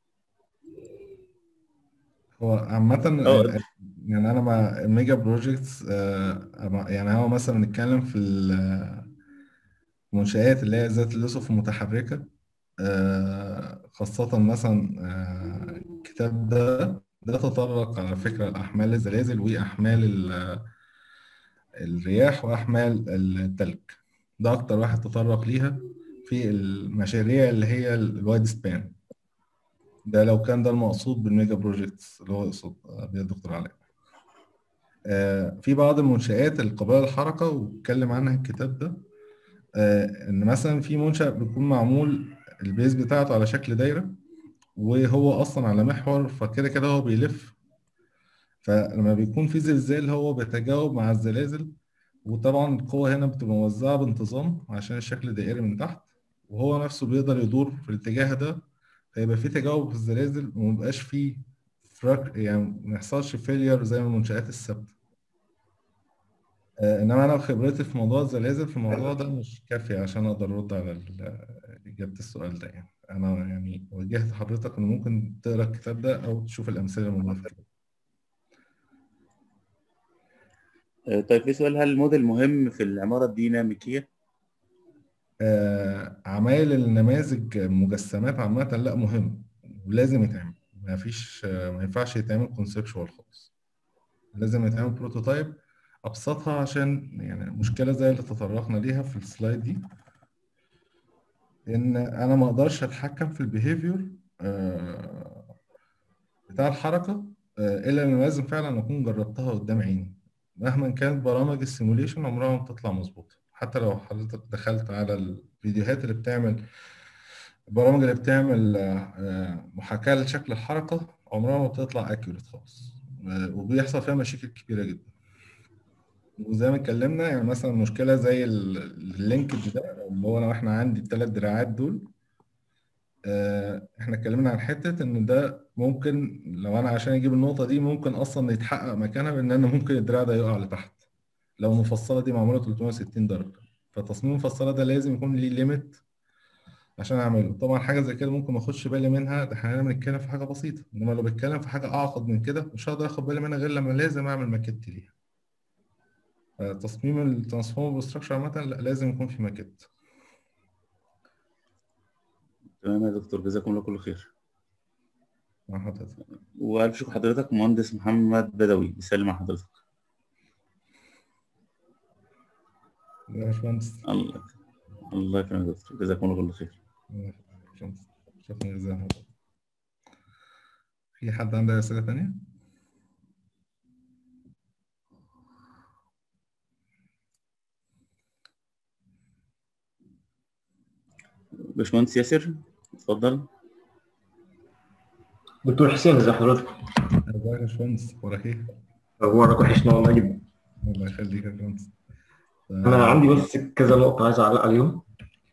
هو عامة اه ال- يعني أنا مع الميجا بروجيكتس يعني هو مثلا نتكلم في ال- المنشآت اللي هي ذات اليوسف المتحركة آه، خاصة مثلا آه، الكتاب ده ده تطرق على فكرة لأحمال الزلازل وأحمال ال- الرياح وأحمال التلج ده أكتر واحد تطرق ليها في المشاريع اللي هي الوايد سبان ده لو كان ده المقصود بالميجا بروجيكتس اللي هو يقصد بيه الدكتور علاء آه، في بعض المنشآت القابلة للحركة واتكلم عنها الكتاب ده آه، ان مثلا في منشأ بيكون معمول البيز بتاعته على شكل دايرة وهو اصلا على محور فكده كده هو بيلف فلما بيكون في زلزال هو بيتجاوب مع الزلازل وطبعا القوة هنا بتبقى موزعة بانتظام عشان الشكل دائري من تحت وهو نفسه بيقدر يدور في الاتجاه ده فيبقى في تجاوب في الزلازل ومبقاش فيه فراك يعني ما يحصلش فيلير زي ما المنشآت الثابتة آه، انما انا خبرتي في موضوع الزلازل في الموضوع ده مش كافية عشان اقدر ارد على ال- اجابة السؤال ده يعني انا يعني وجهت حضرتك انه ممكن تقرا الكتاب ده او تشوف الامثلة الموجودة في الكتاب آه، طيب في سؤال هل الموديل مهم في العمارة الديناميكية؟ آه، عمايل النماذج مجسمات عامة لا مهم ولازم يتعمل ما فيش آه، ما ينفعش يتعمل كونسبشوال خالص لازم يتعمل بروتوتايب أبسطها عشان يعني مشكلة زي اللي تطرقنا ليها في السلايد دي إن أنا ما أقدرش أتحكم في البيهيفير بتاع الحركة آه، إلا لما لازم فعلا أكون جربتها قدام عيني مهما كانت برامج السيموليشن عمرها ما بتطلع مظبوطة حتى لو حضرتك دخلت على الفيديوهات اللي بتعمل البرامج اللي بتعمل آه، آه، محاكاة لشكل الحركة عمرها ما بتطلع اكيوريت خالص آه، وبيحصل فيها مشاكل كبيرة جدا وزي ما اتكلمنا يعني مثلا مشكلة زي ال- اللينكج ده اللي هو لو احنا عندي الثلاث دراعات دول آه، احنا اتكلمنا عن حتة ان ده ممكن لو انا عشان اجيب النقطة دي ممكن اصلا يتحقق مكانها بان انا ممكن الدراع ده يقع لتحت لو المفصلة دي معمولة 360 درجة فتصميم المفصلة ده لازم يكون ليه ليميت عشان اعمله طبعا حاجة زي كده ممكن ما اخدش بالي منها ده احنا بنتكلم في حاجة بسيطة انما لو بتكلم في حاجة اعقد من كده مش هقدر اخد بالي منها غير لما لازم اعمل ماكيت ليها تصميم الترانسفورمر ستراكشر عامة لا لازم يكون في ماكيت تمام يا دكتور جزاكم الله كل خير مع حضرتك وألف شكر حضرتك مهندس محمد بدوي بيسلم على حضرتك يا باشمهندس الله الله يكرمك يا دكتور جزاكم الله كل خير شكرا جزيلا حضرتك في حد عنده أسئلة تانية؟ باشمهندس ياسر اتفضل دكتور حسين ازي حضرتك؟ ازيك يا باشمهندس اخبارك ايه؟ اخبارك وحشنا والله جدا الله يخليك يا باشمهندس انا عندي بس كذا نقطة عايز اعلق عليهم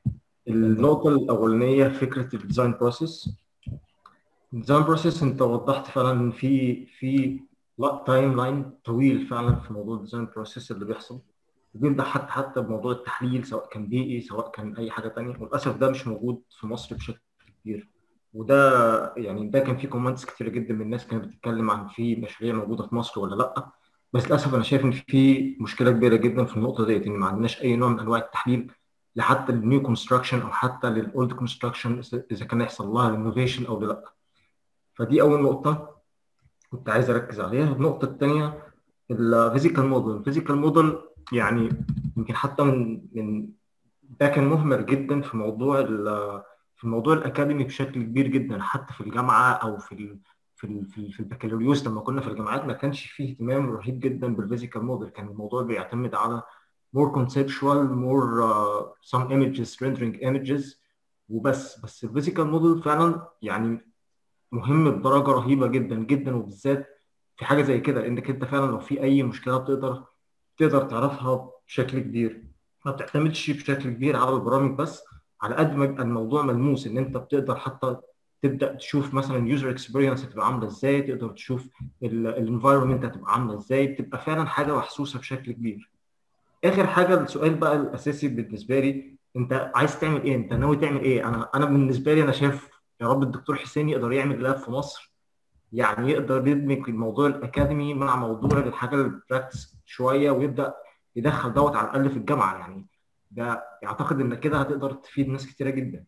النقطة الأولانية فكرة الديزاين بروسيس الديزاين بروسيس انت وضحت فعلا ان في في لا تايم لاين طويل فعلا في موضوع الديزاين بروسيس اللي بيحصل وبيبدا حتى حتى بموضوع التحليل سواء كان بيئي سواء كان اي حاجه تانية وللاسف ده مش موجود في مصر بشكل كبير وده يعني ده كان في كومنتس كتير جدا من الناس كانت بتتكلم عن في مشاريع موجوده في مصر ولا لا بس للاسف انا شايف ان في مشكله كبيره جدا في النقطه ديت ان ما عندناش اي نوع من انواع التحليل لحتى النيو كونستراكشن او حتى للاولد كونستراكشن اذا كان يحصل لها انوفيشن او لا فدي اول نقطه كنت عايز اركز عليها النقطه الثانيه الفيزيكال موديل الفيزيكال موديل يعني يمكن حتى من من ده كان مهمل جدا في موضوع في الموضوع الاكاديمي بشكل كبير جدا حتى في الجامعه او في ال في ال في, في البكالوريوس لما كنا في الجامعات ما كانش فيه اهتمام رهيب جدا بالفيزيكال موديل كان الموضوع بيعتمد على more conceptual more uh, some images rendering images وبس بس الفيزيكال موديل فعلا يعني مهم بدرجه رهيبه جدا جدا وبالذات في حاجه زي كده انك انت فعلا لو في اي مشكله بتقدر تقدر تعرفها بشكل كبير ما بتعتمدش بشكل كبير على البرامج بس على قد ما يبقى الموضوع ملموس ان انت بتقدر حتى تبدا تشوف مثلا يوزر اكسبيرينس هتبقى عامله ازاي تقدر تشوف الانفايرمنت هتبقى عامله ازاي تبقى فعلا حاجه محسوسه بشكل كبير اخر حاجه السؤال بقى الاساسي بالنسبه لي انت عايز تعمل ايه انت ناوي تعمل ايه انا انا بالنسبه لي انا شايف يا رب الدكتور حسين يقدر يعمل لاب في مصر يعني يقدر يدمج الموضوع الاكاديمي مع موضوع الحاجه البراكتس شويه ويبدا يدخل دوت على الاقل في الجامعه يعني ده اعتقد ان كده هتقدر تفيد ناس كتيره جدا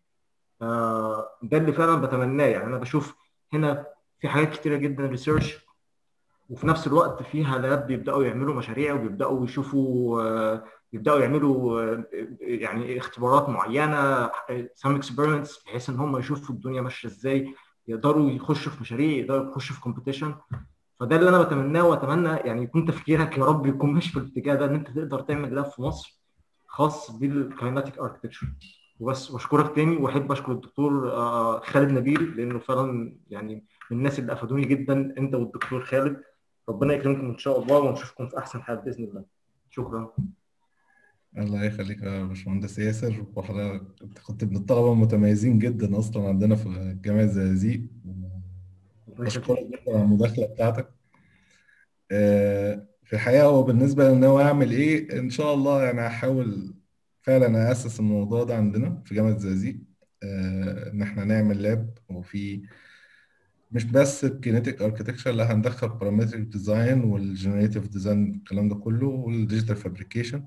آه ده اللي فعلا بتمناه يعني انا بشوف هنا في حاجات كتيره جدا ريسيرش وفي نفس الوقت فيها لاب بيبداوا يعملوا مشاريع وبيبداوا يشوفوا آه بيبداوا يعملوا آه يعني اختبارات معينه سام اكسبيرمنتس بحيث ان هم يشوفوا الدنيا ماشيه ازاي يقدروا يخشوا في مشاريع يقدروا يخشوا في كومبيتيشن فده اللي انا بتمناه واتمنى يعني يكون تفكيرك يا رب يكون ماشي في الاتجاه ده ان انت تقدر تعمل لاب في مصر خاص بالكايناتيك اركتكتشر وبس واشكرك تاني واحب اشكر الدكتور آه، خالد نبيل لانه فعلا يعني من الناس اللي افادوني جدا انت والدكتور خالد ربنا يكرمكم ان شاء الله ونشوفكم في احسن حال باذن الله شكرا الله يخليك يا باشمهندس ياسر وحضرتك انت كنت من الطلبه المتميزين جدا اصلا عندنا في جامعه الزقازيق بشكرك جدا على المداخله بتاعتك آه، في الحقيقه هو بالنسبه لان هو اعمل ايه ان شاء الله يعني هحاول فعلا اسس الموضوع ده عندنا في جامعه الزقازيق آه، ان احنا نعمل لاب وفي مش بس الكينيتيك اركتكتشر لا هندخل بارامتريك ديزاين والجنريتيف ديزاين الكلام ده كله والديجيتال فابريكيشن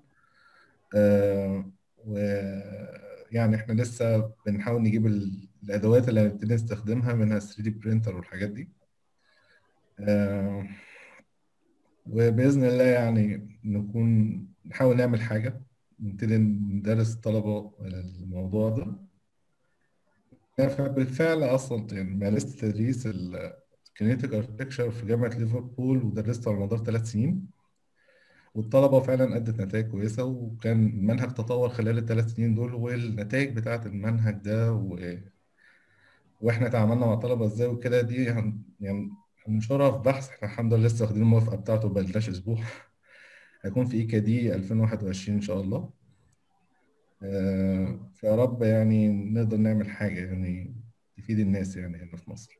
ويعني احنا لسه بنحاول نجيب ال- الادوات اللي هنبتدي نستخدمها منها 3 دي برينتر والحاجات دي آه، وباذن الله يعني نكون نحاول نعمل حاجه نبتدي ندرس الطلبه الموضوع ده بالفعل اصلا يعني مارست تدريس الكينيتيك اركتكشر في جامعه ليفربول ودرسته على مدار ثلاث سنين والطلبه فعلا ادت نتائج كويسه وكان المنهج تطور خلال الثلاث سنين دول والنتائج بتاعه المنهج ده و... واحنا تعاملنا مع الطلبه ازاي وكده دي هن... يعني هننشرها في بحث احنا الحمد لله لسه واخدين الموافقه بتاعته بقالناش اسبوع هيكون في ايكا دي 2021 ان شاء الله آه، فيا رب يعني نقدر نعمل حاجه يعني تفيد الناس يعني هنا في مصر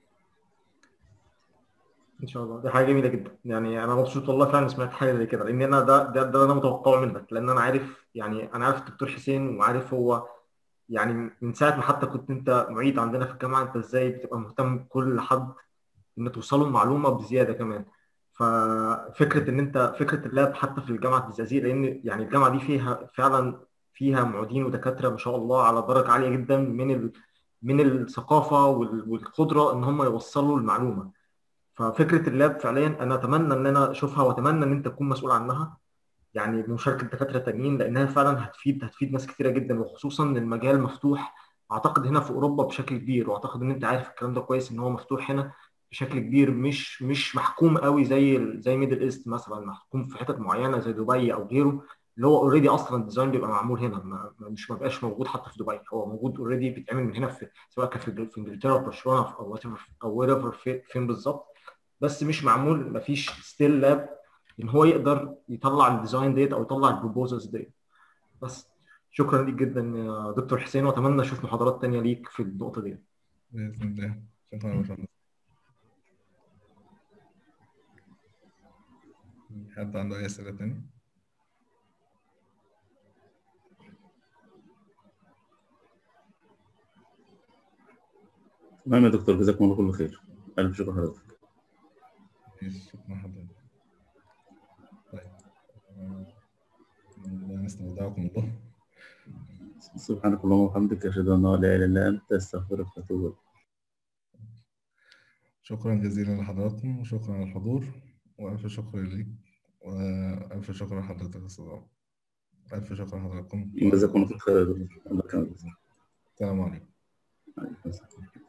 ان شاء الله دي حاجه جميله جدا يعني انا مبسوط والله فعلا سمعت حاجه زي كده لان انا ده ده, ده انا متوقعه منك لان انا عارف يعني انا عارف الدكتور حسين وعارف هو يعني من ساعه ما حتى كنت انت معيد عندنا في الجامعه انت ازاي بتبقى مهتم بكل حد ان توصله المعلومه بزياده كمان ففكره ان انت فكره اللاب حتى في الجامعه الزقازيق لان يعني الجامعه دي فيها فعلا فيها معيدين ودكاتره ما شاء الله على درجه عاليه جدا من ال من الثقافه وال- والقدره ان هم يوصلوا المعلومه ففكره اللاب فعليا انا اتمنى ان انا اشوفها واتمنى ان انت تكون مسؤول عنها يعني بمشاركه دكاتره تانيين لانها فعلا هتفيد هتفيد ناس كتيره جدا وخصوصا ان المجال مفتوح اعتقد هنا في اوروبا بشكل كبير واعتقد ان انت عارف الكلام ده كويس ان هو مفتوح هنا بشكل كبير مش مش محكوم قوي زي ال- زي ميدل ايست مثلا محكوم في حتت معينه زي دبي او غيره اللي هو اوريدي اصلا الديزاين بيبقى معمول هنا ما ما- مش ما بقاش موجود حتى في دبي هو موجود اوريدي بيتعمل من هنا في سواء كان في في انجلترا في برشلونه او whatever- او wherever في- فين بالظبط بس مش معمول ما فيش ستيل لاب ان هو يقدر يطلع الديزاين ديت او يطلع البروبوزلز ديت بس شكرا ليك جدا يا دكتور حسين واتمنى اشوف محاضرات تانية ليك في النقطه دي باذن الله شكرا يا باشمهندس حد عنده اي اسئله تاني تمام يا دكتور جزاكم الله كل خير الف شكر حضرتك ماشي، شكرا حضرتك طيب آه، لا نستودعكم الله سبحانك اللهم وبحمدك اشهد ان لا اله الا انت استغفرك واتوب اليك شكرا جزيلا لحضراتكم وشكرا على الحضور وألف شكر ليك وألف شكر لحضرتك يا أستاذ عمر. ألف شكر لحضراتكم جزاكم الله خير يا دكتور الله يكرمك السلام عليكم عليكم السلام.